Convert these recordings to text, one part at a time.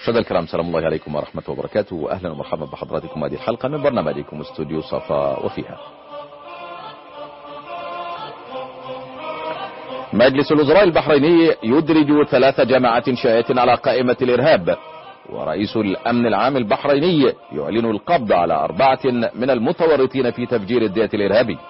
مشاهدينا الكرام سلام الله عليكم ورحمة وبركاته وأهلا ومرحبا بحضراتكم هذه الحلقة من برنامجكم استوديو صفا وفيها مجلس الوزراء البحريني يدرج ثلاث جماعات شيعية على قائمة الإرهاب ورئيس الأمن العام البحريني يعلن القبض على أربعة من المتورطين في تفجير الدية الإرهابي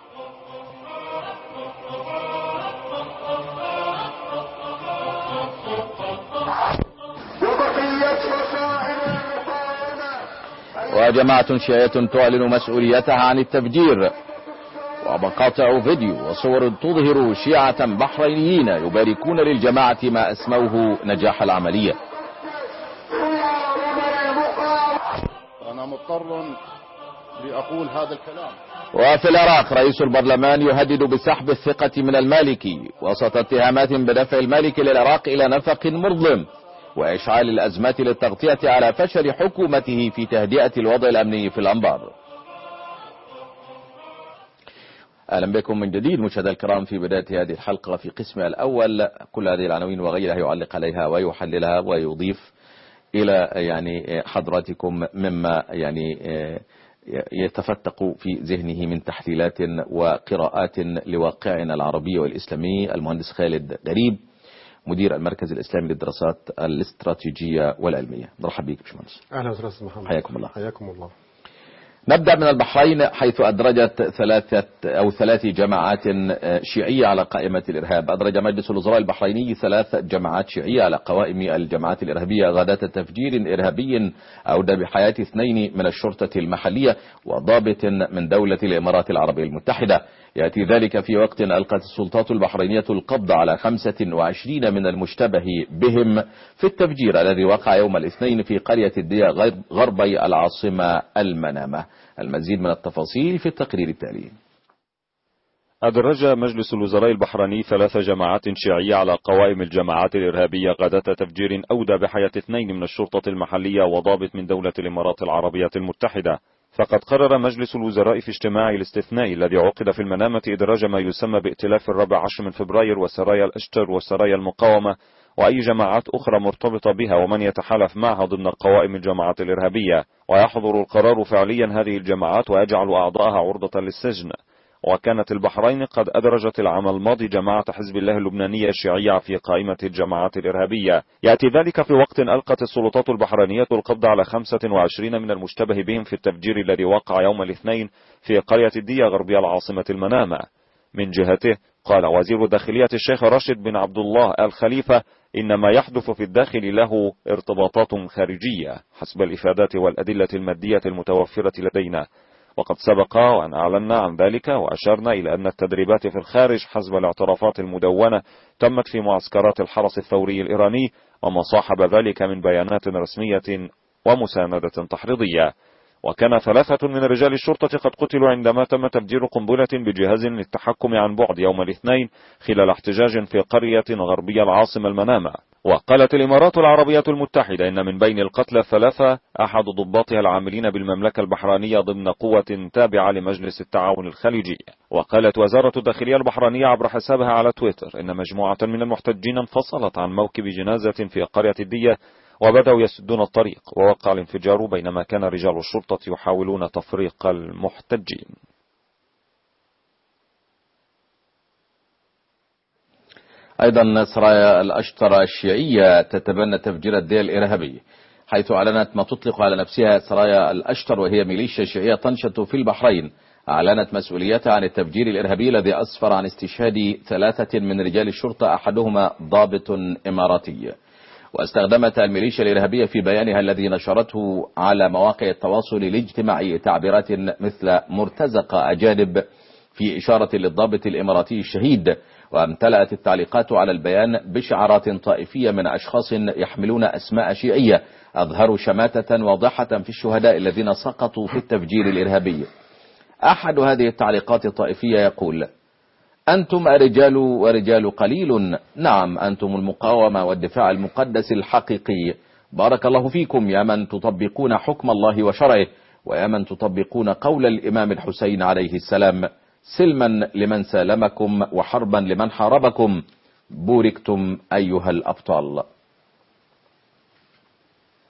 وجماعة شيعية تعلن مسؤوليتها عن التفجير ومقاطع فيديو وصور تظهر شيعة بحرينيين يباركون للجماعة ما أسموه نجاح العملية أنا مضطر لأقول هذا الكلام وفي العراق رئيس البرلمان يهدد بسحب الثقة من المالكي وسط اتهامات بدفع المالكي للعراق إلى نفق مظلم وإشعال الأزمات للتغطية على فشل حكومته في تهدئة الوضع الأمني في الأنبار أهلا بكم من جديد مشاهدينا الكرام في بداية هذه الحلقة في قسمها الأول كل هذه العناوين وغيرها يعلق عليها ويحللها ويضيف إلى يعني حضراتكم مما يعني يتفتق في ذهنه من تحليلات وقراءات لواقعنا العربي والإسلامي المهندس خالد غريب مدير المركز الإسلامي للدراسات الاستراتيجية والعلمية مرحبا بك باشمهندس اهلا وسهلا استاذ محمد حياكم الله حياكم الله نبدأ من البحرين حيث أدرجت ثلاثة أو ثلاث جماعات شيعية على قائمة الإرهاب أدرج مجلس الوزراء البحريني ثلاث جماعات شيعية على قوائم الجماعات الإرهابية غادة تفجير إرهابي أودى بحياة اثنين من الشرطة المحلية وضابط من دولة الإمارات العربية المتحدة يأتي ذلك في وقت ألقت السلطات البحرينية القبض على 25 من المشتبه بهم في التفجير الذي وقع يوم الاثنين في قرية الدية غربي العاصمة المنامة المزيد من التفاصيل في التقرير التالي أدرج مجلس الوزراء البحريني ثلاث جماعات شيعية على قوائم الجماعات الإرهابية غادة تفجير أودى بحياة اثنين من الشرطة المحلية وضابط من دولة الإمارات العربية المتحدة فقد قرر مجلس الوزراء في اجتماع الاستثناء الذي عقد في المنامة إدراج ما يسمى بائتلاف الرابع عشر من فبراير وسرايا الأشتر وسرايا المقاومة وأي جماعات أخرى مرتبطة بها ومن يتحالف معها ضمن قوائم الجماعات الإرهابية ويحضر القرار فعليا هذه الجماعات ويجعل أعضاءها عرضة للسجن وكانت البحرين قد أدرجت العام الماضي جماعة حزب الله اللبنانية الشيعية في قائمة الجماعات الإرهابية يأتي ذلك في وقت ألقت السلطات البحرينية القبض على 25 من المشتبه بهم في التفجير الذي وقع يوم الاثنين في قرية الدية غربية العاصمة المنامة من جهته قال وزير داخلية الشيخ راشد بن عبد الله الخليفة إن ما يحدث في الداخل له ارتباطات خارجية حسب الإفادات والأدلة المادية المتوفرة لدينا وقد سبق وأن أعلنا عن ذلك وأشرنا إلى أن التدريبات في الخارج حسب الاعترافات المدونة تمت في معسكرات الحرس الثوري الإيراني وما صاحب ذلك من بيانات رسمية ومساندة تحريضية وكان ثلاثة من رجال الشرطة قد قتلوا عندما تم تفجير قنبلة بجهاز للتحكم عن بعد يوم الاثنين خلال احتجاج في قرية غربية العاصمة المنامة وقالت الإمارات العربية المتحدة إن من بين القتلى الثلاثة أحد ضباطها العاملين بالمملكة البحرانية ضمن قوة تابعة لمجلس التعاون الخليجي وقالت وزارة الداخلية البحرانية عبر حسابها على تويتر إن مجموعة من المحتجين انفصلت عن موكب جنازة في قرية الدية وبدأوا يسدون الطريق ووقع الانفجار بينما كان رجال الشرطة يحاولون تفريق المحتجين أيضا سرايا الأشتر الشيعية تتبنى تفجير الدية الإرهابي حيث أعلنت ما تطلق على نفسها سرايا الأشتر وهي ميليشيا شيعية تنشط في البحرين أعلنت مسؤوليتها عن التفجير الإرهابي الذي أسفر عن استشهاد ثلاثة من رجال الشرطة أحدهما ضابط إماراتي واستخدمت الميليشيا الإرهابية في بيانها الذي نشرته على مواقع التواصل الاجتماعي تعبيرات مثل مرتزقة أجانب في إشارة للضابط الإماراتي الشهيد وامتلأت التعليقات على البيان بشعارات طائفية من أشخاص يحملون أسماء شيعية أظهروا شماتة واضحة في الشهداء الذين سقطوا في التفجير الإرهابي أحد هذه التعليقات الطائفية يقول أنتم الرجال ورجال قليل نعم أنتم المقاومة والدفاع المقدس الحقيقي بارك الله فيكم يا من تطبقون حكم الله وشرعه ويا من تطبقون قول الإمام الحسين عليه السلام سلما لمن سالمكم وحربا لمن حاربكم بوركتم أيها الأبطال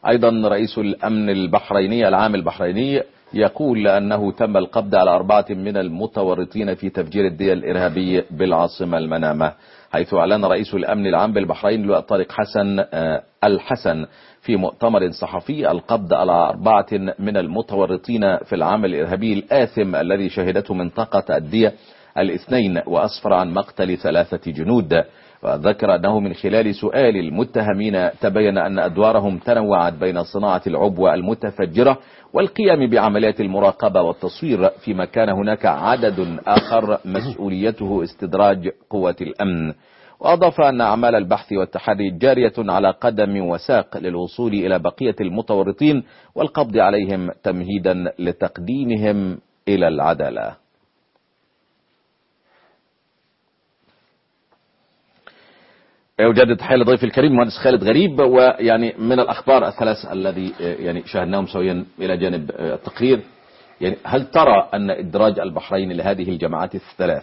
أيضا رئيس الأمن البحريني العام البحريني يقول أنه تم القبض على أربعة من المتورطين في تفجير الدية الإرهابي بالعاصمة المنامة حيث أعلن رئيس الأمن العام بالبحرين اللواء طارق حسن آه، الحسن في مؤتمر صحفي القبض على أربعة من المتورطين في العمل الإرهابي الآثم الذي شهدته منطقة الدية الاثنين وأسفر عن مقتل ثلاثة جنود وذكر أنه من خلال سؤال المتهمين تبين أن أدوارهم تنوعت بين صناعة العبوة المتفجرة والقيام بعمليات المراقبة والتصوير فيما كان هناك عدد آخر مسؤوليته استدراج قوة الأمن وأضاف أن أعمال البحث والتحري جارية على قدم وساق للوصول إلى بقية المتورطين والقبض عليهم تمهيدا لتقديمهم إلى العدالة أجدد تحية لضيف الكريم المهندس خالد غريب ويعني من الأخبار الثلاث الذي يعني شاهدناهم سويا إلى جانب التقرير يعني هل ترى أن إدراج البحرين لهذه الجماعات الثلاث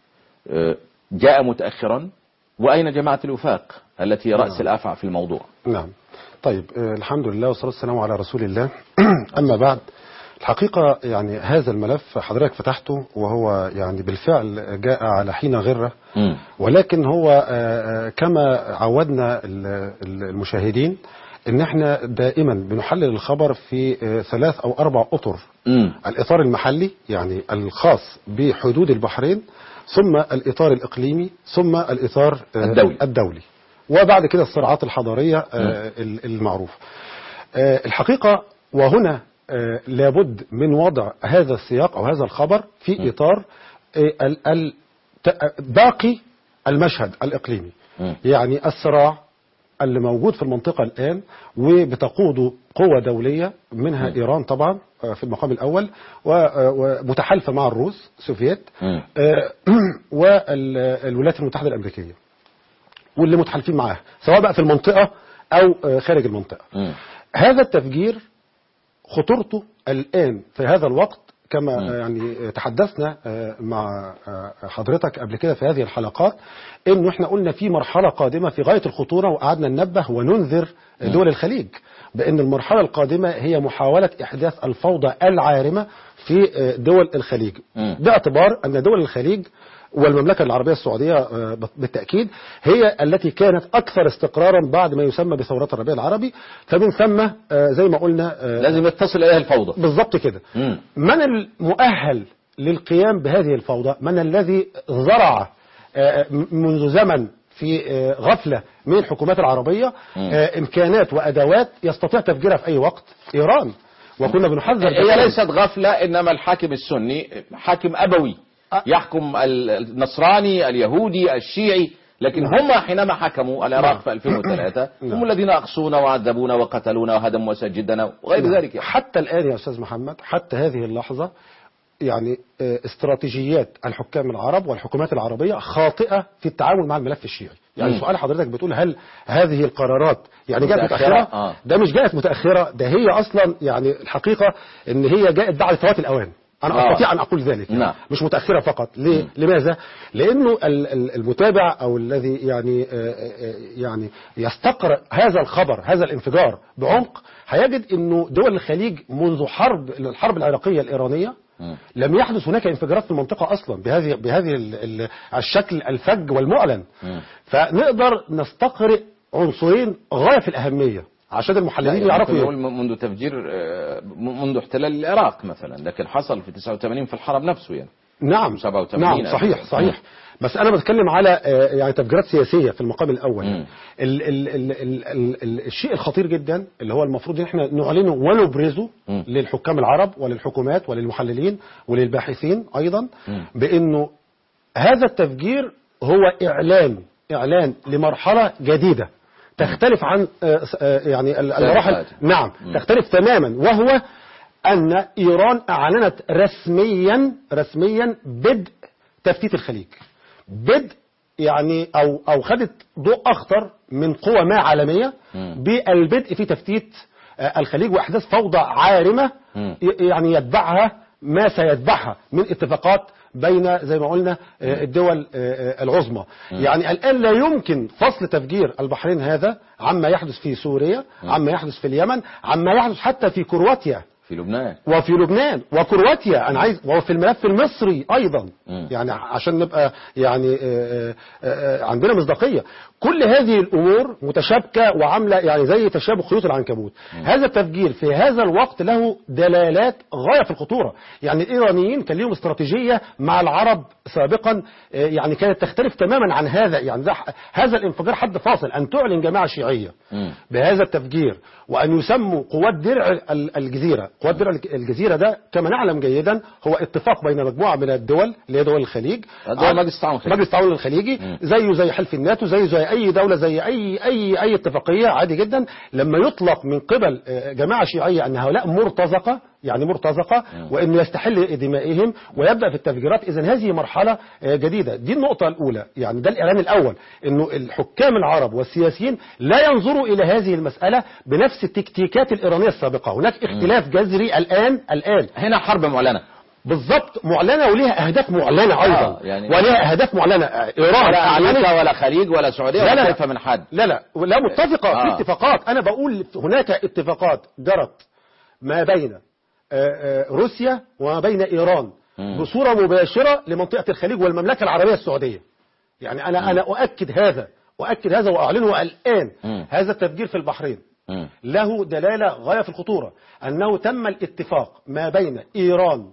جاء متأخرا وأين جماعة الوفاق التي رأس الأفعى في الموضوع نعم طيب آه، الحمد لله والصلاة والسلام على رسول الله أما بعد الحقيقة يعني هذا الملف حضرتك فتحته وهو يعني بالفعل جاء على حين غرة مم. ولكن هو آه، آه، كما عودنا ال- ال- المشاهدين ان احنا دائما بنحلل الخبر في آه، ثلاث او اربع اطر مم. الاطار المحلي يعني الخاص بحدود البحرين ثم الاطار الاقليمي ثم الاطار آه، الدولي. الدولي وبعد كده الصراعات الحضاريه آه، ال- المعروفه آه، الحقيقه وهنا آه، لابد من وضع هذا السياق او هذا الخبر في اطار آه، ال- ال- ت- باقي المشهد الاقليمي مم. يعني الصراع اللي موجود في المنطقة الآن وبتقوده قوة دولية منها مم. إيران طبعا آه، في المقام الأول و- آه، ومتحالفة مع الروس سوفيت مم. والولايات المتحدة الأمريكية واللي متحالفين معاها سواء بقى في المنطقة أو آه، خارج المنطقة مم. هذا التفجير خطورته الآن في هذا الوقت كما مم. آه، يعني تحدثنا آه، مع آه، حضرتك قبل كده في هذه الحلقات انه احنا قلنا في مرحله قادمه في غايه الخطوره وقعدنا ننبه وننذر دول الخليج بان المرحله القادمه هي محاوله احداث الفوضى العارمه في آه، دول الخليج مم. باعتبار ان دول الخليج والمملكة العربية السعودية آه، بالتأكيد هي التي كانت أكثر استقرارا بعد ما يسمى بثورات الربيع العربي فمن ثم آه، زي ما قلنا آه، لازم يتصل إليها الفوضى بالضبط كده مم. من المؤهل للقيام بهذه الفوضى من الذي زرع آه، منذ زمن في آه، غفلة من الحكومات العربية مم. آه، إمكانات وأدوات يستطيع تفجيرها في أي وقت إيران وكنا بنحذر هي بذلك. ليست غفلة إنما الحاكم السني حاكم أبوي أه. يحكم ال- النصراني اليهودي الشيعي لكن هم حينما حكموا العراق نعم. في 2003 نعم. هم الذين أقصونا وعذبونا وقتلونا وهدموا مساجدنا وغير نعم. ذلك يعني. حتى الآن يا أستاذ محمد حتى هذه اللحظة يعني آه، استراتيجيات الحكام العرب والحكومات العربية خاطئة في التعامل مع الملف الشيعي يعني مم. سؤال حضرتك بتقول هل هذه القرارات يعني جاءت متأخرة؟ متأخرة آه. ده مش جاءت متأخرة ده هي أصلا يعني الحقيقة إن هي جاءت بعد فوات الأوان أنا آه. أستطيع أن أقول ذلك يعني نعم. مش متأخرة فقط ليه؟ لماذا؟ لأنه ال- ال- المتابع أو الذي يعني آه، آه، يعني يستقرأ هذا الخبر هذا الانفجار بعمق هيجد أنه دول الخليج منذ حرب الحرب العراقية الإيرانية مم. لم يحدث هناك انفجارات في المنطقة أصلا بهذه بهذه ال- ال- الشكل الفج والمعلن مم. فنقدر نستقرئ عنصرين غاية في الأهمية عشان المحللين يعني يعرفوا ممكن ي- نقول منذ تفجير آه، منذ احتلال العراق مثلا لكن حصل في 89 في الحرم نفسه يعني نعم 87 نعم صحيح ألف. صحيح بس انا بتكلم على آه، يعني تفجيرات سياسيه في المقام الاول مم. ال ال ال ال ال ال الشيء الخطير جدا اللي هو المفروض ان احنا نعلنه ونبرزه مم. للحكام العرب وللحكومات وللمحللين وللباحثين ايضا مم. بانه هذا التفجير هو اعلان اعلان لمرحله جديده تختلف عن آه، آه، يعني ال- المراحل سابقات. نعم مم. تختلف تماما وهو أن إيران أعلنت رسميا رسميا بدء تفتيت الخليج بدء يعني أو أو خدت ضوء أخطر من قوى ما عالمية مم. بالبدء في تفتيت آه، الخليج وإحداث فوضى عارمة مم. ي- يعني يتبعها ما سيتبعها من اتفاقات بين زي ما قلنا آه، الدول آه، آه، العظمى يعني الآن لا يمكن فصل تفجير البحرين هذا عما يحدث في سوريا عما يحدث في اليمن عما يحدث حتى في كرواتيا في لبنان وفي لبنان وكرواتيا انا عايز وفي الملف المصري ايضا مم. يعني عشان نبقى يعني آه، آه، آه، عندنا مصداقيه كل هذه الامور متشابكه وعامله يعني زي تشابك خيوط العنكبوت هذا التفجير في هذا الوقت له دلالات غايه في الخطوره يعني الايرانيين كان لهم استراتيجيه مع العرب سابقا آه، يعني كانت تختلف تماما عن هذا يعني ده هذا الانفجار حد فاصل ان تعلن جماعه شيعيه مم. بهذا التفجير وأن يسموا قوات درع ال- الجزيرة قوات درع الج- الجزيرة ده كما نعلم جيدا هو اتفاق بين مجموعة من الدول اللي هي دول الخليج دول عن- مجلس التعاون الخليجي. مجلس التعاون الخليجي زيه زي حلف الناتو زيه زي أي دولة زي أي أي أي اتفاقية عادي جدا لما يطلق من قبل آه، جماعة شيعية أن هؤلاء مرتزقة يعني مرتزقة وأنه يستحل دمائهم ويبدأ في التفجيرات إذا هذه مرحلة آه، جديدة دي النقطة الأولى يعني ده الإعلان الأول أنه الحكام العرب والسياسيين لا ينظروا إلى هذه المسألة بنفس التكتيكات الإيرانية السابقة هناك اختلاف جذري الآن الآن هنا حرب معلنة بالضبط معلنة وليها أهداف معلنة أيضا آه، يعني- وليها أهداف معلنة آه، إيران ولا أعلنت أمريكا ولا خليج ولا سعودية لا، ولا لا، لا. خايفة من حد لا لا لا متفقة آه. في اتفاقات أنا بقول هناك اتفاقات جرت ما بين آه، آه، روسيا وما بين إيران مم. بصورة مباشرة لمنطقة الخليج والمملكة العربية السعودية يعني أنا أنا أؤكد هذا أؤكد هذا وأعلنه الآن مم. هذا التفجير في البحرين مم. له دلالة غاية في الخطورة أنه تم الاتفاق ما بين إيران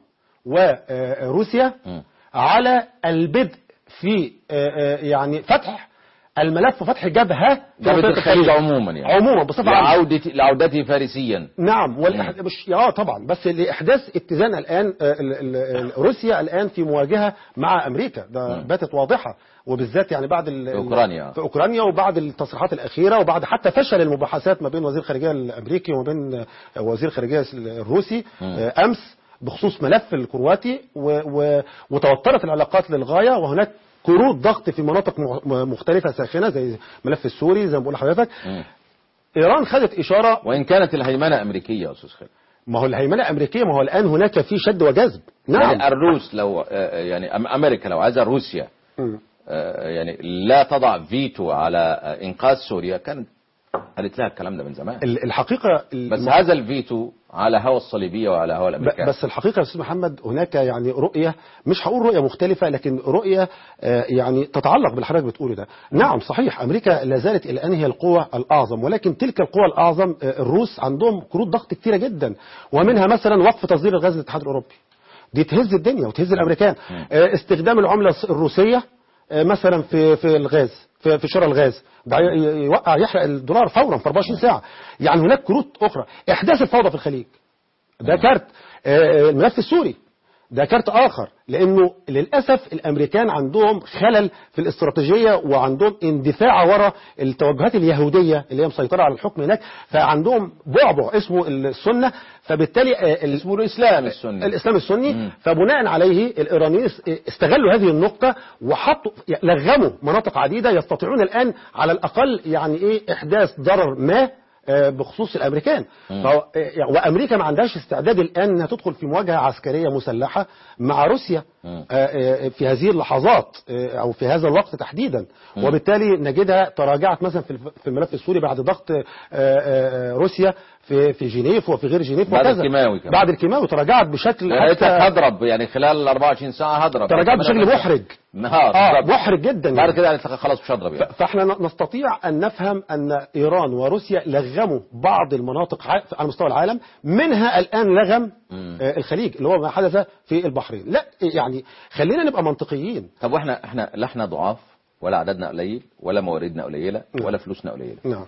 وروسيا مم. على البدء في آه، آه، يعني فتح الملف وفتح جبهة في جبهة منطقة الخليج عموما يعني عموما بصفة عامة لعودة لعودته فارسيا نعم والإح... مش اه طبعا بس لاحداث اتزان الان آه، ال... ال... ال... روسيا الان في مواجهه مع امريكا ده مم. باتت واضحه وبالذات يعني بعد ال... في أوكرانيا. في اوكرانيا وبعد التصريحات الاخيره وبعد حتى فشل المباحثات ما بين وزير الخارجيه الامريكي وما بين آه، وزير الخارجيه الروسي مم. آه، امس بخصوص ملف الكرواتي و... و... وتوترت العلاقات للغايه وهناك كروت ضغط في مناطق م- مختلفه ساخنه زي الملف السوري زي ما بقول لحضرتك مم. ايران خدت اشاره وإن كانت الهيمنة أمريكية يا أستاذ خالد ما هو الهيمنه الامريكيه ما هو الان هناك في شد وجذب نعم يعني الروس لو آه، يعني أم- أمريكا لو عايزة روسيا مم. آه، يعني لا تضع فيتو على آه، إنقاذ سوريا كانت قالت لها الكلام ده من زمان ال- الحقيقه ال- بس هذا الفيتو على هوى الصليبية وعلى هوى ب- الأمريكان بس الحقيقه يا استاذ محمد هناك يعني رؤيه مش هقول رؤيه مختلفه لكن رؤيه آه، يعني تتعلق باللي حضرتك بتقوله ده نعم صحيح امريكا لا زالت الى الان هي القوه الاعظم ولكن تلك القوى الاعظم آه، الروس عندهم كروت ضغط كتيره جدا ومنها مثلا وقف تصدير الغاز للاتحاد الاوروبي دي تهز الدنيا وتهز الامريكان آه، استخدام العمله الروسيه آه، مثلا في في الغاز في في شراء الغاز ده ي- يوقع يحرق الدولار فورا في 24 ساعه يعني هناك كروت اخرى احداث الفوضى في الخليج ده كارت آه، الملف السوري ده كارت آخر لأنه للأسف الأمريكان عندهم خلل في الاستراتيجية وعندهم اندفاع وراء التوجهات اليهودية اللي هي مسيطرة على الحكم هناك فعندهم بعبع اسمه السنة فبالتالي آه، ال- اسمه الإسلام السني الإسلام السني مم. فبناء عليه الإيرانيين اس- استغلوا هذه النقطة وحطوا لغموا مناطق عديدة يستطيعون الآن على الأقل يعني إيه إحداث ضرر ما آه، بخصوص الامريكان فهو- آه، وامريكا ما عندهاش استعداد الان انها تدخل في مواجهه عسكريه مسلحه مع روسيا مم. آه، آه، في هذه اللحظات آه، او في هذا الوقت تحديدا وبالتالي نجدها تراجعت مثلا في الف- في الملف السوري بعد ضغط آه، آه، روسيا في في جينيف وفي غير جينيف بعد وكذا الكيماوي كمان. بعد الكيماوي تراجعت بشكل لقيتك حتى هضرب يعني خلال ال 24 ساعة هضرب تراجعت بشكل محرج نهار اه بالظبط. محرج جدا بعد يعني. كده قالت لك خلاص مش هضرب يعني ف- فاحنا ن- نستطيع ان نفهم ان ايران وروسيا لغموا بعض المناطق ع- على مستوى العالم منها الان لغم مم. آه، الخليج اللي هو ما حدث في البحرين لا يعني خلينا نبقى منطقيين طب واحنا احنا لا احنا ضعاف ولا عددنا قليل ولا مواردنا قليلة نعم. ولا فلوسنا قليلة نعم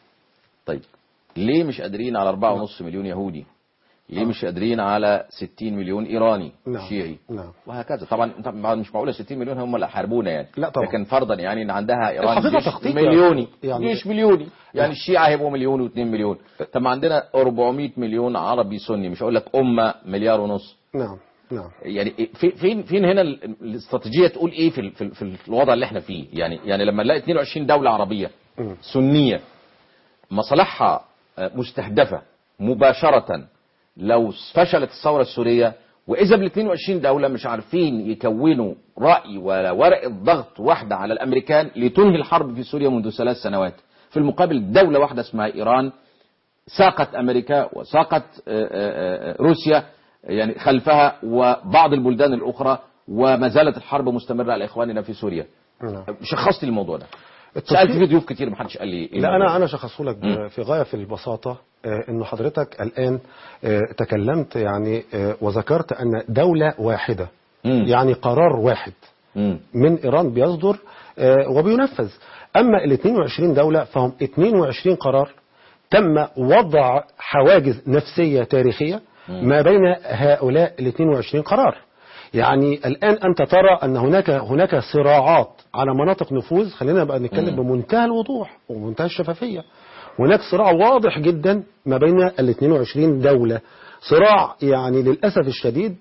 طيب ليه مش قادرين على 4.5 مليون يهودي ليه مش قادرين على 60 مليون ايراني نعم. شيعي نعم. وهكذا طبعا طبعا مش معقوله 60 مليون هم اللي حاربونا يعني لا طبعا. لكن فرضا يعني ان عندها ايران الحقيقة جيش تخطيط مليوني يعني- جيش مليوني يعني الشيعة هيبقوا مليون و2 مليون طب ما عندنا 400 مليون عربي سني مش هقول لك امه مليار ونص نعم نعم يعني إيه- في- فين فين هنا ال- الاستراتيجيه تقول ايه في ال- في ال- في الوضع اللي احنا فيه يعني يعني لما نلاقي 22 دوله عربيه مم. سنيه مصالحها آه، مستهدفه مباشره لو فشلت الثوره السوريه واذا بال 22 دوله مش عارفين يكونوا راي ولا ورقه ضغط واحده على الامريكان لتنهي الحرب في سوريا منذ ثلاث سنوات في المقابل دوله واحده اسمها ايران ساقت امريكا وساقت آه، آه، آه، روسيا يعني خلفها وبعض البلدان الاخرى وما زالت الحرب مستمره على اخواننا في سوريا نعم. شخصت لي الموضوع ده التصوير- سالت في ضيوف كتير ما حدش قال لي إيه لا الموضوع انا انا شخصه لك ب- في غايه في البساطه آه، انه حضرتك الان آه، تكلمت يعني آه، وذكرت ان دوله واحده مم. يعني قرار واحد مم. من ايران بيصدر آه، وبينفذ اما ال 22 دوله فهم 22 قرار تم وضع حواجز نفسيه تاريخيه ما بين هؤلاء ال 22 قرار يعني الان انت ترى ان هناك هناك صراعات على مناطق نفوذ خلينا بقى نتكلم بمنتهى الوضوح ومنتهى الشفافيه هناك صراع واضح جدا ما بين ال 22 دوله صراع يعني للاسف الشديد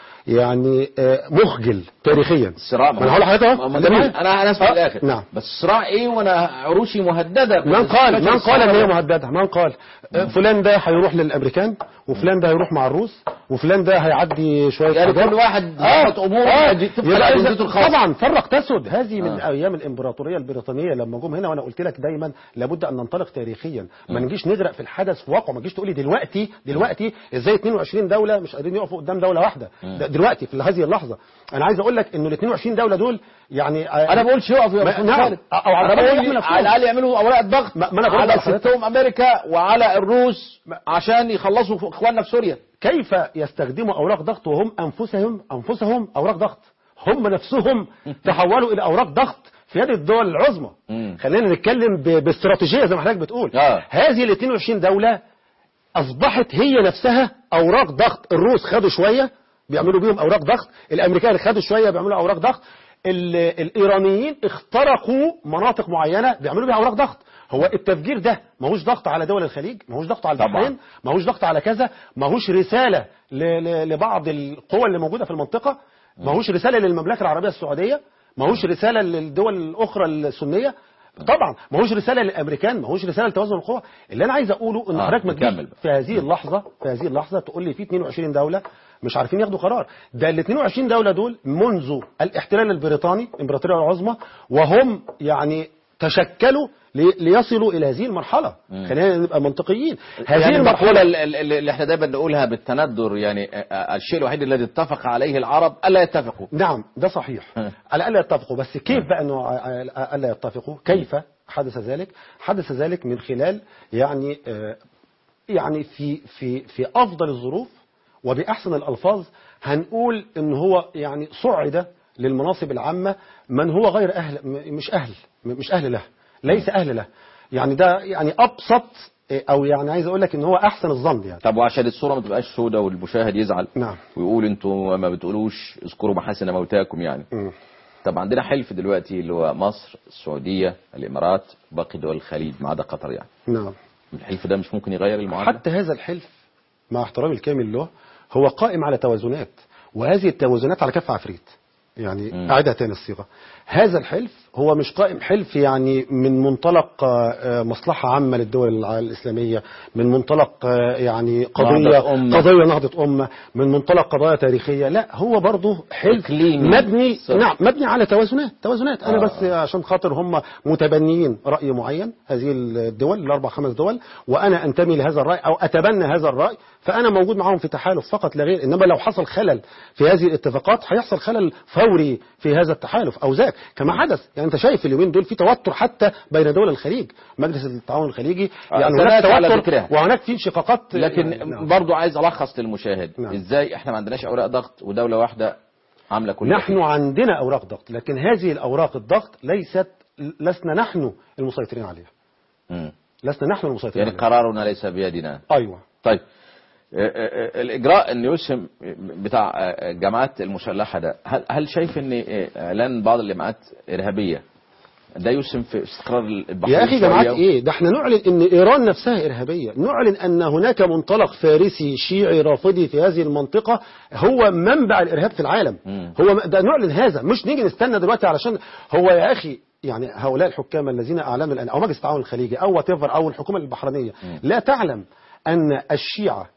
يعني آه، مخجل تاريخيا الصراع ما انا هقول لحضرتك اهو ما- أنت ما- معايا؟ انا انا اسمع آه، الاخر نعم بس صراع ايه وانا عروشي مهدده من قال من قال ان هي الصراع- مهدده من قال آه، فلان ده هيروح للامريكان وفلان ده هيروح مع الروس وفلان ده هيعدي شويه يعني حاجات. كل واحد ضبط اموره آه. تبقى يبقى إذا- أجندته الخاصة. طبعا فرق تسد هذه من آه. ايام الامبراطوريه البريطانيه لما جم هنا وانا قلت لك دايما لابد ان ننطلق تاريخيا ما نجيش نغرق في الحدث في واقعه ما تجيش تقولي دلوقتي دلوقتي ازاي 22 دوله مش قادرين يقفوا قدام دوله واحده ده دلوقتي في هذه اللحظه انا عايز اقول لك انه ال 22 دوله دول يعني انا بقولش يقف يا ما- أستاذ نعم. خالد. أو على انا الأقل بقول يحمي نفسهم. على الاقل يعملوا اوراق ضغط ما- ما أنا بقول على لحضرتك. ستهم امريكا وعلى الروس عشان يخلصوا في اخواننا في سوريا كيف يستخدموا اوراق ضغط وهم انفسهم انفسهم اوراق ضغط هم نفسهم تحولوا الى اوراق ضغط في يد الدول العظمى مم. خلينا نتكلم ب- باستراتيجيه زي ما حضرتك بتقول آه. هذه ال 22 دوله اصبحت هي نفسها اوراق ضغط الروس خدوا شويه بيعملوا بيهم اوراق ضغط الامريكان خدوا شويه بيعملوا اوراق ضغط ال- الايرانيين اخترقوا مناطق معينه بيعملوا بيها اوراق ضغط هو التفجير ده ماهوش ضغط على دول الخليج ماهوش ضغط على طبعاً. البحرين ماهوش ضغط على كذا ماهوش رساله ل- ل- لبعض القوى اللي موجوده في المنطقه ماهوش رساله للمملكه العربيه السعوديه ماهوش رساله للدول الاخرى السنيه طبعا ماهوش رساله للامريكان ماهوش رساله لتوازن القوى اللي انا عايز اقوله ان آه، حضرتك ما نكمل تجيش بقى. في هذه اللحظه في هذه اللحظه تقول لي في 22 دوله مش عارفين ياخدوا قرار ده ال 22 دوله دول منذ الاحتلال البريطاني الامبراطوريه العظمى وهم يعني تشكلوا لي- ليصلوا الى هذه المرحله خلينا نبقى منطقيين هذه يعني المرحله المقولة ال- ال- اللي احنا دايما نقولها بالتندر يعني آه، آه، الشيء الوحيد الذي اتفق عليه العرب الا يتفقوا نعم ده صحيح ها. على الاقل يتفقوا بس كيف بقى انه ع- ع- الا يتفقوا كيف حدث ذلك حدث ذلك من خلال يعني آه، يعني في في في افضل الظروف وباحسن الالفاظ هنقول ان هو يعني صعد للمناصب العامه من هو غير اهل م- مش اهل م- مش اهل له ليس اهل له يعني ده يعني ابسط آه، او يعني عايز اقول لك ان هو احسن الظن يعني طب وعشان الصورة ما تبقاش سودة والمشاهد يزعل نعم. ويقول انتوا ما بتقولوش اذكروا محاسن موتاكم يعني مم. طب عندنا حلف دلوقتي اللي هو مصر السعودية الامارات باقي دول الخليج ما عدا قطر يعني نعم الحلف ده مش ممكن يغير المعادلة حتى هذا الحلف مع احترامي الكامل له هو قائم على توازنات وهذه التوازنات على كف عفريت يعني مم. أعيدها تاني الصيغة هذا الحلف هو مش قائم حلف يعني من منطلق آه، آه، مصلحة عامة للدول الع- الإسلامية من منطلق آه، يعني قضية نهضة أمة. قضية نهضة أمة من منطلق قضايا تاريخية لا هو برضه حلف إقليمي. مبني صح. نعم مبني على توازنات توازنات انا آه. بس عشان خاطر هم متبنيين راي معين هذه الدول الاربع خمس دول وانا انتمي لهذا الراي او اتبنى هذا الراي فانا موجود معاهم في تحالف فقط لا غير انما لو حصل خلل في هذه الاتفاقات هيحصل خلل فوري في هذا التحالف او ذاك كما حدث يعني انت شايف اليومين دول في توتر حتى بين دول الخليج مجلس التعاون الخليجي آه، يعني هناك سنأتي على توتر ذكرها. وهناك في انشقاقات لكن نعم. برضو عايز الخص للمشاهد نعم. ازاي احنا ما عندناش اوراق ضغط ودولة واحدة عاملة كل نحن شيء؟ عندنا اوراق ضغط لكن هذه الاوراق الضغط ليست لسنا نحن المسيطرين عليها مم. لسنا نحن المسيطرين يعني عليها قرارنا ليس بيدنا ايوه طيب آه، آه، آه، الاجراء ان يسهم بتاع آه، الجماعات المسلحه ده هل هل شايف ان آه، اعلان بعض الجماعات ارهابيه ده يسهم في استقرار البحرين يا اخي شوية؟ جماعات ايه ده احنا نعلن ان ايران نفسها ارهابيه نعلن ان هناك منطلق فارسي شيعي رافضي في هذه المنطقه هو منبع الارهاب في العالم مم. هو ده نعلن هذا مش نيجي نستنى دلوقتي علشان هو يا اخي يعني هؤلاء الحكام الذين اعلنوا الان او مجلس التعاون الخليجي او وات او الحكومه البحرينيه لا تعلم ان الشيعه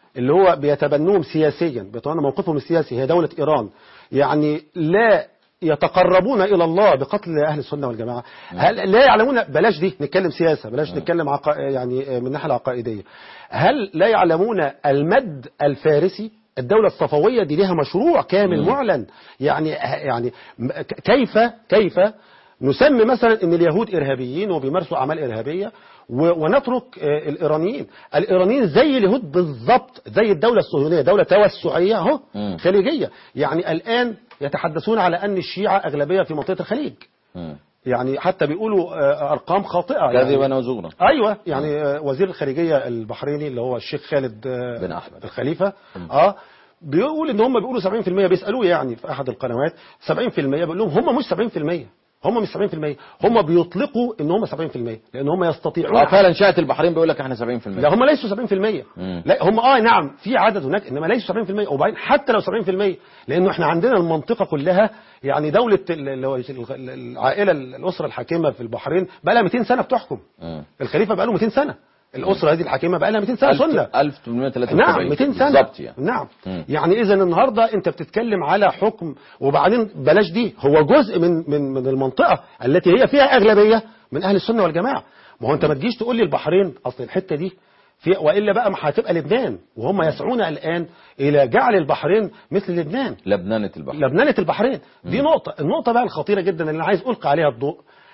اللي هو بيتبنوهم سياسيا بيتبنوا موقفهم السياسي هي دولة إيران يعني لا يتقربون إلى الله بقتل أهل السنة والجماعة هل لا يعلمون بلاش دي نتكلم سياسة بلاش نتكلم عقا يعني من الناحية العقائدية هل لا يعلمون المد الفارسي الدولة الصفوية دي لها مشروع كامل معلن يعني يعني م- ك- كيف كيف نسمي مثلا ان اليهود ارهابيين وبيمارسوا اعمال ارهابيه و- ونترك آه، الايرانيين الايرانيين زي اليهود بالضبط زي الدوله الصهيونيه دوله توسعيه اهو مم. خليجيه يعني الان يتحدثون على ان الشيعه اغلبيه في منطقه الخليج مم. يعني حتى بيقولوا آه، ارقام خاطئه يعني كذبا وزورا ايوه يعني آه، وزير الخارجيه البحريني اللي هو الشيخ خالد آه، بن أحمد. الخليفه اه بيقول ان هم بيقولوا 70% بيسالوه يعني في احد القنوات 70% بيقول لهم هم مش 70% هم مش 70% هم بيطلقوا ان هم 70% لان هم يستطيعون اه فعلا شاهد البحرين بيقول لك احنا 70% لا هم ليسوا 70% مم. لا هم اه نعم في عدد هناك انما ليسوا 70% وبعدين حتى لو 70% لانه احنا عندنا المنطقه كلها يعني دوله ال- اللي هو ال- العائله الاسره الحاكمه في البحرين بقى لها 200 سنه بتحكم مم. الخليفه بقى له 200 سنه الاسره هذه الحاكمه بقى لها 200 سنه سنه 1873 نعم 200 سنة بالظبط يعني نعم مم. يعني إذا النهاردة أنت بتتكلم على حكم وبعدين بلاش دي هو جزء من من من المنطقة التي هي فيها أغلبية من أهل السنة والجماعة ما هو أنت ما تجيش تقول لي البحرين أصل الحتة دي في وإلا بقى ما هتبقى لبنان وهم يسعون الآن إلى جعل البحرين مثل لبنان لبنانة البحر لبنانة البحرين دي نقطة النقطة بقى الخطيرة جدا اللي أنا عايز ألقي عليها الضوء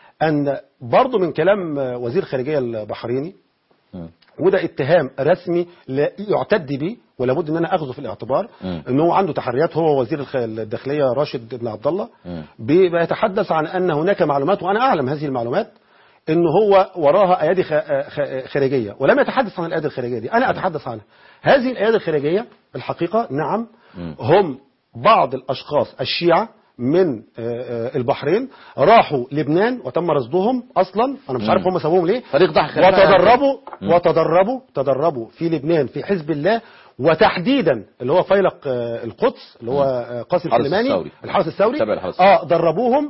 أن برضو من كلام وزير الخارجية البحريني مم. وده اتهام رسمي لا يعتد به ولابد ان انا اخذه في الاعتبار مم. ان هو عنده تحريات هو وزير الخ- الداخليه راشد بن عبد الله مم. بي- بيتحدث عن ان هناك معلومات وانا اعلم هذه المعلومات ان هو وراها ايادي خ- خ- خارجيه ولم يتحدث عن الايادي الخارجيه دي انا اتحدث عنها هذه الايادي الخارجيه الحقيقه نعم مم. هم بعض الاشخاص الشيعه من آه، آه، البحرين راحوا لبنان وتم رصدهم اصلا انا مش عارف هم سابوهم ليه فريق ضحك خلفها. وتدربوا مم. وتدربوا تدربوا في لبنان في حزب الله وتحديدا اللي هو فيلق آه، القدس اللي هو آه، قاسم الحرس سليماني الثوري. الحرس الثوري تبع الحرس اه دربوهم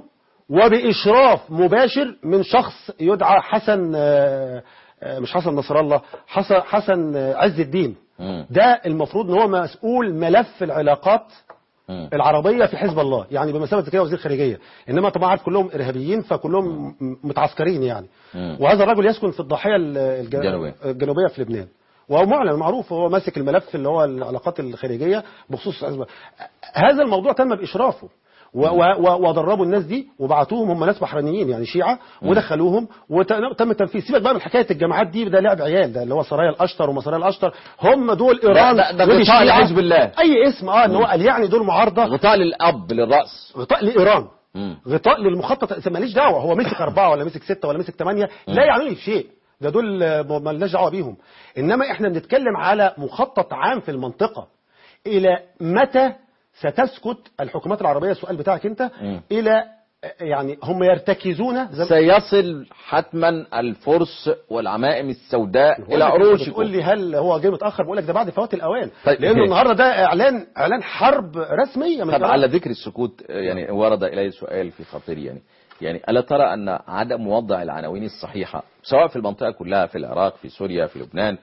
وبإشراف مباشر من شخص يدعى حسن آه، آه، مش حسن نصر الله حسن حسن آه، عز الدين مم. ده المفروض ان هو مسؤول ملف العلاقات مم. العربيه في حزب الله يعني بمثابه كده وزير خارجيه انما طبعا عارف كلهم ارهابيين فكلهم م- متعسكرين يعني مم. وهذا الرجل يسكن في الضاحيه ال- الج- الجنوبية. الجنوبيه في لبنان وهو معلن معروف هو ماسك الملف اللي هو العلاقات الخارجيه بخصوص حزب الله. هذا الموضوع تم باشرافه و- و- و- ودربوا الناس دي وبعتوهم هم ناس بحرينيين يعني شيعه ودخلوهم وتم التنفيذ سيبك بقى من حكايه الجامعات دي ده لعب عيال ده اللي هو سرايا الاشتر وما سرايا الاشتر هم دول ايران ده- ده ودي غطاء الشيعة. لحزب الله. اي اسم اه ان هو قال يعني دول معارضه غطاء للأب للرأس غطاء لايران مم. غطاء للمخطط ماليش دعوه هو مسك اربعه ولا مسك سته ولا مسك ثمانيه لا يعني في شيء ده دول آه، مالناش دعوه بيهم انما احنا بنتكلم على مخطط عام في المنطقه الى متى ستسكت الحكومات العربيه السؤال بتاعك انت مم. الى آه، يعني هم يرتكزون زي سيصل حتما الفرس والعمائم السوداء بقول إلى لك- عروشكم بتقول لي هل هو جاي متاخر بقول لك ده بعد فوات الاوان طيب. لانه النهارده ده اعلان اعلان حرب رسميه من طب إيران. على ذكر السكوت يعني ورد إلي سؤال في خاطري يعني يعني ألا ترى أن عدم وضع العناوين الصحيحة سواء في المنطقة كلها في العراق في سوريا في لبنان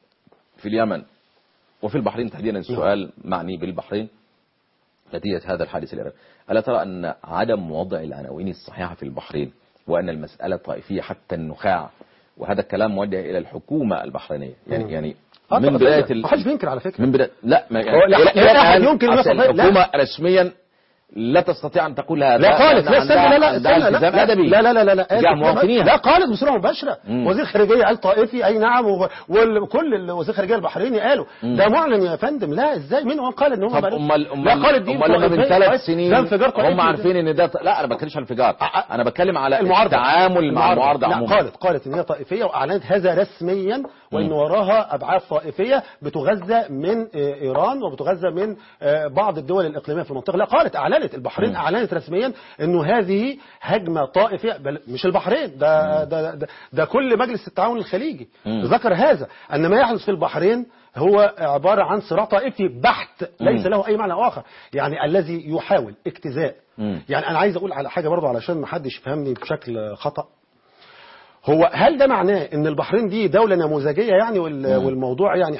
في اليمن وفي البحرين تحديدا السؤال معني بالبحرين نتيجة هذا الحادث الإرهابي ألا ترى أن عدم وضع العناوين الصحيحة في البحرين وأن المسألة طائفية حتى النخاع وهذا الكلام موجه إلى الحكومة البحرينية يعني يعني آه، من طبعاً. بداية ال... ما حدش بينكر على فكره من بداية لا ما يعني هو لا- إلى- لا إلى أحد الآن يمكن أصل يصف- لا. الحكومة رسميا لا تستطيع أن تقول هذا لا قالت لا لأن استنى عندها- لا لا عندها استنى التزام لا أدبي لا لا لا لا لا تجاه مواطنيها. لا قالت بصوره مباشره مم. وزير خارجيه قال طائفي اي نعم و- وكل وزير خارجيه البحريني قالوا ده معلن يا فندم لا ازاي مين هو قال ان هم طب بلد؟ امال لا امال قالت دي امال لما من طائفية. ثلاث طيب، سنين ده انفجار طائفي هم عارفين ان ده لا انا ما بتكلمش عن انفجار أ- انا بتكلم على المعارضة التعامل مع المعارضه لا عموما قالت قالت ان هي طائفيه واعلنت هذا رسميا وان وراها ابعاد طائفيه بتغذى من آه، ايران وبتغذى من آه، بعض الدول الاقليميه في المنطقه لا قالت اعلنت البحرين اعلنت رسميا انه هذه هجمه طائفيه بل مش البحرين ده ده ده, ده كل مجلس التعاون الخليجي مم. ذكر هذا ان ما يحدث في البحرين هو عباره عن صراع طائفي بحت ليس مم. له اي معنى اخر يعني الذي يحاول اجتزاء مم. يعني انا عايز اقول على حاجه برضو علشان ما حدش يفهمني بشكل خطا هو هل ده معناه ان البحرين دي دوله نموذجيه يعني وال- والموضوع يعني حلو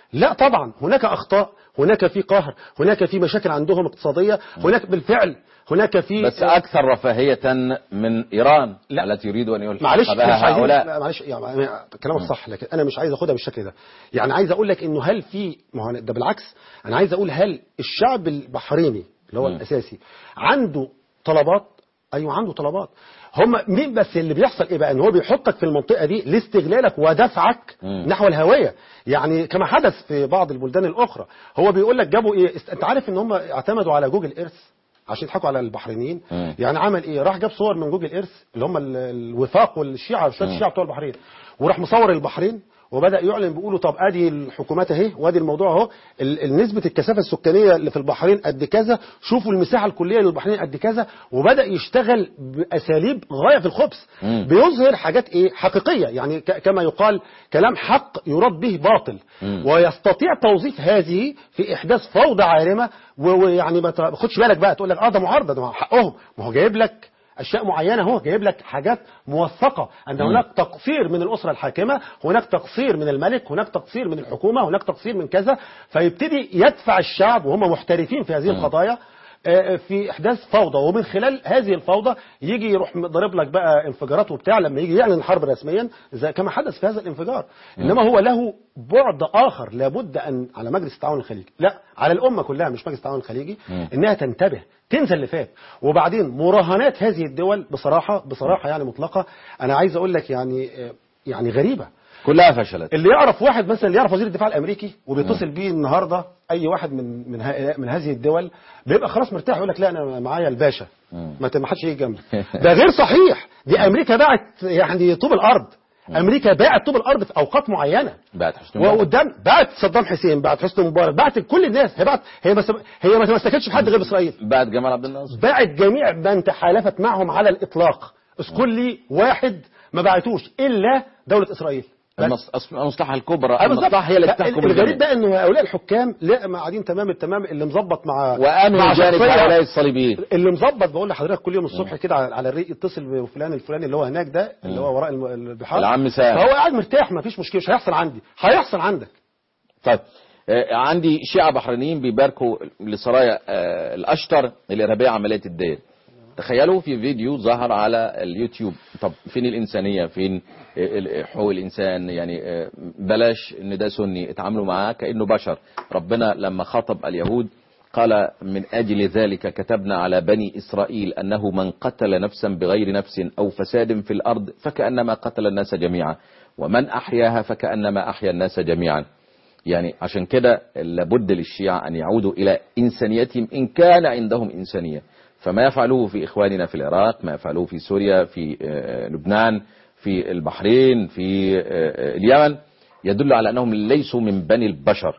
لا طبعا هناك اخطاء هناك في قهر هناك في مشاكل عندهم اقتصاديه هناك بالفعل هناك في بس أكثر رفاهية من إيران التي يريد أن يلحق معلش مش بها عايزين هؤلاء لا، معلش يعني كلامك صح لكن انا مش عايز اخدها بالشكل ده يعني عايز اقول لك انه هل في ما هو ده بالعكس انا عايز اقول هل الشعب البحريني اللي هو مم. الاساسي عنده طلبات ايوه عنده طلبات هم مين بس اللي بيحصل ايه بقى ان هو بيحطك في المنطقه دي لاستغلالك ودفعك مم. نحو الهويه يعني كما حدث في بعض البلدان الاخرى هو بيقول لك جابوا ايه است- انت عارف ان هم اعتمدوا على جوجل ايرث عشان يضحكوا على البحرينيين مم. يعني عمل ايه راح جاب صور من جوجل ايرث اللي هم ال- الوفاق والشيعة شويه الشيعة بتوع البحرين وراح مصور البحرين وبدا يعلن بيقولوا طب ادي الحكومات اهي وادي الموضوع اهو ال- ال- نسبه الكثافه السكانيه اللي في البحرين قد كذا شوفوا المساحه الكليه للبحرين قد كذا وبدا يشتغل باساليب غايه في الخبث مم. بيظهر حاجات ايه حقيقيه يعني ك- كما يقال كلام حق يراد به باطل مم. ويستطيع توظيف هذه في احداث فوضى عارمه و- ويعني ما تاخدش بالك بقى تقول لك اه ده معارضه ده حقهم ما هو جايب لك اشياء معينه هو جايب لك حاجات موثقه ان مم. هناك تقصير من الاسره الحاكمه هناك تقصير من الملك هناك تقصير من الحكومه هناك تقصير من كذا فيبتدي يدفع الشعب وهم محترفين في هذه القضايا آه، في احداث فوضى ومن خلال هذه الفوضى يجي يروح ضارب لك بقى انفجارات وبتاع لما يجي يعلن الحرب رسميا زي كما حدث في هذا الانفجار انما هو له بعد اخر لابد ان على مجلس التعاون الخليجي لا على الامه كلها مش مجلس التعاون الخليجي مم. انها تنتبه تنسى اللي فات وبعدين مراهنات هذه الدول بصراحه بصراحه يعني مطلقه انا عايز اقول لك يعني آه، يعني غريبه كلها فشلت اللي يعرف واحد مثلا اللي يعرف وزير الدفاع الامريكي وبيتصل بيه النهارده اي واحد من من ها- من هذه الدول بيبقى خلاص مرتاح يقول لك لا انا معايا الباشا مم. ما ت- ما حدش يجي جنبي ده غير صحيح دي امريكا باعت يعني طوب الارض امريكا باعت طوب الارض في اوقات معينه بعد حسني مبارك. وقدام بعت صدام حسين بعت حسني مبارك بعت كل الناس هي بعت هي ما سب- هي ما تمسكتش بحد غير اسرائيل بعد جمال عبد الناصر باعت جميع من تحالفت معهم على الاطلاق اذكر لي واحد ما باعتوش الا دوله اسرائيل بس. المص- أصل- المصلحة الكبرى آه بالظبط. المصلحة هي اللي لا، تحكم الغريب الجميع بقى انه هؤلاء الحكام لا ما قاعدين تمام التمام اللي مظبط مع وأنهوا مع جانب شخصية- هؤلاء الصليبيين اللي مظبط بقول لحضرتك كل يوم الصبح كده على على الريق يتصل بفلان الفلاني اللي هو هناك ده اللي هو وراء الم- البحار العم سام. فهو قاعد مرتاح ما فيش مشكله مش هيحصل عندي هيحصل عندك طيب آه، عندي شيعة بحرينيين بيباركوا لسرايا آه، الأشتر الإرهابية عملية الدير تخيلوا في فيديو ظهر على اليوتيوب طب فين الإنسانية فين آه، ال- حقوق الإنسان يعني آه، بلاش إن ده سني اتعاملوا معاه كأنه بشر ربنا لما خاطب اليهود قال من أجل ذلك كتبنا على بني إسرائيل أنه من قتل نفسا بغير نفس أو فساد في الأرض فكأنما قتل الناس جميعا ومن أحياها فكأنما أحيا الناس جميعا يعني عشان كده لابد للشيعة أن يعودوا إلى إنسانيتهم إن كان عندهم إنسانية فما يفعلوه في إخواننا في العراق ما يفعلوه في سوريا في آه، لبنان في البحرين في آه، اليمن يدل على أنهم ليسوا من بني البشر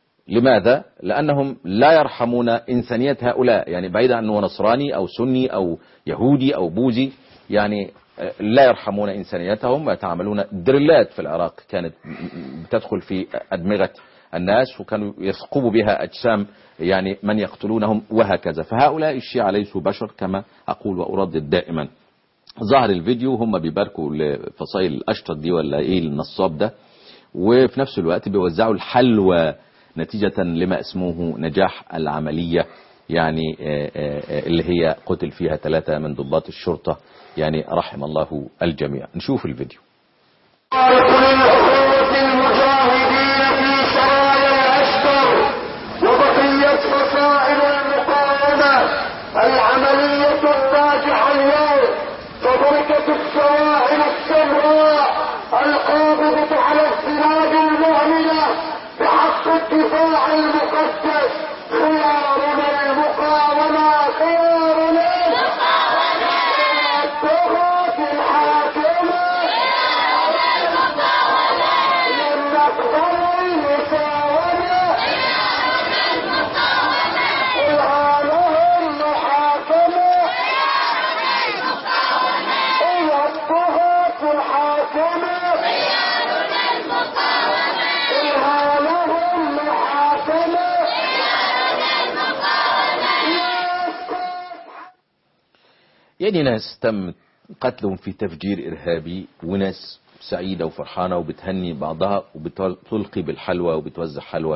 لماذا؟ لأنهم لا يرحمون إنسانية هؤلاء يعني بعيدا أنه نصراني أو سني أو يهودي أو بوذي يعني آه، لا يرحمون إنسانيتهم ويتعاملون دريلات في العراق كانت م- م- بتدخل في أدمغة الناس وكانوا يثقبوا بها أجسام يعني من يقتلونهم وهكذا فهؤلاء الشيعة ليسوا بشر كما أقول وأردد دائما ظهر الفيديو هم بيباركوا لفصائل الأشطر دي ولا إيه النصاب ده وفي نفس الوقت بيوزعوا الحلوى نتيجة لما اسمه نجاح العملية يعني آه، آه، آه، اللي هي قتل فيها ثلاثة من ضباط الشرطة يعني رحم الله الجميع نشوف الفيديو لكل الأخوة المجاهدين في سرايا الأشتر وبقية فصائل المقاومة العملية الناجحة اليوم تبركة السواحل السمراء القابضة على الزناد المؤمنة بحق الدفاع المقدس خيارنا المقاومة خيارنا الطغاة الحاكمة لم نقبل المساومة إرهابهم محاكمة إلى الطغاة الحاكمة إرهابهم محاكمة يعني ناس تم قتلهم في تفجير إرهابي وناس سعيدة وفرحانة وبتهني بعضها وبتلقي بالحلوى وبتوزع حلوى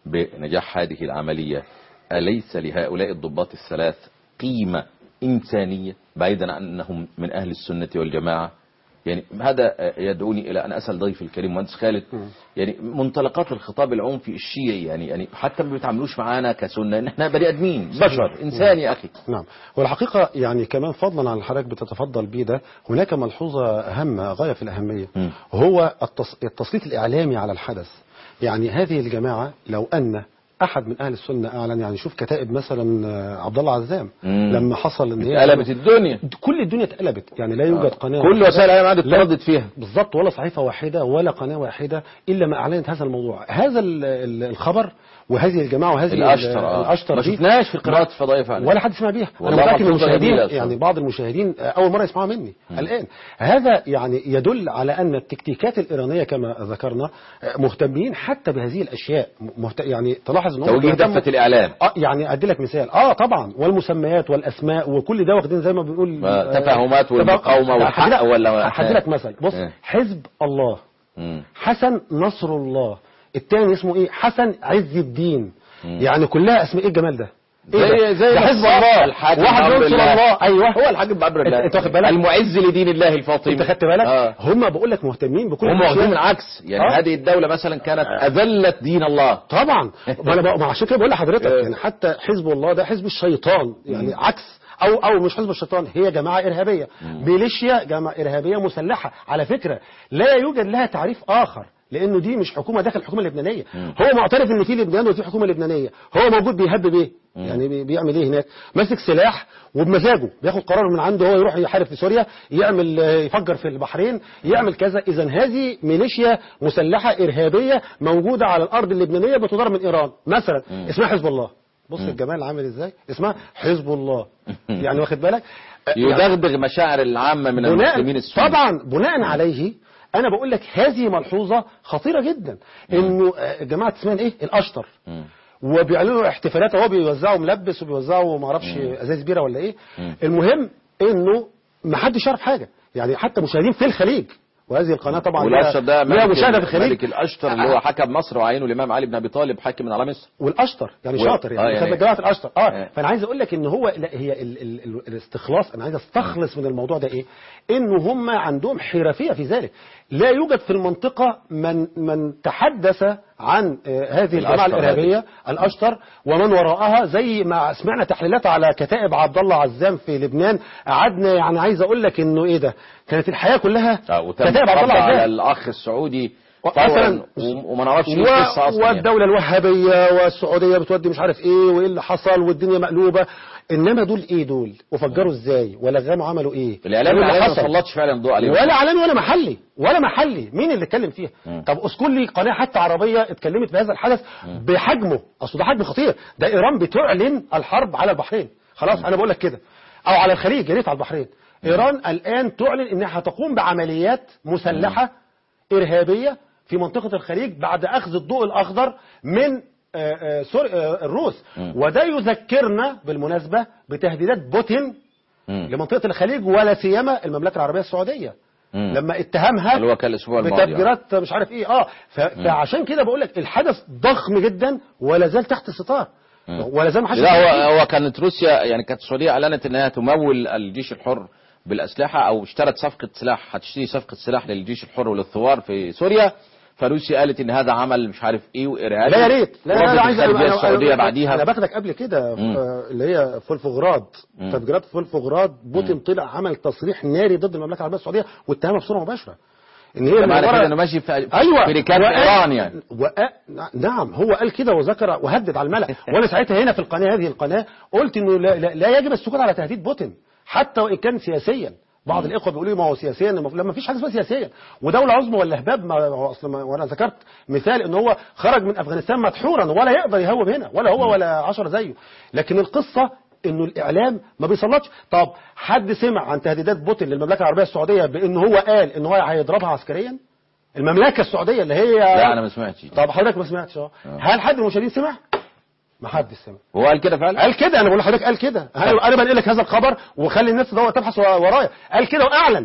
بنجاح هذه العملية أليس لهؤلاء الضباط الثلاث قيمة إنسانية بعيدا عن أنهم من أهل السنة والجماعة يعني هذا يدعوني إلى أن أسأل ضيفي الكريم مهندس خالد يعني منطلقات الخطاب العنفي الشيعي يعني يعني حتى ما بيتعاملوش معانا كسنة إن احنا بني آدمين بشر إنسان يا أخي نعم والحقيقة يعني كمان فضلا عن حضرتك بتتفضل بيه ده هناك ملحوظة هامة غاية في الأهمية مم. هو التص... التسليط الإعلامي على الحدث يعني هذه الجماعة لو أن أحد من أهل السنة أعلن يعني شوف كتائب مثلا آه، عبد الله عزام مم. لما حصل إن هي قلبت الدنيا كل الدنيا اتقلبت يعني لا يوجد قناة كل واحدة. وسائل الإعلام قعدت لا. تردد فيها بالضبط ولا صحيفة واحدة ولا قناة واحدة إلا ما أعلنت هذا الموضوع هذا ال- ال- الخبر وهذه الجماعة وهذه ال- الأشطر آه. الأشطر ما دي شفناش في قراءة فضائية فعلا ولا حد سمع بيها انا والله متاكد ان ملحوظة المشاهدين جميلة أصلاً. يعني بعض المشاهدين آه، اول مره يسمعوا مني الان هذا يعني يدل على ان التكتيكات الايرانيه كما ذكرنا آه، مهتمين حتى بهذه الاشياء مهت... يعني تلاحظ ان هم توجيه بيهتموا- دفة الإعلام اه يعني ادي لك مثال اه طبعا والمسميات والاسماء وكل ده واخدين زي ما بنقول آه، تفاهمات والمقاومة والحق هدي لك- ولا- هدي لك مثل بص آه. حزب الله مم. حسن نصر الله الثاني اسمه ايه حسن عز الدين يعني كلها اسماء ايه الجمال ده إيه زي ده؟ زي ده حزب الله الحاج واحد بأمر ينصر الله. الله ايوه هو الحاج بأمر انت, الله انت واخد بالك المعز لدين الله الفاطمي انت خدت بالك آه. هم بقول لك مهتمين بكل هم الأشياء. واخدين العكس يعني آه. هذه الدولة مثلا كانت أذلت دين الله طبعا ما انا بقى ما عشان كده بقول لحضرتك آه. يعني حتى حزب الله ده حزب الشيطان يعني عكس او او مش حزب الشيطان هي جماعه ارهابيه ميليشيا جماعه ارهابيه مسلحه على فكره لا يوجد لها تعريف اخر لانه دي مش حكومه داخل الحكومه اللبنانيه هو معترف ان في لبنان وفي حكومه لبنانيه هو موجود بيهبب ايه يعني بي- بيعمل ايه هناك ماسك سلاح وبمزاجه بياخد قرار من عنده هو يروح يحارب في سوريا يعمل آه، يفجر في البحرين يعمل كذا اذا هذه ميليشيا مسلحه ارهابيه موجوده على الارض اللبنانيه بتدار من ايران مثلا اسمها حزب الله بص الجمال عامل ازاي اسمها حزب الله يعني واخد بالك آه، يعني يدغدغ مشاعر العامة من المسلمين بناء السنة طبعا بناء عليه انا بقول لك هذه ملحوظه خطيره جدا انه آه، جماعه اسمها ايه الاشطر وبيعلنوا احتفالات اهو بيوزعوا ملبس وبيوزعوا ما اعرفش ازاز بيره ولا ايه المهم انه ما حدش يعرف حاجه يعني حتى مشاهدين في الخليج وهذه القناه طبعا والأشطر ده ليها ملك, مشاهده في الخليج ملك الأشطر اللي هو حكم مصر وعينه الإمام علي بن أبي طالب حاكم من على مصر والاشطر يعني و- شاطر آه، يعني, يعني- يعني جماعه الاشطر اه آه. فانا عايز اقول لك ان هو لا هي ال ال ال الاستخلاص انا عايز استخلص من الموضوع ده ايه ان هم عندهم حرفيه في ذلك لا يوجد في المنطقه من من تحدث عن آه، هذه الجماعه الأشطر الارهابيه الاشطر ومن وراءها زي ما سمعنا تحليلات على كتائب عبد الله عزام في لبنان قعدنا يعني عايز اقول لك انه ايه ده كانت الحياه كلها آه، وتم كتائب عبد الله القبض على عزام الأخ السعودي مثلا فورا و- وما نعرفش ايه القصة أصلا يعني. والدولة الوهابية والسعودية بتودي مش عارف ايه وايه اللي حصل والدنيا مقلوبة انما دول ايه دول وفجروا ازاي ولغموا عملوا ايه الإعلام إيه اللي العالمي ما حصل؟ سلطش فعلا الضوء عليهم ولا عالمي ولا محلي ولا محلي مين اللي اتكلم فيها طب اذكر لي قناه حتى عربيه اتكلمت بهذا الحدث بحجمه اصل ده حجم خطير ده ايران بتعلن الحرب على البحرين خلاص انا بقول لك كده او على الخليج يا ريت على البحرين ايران الان تعلن انها هتقوم بعمليات مسلحه ارهابيه في منطقه الخليج بعد اخذ الضوء الاخضر من آه، آه، سور- آه، الروس وده يذكرنا بالمناسبه بتهديدات بوتين مم. لمنطقه الخليج ولا سيما المملكه العربيه السعوديه مم. لما اتهمها اللي هو كان الأسبوع الماضي بتفجيرات مش عارف ايه اه ف- فعشان كده بقول لك الحدث ضخم جدا ولا زال تحت الستار ولا زال ما حدش لا يعرف هو هو كانت روسيا يعني كانت السعوديه اعلنت انها تمول الجيش الحر بالاسلحه او اشترت صفقه سلاح هتشتري صفقه سلاح للجيش الحر وللثوار في سوريا فروسيا قالت ان هذا عمل مش عارف ايه وارهابي لا يا ريت لا لا, وردت لا عايز الخارجيه أنا- السعوديه أنا- بعديها انا باخدك قبل كده مم. آه، اللي هي فولفوغراد تفجيرات فولفوغراد بوتين طلع عمل تصريح ناري ضد المملكه العربيه السعوديه واتهمها بصوره مباشره ان هي ده معنى من ورا- كده انه ماشي في ايوه في ركاب وقال- ايران يعني وقال نعم هو قال كده وذكر وهدد على الملأ وانا ساعتها هنا في القناه هذه القناه قلت انه لا, لا, لا يجب السكوت على تهديد بوتين حتى وان كان سياسيا بعض الاخوه بيقولوا لي ما هو سياسيا المفروض- لما فيش حاجه اسمها سياسيا ودوله عظمى ولا هباب ما هو اصل ما- وانا ذكرت مثال ان هو خرج من افغانستان مدحورا ولا يقدر يهوب هنا ولا هو ولا عشرة زيه لكن القصه انه الاعلام ما بيسلطش طب حد سمع عن تهديدات بوتين للمملكه العربيه السعوديه بان هو قال ان هو هيضربها عسكريا المملكه السعوديه اللي هي لا انا ما سمعتش طب حضرتك ما سمعتش اه هل حد من المشاهدين سمع؟ ما حدش سمع هو قال كده فعلا قال كده انا بقول لحضرتك قال كده انا انا بنقل لك هذا الخبر وخلي الناس تدور تبحث ورايا قال كده واعلن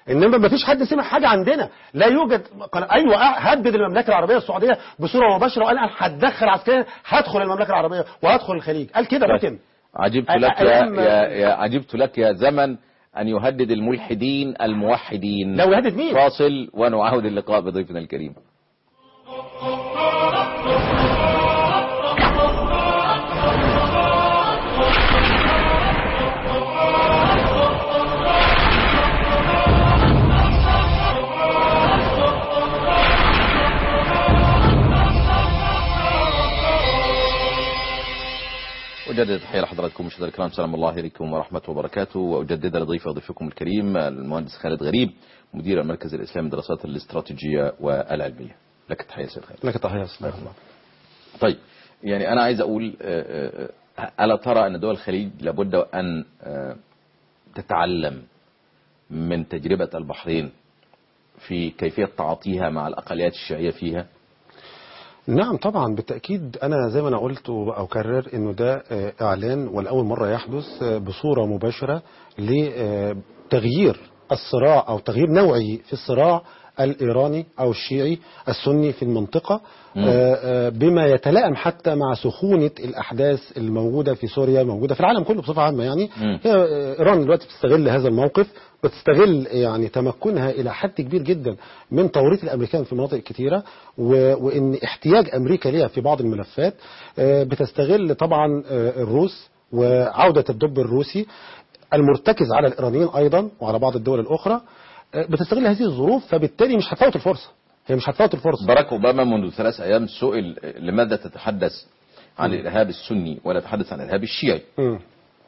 انما ما فيش حد سمع حاجه عندنا لا يوجد قال ايوه هدد المملكه العربيه السعوديه بصوره مباشره وقال انا هتدخل عسكريا هدخل المملكه العربيه وهدخل الخليج قال كده بوتين عجبت أ- لك يا, أيام- يا, يا عجبت لك يا زمن أن يهدد الملحدين الموحدين لو يهدد مين فاصل ونعاود اللقاء بضيفنا الكريم أجدد تحية لحضراتكم مشاهدينا الكرام سلام الله عليكم ورحمة وبركاته وأجدد لضيف ضيفكم الكريم المهندس خالد غريب مدير المركز الإسلامي للدراسات الاستراتيجية والعلمية لك التحية سيد خالد لك تحيه استاذ الله طيب يعني أنا عايز أقول آه، آه، ألا ترى أن دول الخليج لابد أن آه، تتعلم من تجربة البحرين في كيفية تعاطيها مع الأقليات الشيعية فيها نعم طبعا بالتأكيد أنا زي ما أنا قلت وأكرر أنه ده آه، إعلان والأول مرة يحدث آه، بصورة مباشرة لتغيير الصراع أو تغيير نوعي في الصراع الإيراني أو الشيعي السني في المنطقة آه، آه، بما يتلائم حتى مع سخونة الأحداث الموجودة في سوريا موجودة في العالم كله بصفة عامة يعني مم. هي آه، إيران دلوقتي بتستغل هذا الموقف بتستغل يعني تمكنها إلى حد كبير جدا من توريط الأمريكان في مناطق كتيرة و- وإن احتياج أمريكا ليها في بعض الملفات آه، بتستغل طبعا آه، الروس وعودة الدب الروسي المرتكز على الإيرانيين أيضا وعلى بعض الدول الأخرى آه، بتستغل هذه الظروف فبالتالي مش هتفوت الفرصة هي مش هتفوت الفرصة باراك اوباما منذ ثلاث ايام سئل لماذا تتحدث عن الارهاب السني ولا تتحدث عن الارهاب الشيعي مم.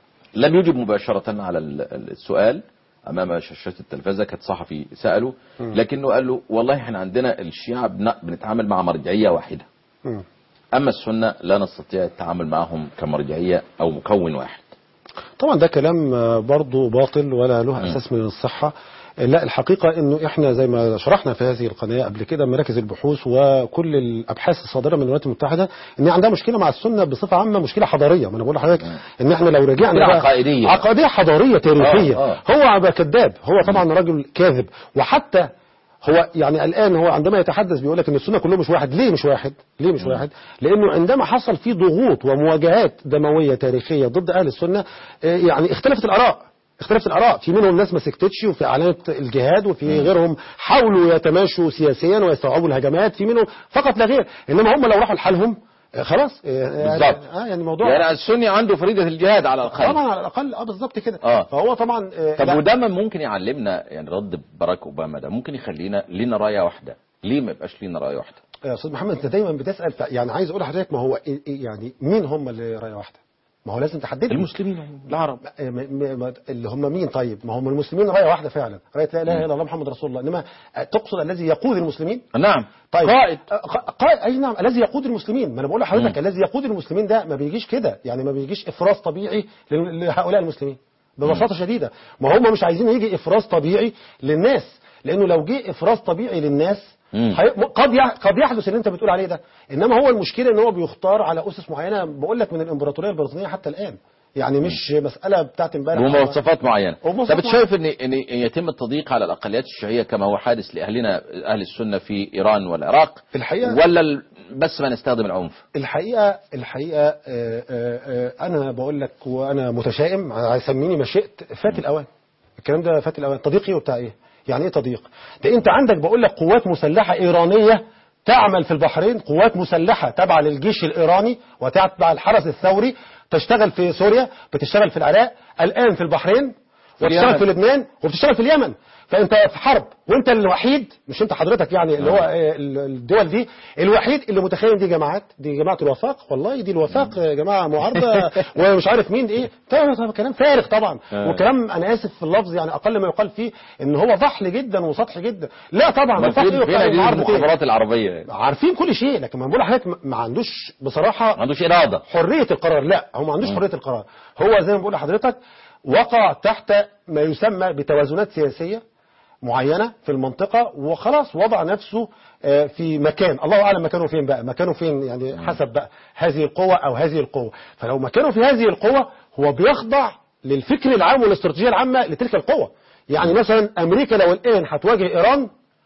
لم يجب مباشرة على ال- ال- السؤال أمام شاشة التلفزة كانت صحفي سأله لكنه قال له والله احنا عندنا الشيعة بن- بنتعامل مع مرجعية واحدة مم. أما السنة لا نستطيع التعامل معهم كمرجعية أو مكون واحد طبعا ده كلام آه، برضه باطل ولا له اساس من الصحه آه، لا الحقيقه انه احنا زي ما شرحنا في هذه القناه قبل كده مراكز البحوث وكل الابحاث الصادره من الولايات المتحده ان عندها مشكله مع السنه بصفه عامه مشكله حضاريه ما انا بقول لحضرتك ان احنا لو رجعنا مشكلة بقى- عقائدية. عقائديه حضاريه تاريخيه آه، هو بقى كذاب هو طبعا راجل كاذب وحتى هو يعني الان هو عندما يتحدث بيقول لك ان السنه كلهم مش واحد ليه مش واحد ليه مش واحد لانه عندما حصل في ضغوط ومواجهات دمويه تاريخيه ضد اهل السنه آه، يعني اختلفت الاراء اختلفت الاراء في منهم ناس ما سكتتش وفي اعلنت الجهاد وفي غيرهم حاولوا يتماشوا سياسيا ويستوعبوا الهجمات في منهم فقط لا غير انما هم لو راحوا لحالهم آه، خلاص آه، بالظبط. اه يعني الموضوع يعني السني عنده فريدة الجهاد على الأقل طبعا على الاقل اه بالظبط كده آه. فهو طبعا آه، طب لا. وده ما ممكن يعلمنا يعني رد باراك اوباما ده ممكن يخلينا لينا رايه واحده ليه ما يبقاش لينا رايه واحده يا استاذ محمد انت دايما بتسال ف- يعني عايز اقول لحضرتك ما هو إيه- إيه يعني مين هم اللي رايه واحده؟ ما هو لازم تحدد المسلمين العرب م- م- م- اللي هم مين طيب؟ ما هم المسلمين رايه واحده فعلا، رايه لا اله الا الله محمد رسول الله، انما تقصد الذي يقود المسلمين؟ نعم طيب قائد آه، ق- قائد اي نعم الذي يقود المسلمين ما انا بقول لحضرتك الذي يقود المسلمين ده ما بيجيش كده يعني ما بيجيش افراز طبيعي لل- لهؤلاء المسلمين ببساطه شديده ما هم مش عايزين يجي افراز طبيعي للناس لانه لو جه افراز طبيعي للناس مم. هي- قد يح- قد يحدث اللي انت بتقول عليه ده انما هو المشكله ان هو بيختار على اسس معينه بقول لك من الامبراطوريه البريطانيه حتى الان يعني مش مساله بتاعت امبارح ومواصفات معينه ومواصفات طب شايف ان ان يتم التضييق على الاقليات الشيعيه كما هو حادث لاهلنا اهل السنه في ايران والعراق في الحقيقة ولا ال- بس ما نستخدم العنف الحقيقة الحقيقة آه، آه، آه، أنا بقول لك وأنا متشائم هيسميني ما شئت فات الأوان الكلام ده فات الأوان تضييق إيه وبتاع إيه؟ يعني إيه تضييق؟ ده أنت عندك بقول لك قوات مسلحة إيرانية تعمل في البحرين قوات مسلحة تابعة للجيش الإيراني وتتبع الحرس الثوري تشتغل في سوريا بتشتغل في العراق الآن في البحرين وتشتغل اليمن. في لبنان وبتشتغل في اليمن فانت في حرب وانت الوحيد مش انت حضرتك يعني اللي هو آه، ال- الدول دي الوحيد اللي متخيل دي جماعات دي جماعه الوفاق والله دي الوفاق يا جماعه معارضه ومش عارف مين ايه طبعا طبعا كلام فارغ طبعا آه. وكلام انا اسف في اللفظ يعني اقل ما يقال فيه ان هو ضحل جدا وسطحي جدا لا طبعا ما وفاق فين ايه فين وبتاع هذه معارضة إيه؟ المخابرات العربيه عارفين كل شيء لكن ما بقول لحضرتك ما- ما عندوش بصراحه ما عندوش اراده حرية القرار لا هو ما عندوش حرية القرار هو زي ما بقول لحضرتك وقع تحت ما يسمى بتوازنات سياسية معينة في المنطقة وخلاص وضع نفسه آه، في مكان الله أعلم مكانه فين بقى مكانه فين يعني حسب بقى هذه القوة أو هذه القوة فلو مكانه في هذه القوة هو بيخضع للفكر العام والاستراتيجية العامة لتلك القوة يعني مثلا امريكا لو الان هتواجه ايران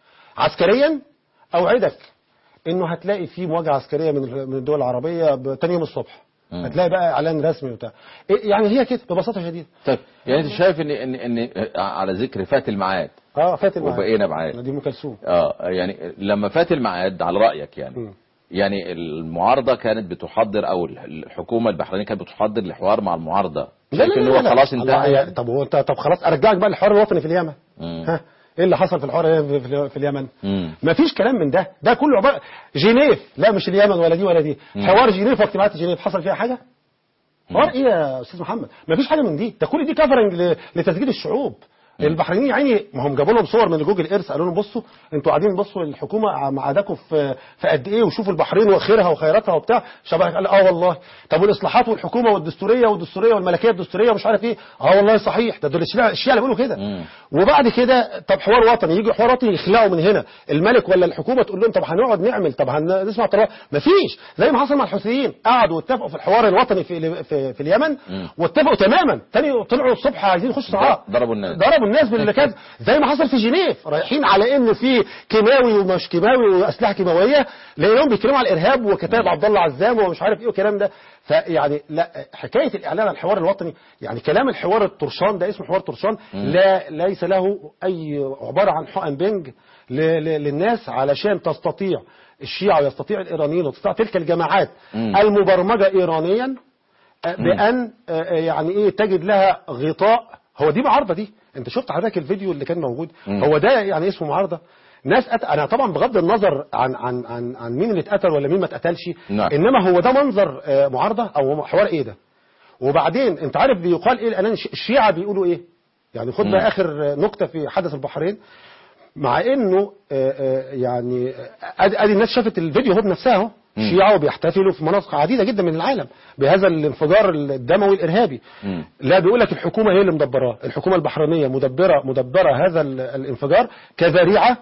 عسكريا اوعدك انه هتلاقي في مواجهه عسكريه من من الدول العربيه ب- تاني يوم الصبح مم. هتلاقي بقى اعلان رسمي وبتاع إيه يعني هي كده ببساطه شديده طيب يعني انت شايف ان ان ان على ذكر فات الميعاد اه فات الميعاد. وبقينا بعاد دي ام كلثوم اه يعني لما فات الميعاد على رايك يعني مم. يعني المعارضه كانت بتحضر او الحكومه البحرينيه كانت بتحضر لحوار مع المعارضه شايف ان هو خلاص الله انتهى يا- يعني؟ طب هو انت طب خلاص ارجعك بقى للحوار الوطني في اليمن مم. ها ايه اللي حصل في الحوار في, في, في اليمن مم. مفيش كلام من ده ده كله عباره جنيف لا مش اليمن ولا دي ولا دي حوار جنيف واجتماعات جنيف حصل فيها حاجه حوار ايه يا استاذ محمد مفيش حاجه من دي ده كل دي كفرنج ل- لتسجيل الشعوب البحرينيين يا عيني ما هم جابوا لهم صور من جوجل ايرث قالوا لهم بصوا انتوا قاعدين بصوا الحكومه معاداكم في في قد ايه وشوفوا البحرين وخيرها وخيراتها وبتاع شبه قال اه والله طب والاصلاحات والحكومه والدستوريه والدستوريه والملكيه الدستوريه ومش عارف ايه اه والله صحيح ده دول الشيعة الشيعة اللي بيقولوا كده مم. وبعد كده طب حوار وطني يجي حوار وطني يخلقوا من هنا الملك ولا الحكومه تقول لهم طب هنقعد نعمل طب هنسمع طلبات مفيش زي ما حصل مع الحوثيين قعدوا واتفقوا في الحوار الوطني في في, في اليمن واتفقوا تماما تاني طلعوا الصبح عايزين يخشوا صراع ضربوا الناس. ضربوا الناس باللي كانت زي ما حصل في جنيف رايحين على ان في كيماوي ومش كيماوي واسلحه كيماويه لقيناهم بيتكلموا على الارهاب وكتاب عبد الله عزام ومش عارف ايه والكلام ده فيعني لا حكايه الاعلان عن الحوار الوطني يعني كلام الحوار الطرشان ده اسمه حوار طرشان لا ليس له اي عباره عن حقن بنج ل- ل- للناس علشان تستطيع الشيعة ويستطيع الإيرانيين وتستطيع تلك الجماعات مم. المبرمجة إيرانيا آه، بأن آه، آه، يعني إيه تجد لها غطاء هو دي معارضة دي أنت شفت حضرتك الفيديو اللي كان موجود مم. هو ده يعني اسمه معارضة ناس أت... انا طبعا بغض النظر عن عن عن عن مين اللي اتقتل ولا مين ما اتقتلش نعم. انما هو ده منظر آه، معارضه او حوار ايه ده وبعدين انت عارف بيقال ايه الان الش- الشيعه بيقولوا ايه يعني خد مم. بقى اخر آه، نقطه في حدث البحرين مع انه آه، آه، يعني آه، ادي ادي الناس شافت الفيديو هو بنفسها اهو الشيعة وبيحتفلوا في مناطق عديدة جدا من العالم بهذا الانفجار الدموي الإرهابي مم. لا بيقول لك الحكومة هي اللي مدبراه الحكومة البحرينية مدبرة مدبرة هذا ال- الانفجار كذريعة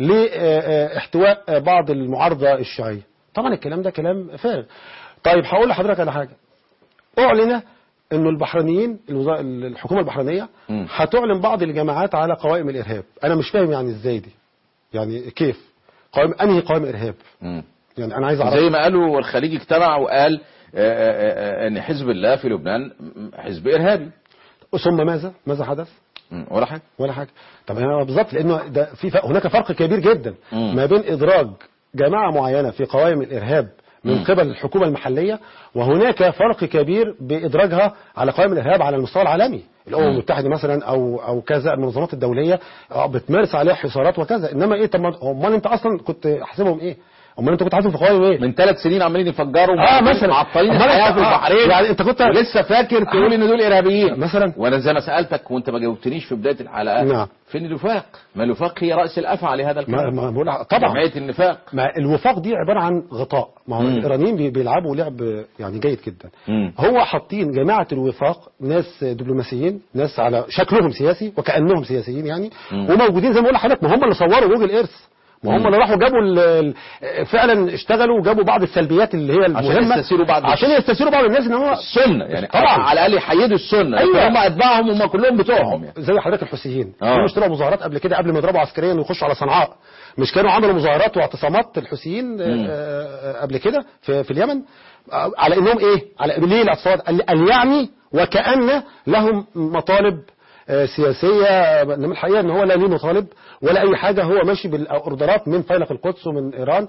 لاحتواء بعض المعارضة الشيعية طبعا الكلام ده كلام فارغ طيب هقول لحضرتك على حاجة أعلن انه البحرينيين الوزا- الحكومة البحرينية مم. هتعلن بعض الجماعات على قوائم الإرهاب أنا مش فاهم يعني إزاي دي يعني كيف قوائم أنهي قوائم إرهاب مم. يعني أنا عايز أعرف زي ما قالوا والخليج اجتمع وقال آه، آه، آه، ان حزب الله في لبنان حزب ارهابي ثم ماذا ماذا حدث مم. ولا حاجه ولا حاجة طب هو بالظبط لأنه ده في ف- هناك فرق كبير جدا مم. ما بين إدراج جماعة معينة في قوائم الإرهاب من مم. قبل الحكومة المحلية وهناك فرق كبير بإدراجها على قوائم الإرهاب على المستوى العالمي الأمم مم. المتحدة مثلا أو أو كذا المنظمات الدولية آه، بتمارس عليها حصارات وكذا إنما إيه طب ما- أمال أنت أصلا كنت حاسبهم إيه؟ أمال أنت كنت حاسبهم في قوائم إيه؟ من ثلاث سنين عمالين يفجروا اه مثلا معطلين أمال الحياه أنت- في آه، البحرين يعني أنت كنت ولسه فاكر تقول ان دول ارهابيين مثلا وانا زي ما سالتك وانت ما جاوبتنيش في بدايه الحلقه نعم. فين الوفاق ما الوفاق هي راس الافعى لهذا ما الكلام ما بقول طبعا جمعيه النفاق ما الوفاق دي عبارة عن غطاء ما هو مم. الإيرانيين بي- بيلعبوا لعب يعني جيد جدا مم. هو حاطين جماعة الوفاق ناس دبلوماسيين ناس على شكلهم سياسي وكأنهم سياسيين يعني مم. وموجودين زي ما بقول لحضرتك ما هم اللي صوروا جوجل ايرث ما هم مم. اللي راحوا جابوا ال- ال- فعلا اشتغلوا وجابوا بعض السلبيات اللي هي المهمة يستثيروا بعض عشان يستثيروا بعض الناس ان هو السنه يعني طبعا. على الاقل يحيدوا السنه أيوة. أيوة. هم اتباعهم هم كلهم بتوعهم يعني. زي حضرتك الحوثيين آه. هم اشتروا مظاهرات قبل كده قبل ما يضربوا عسكريا ويخشوا على صنعاء مش كانوا عملوا مظاهرات واعتصامات الحوثيين آه، آه، قبل كده في, في اليمن آه، على انهم ايه على ليه الاعتصامات قال قال يعني وكأن لهم مطالب آه، سياسية انما الحقيقة ان هو لا ليه مطالب ولا اي حاجة هو ماشي بالاوردرات من فيلق القدس ومن ايران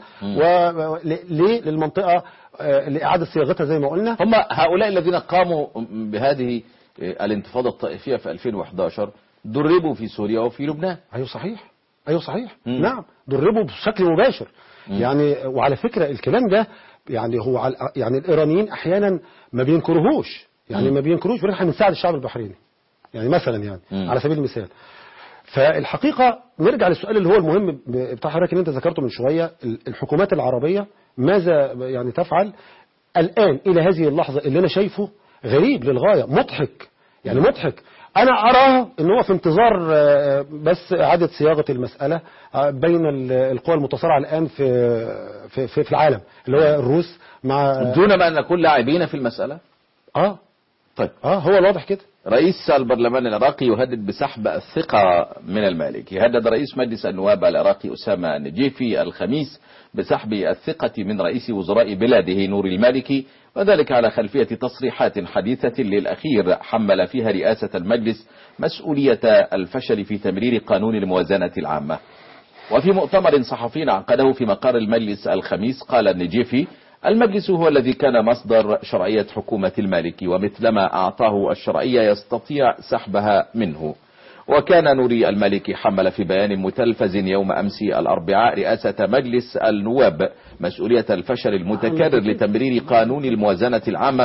وليه للمنطقة آه، لإعادة صياغتها زي ما قلنا هم هؤلاء الذين قاموا بهذه الانتفاضة الطائفية في 2011 دربوا في سوريا وفي لبنان ايوه صحيح ايوه صحيح مم. نعم دربوا بشكل مباشر يعني وعلى فكره الكلام ده يعني هو على يعني الايرانيين احيانا ما بينكروهوش يعني مم. ما بينكروش بيقولوا احنا بنساعد الشعب البحريني يعني مثلا يعني مم. على سبيل المثال فالحقيقه نرجع للسؤال اللي هو المهم ب- بتاع حضرتك اللي انت ذكرته من شويه ال- الحكومات العربيه ماذا يعني تفعل الان الى هذه اللحظه اللي انا شايفه غريب للغايه مضحك يعني مضحك انا اراه ان هو في انتظار آه، بس اعاده صياغه المساله آه، بين ال- القوى المتصارعه الان في في في, في العالم اللي هو الروس مع دون ما أن نكون لاعبين في المسألة اه طيب اه هو الواضح كده رئيس البرلمان العراقي يهدد بسحب الثقة من المالكي هدد رئيس مجلس النواب العراقي أسامة النجيفي الخميس بسحب الثقة من رئيس وزراء بلاده نور المالكي وذلك على خلفية تصريحات حديثة للأخير حمل فيها رئاسة المجلس مسؤولية الفشل في تمرير قانون الموازنة العامة وفي مؤتمر صحفي عقده في مقر المجلس الخميس قال النجيفي المجلس هو الذي كان مصدر شرعية حكومة المالكي ومثلما أعطاه الشرعية يستطيع سحبها منه وكان نوري المالكي حمل في بيان متلفز يوم أمس الأربعاء رئاسة مجلس النواب مسؤولية الفشل المتكرر لتمرير قانون الموازنة العامة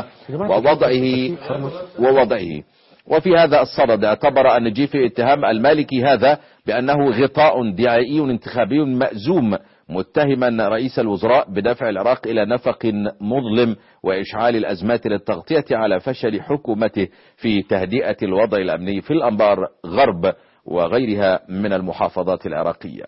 ووضعه ووضعه وفي هذا الصدد اعتبر النجيفي اتهام المالكي هذا بأنه غطاء دعائي انتخابي مأزوم متهما رئيس الوزراء بدفع العراق إلى نفق مظلم وإشعال الأزمات للتغطية على فشل حكومته في تهدئة الوضع الأمني في الأنبار غرب وغيرها من المحافظات العراقية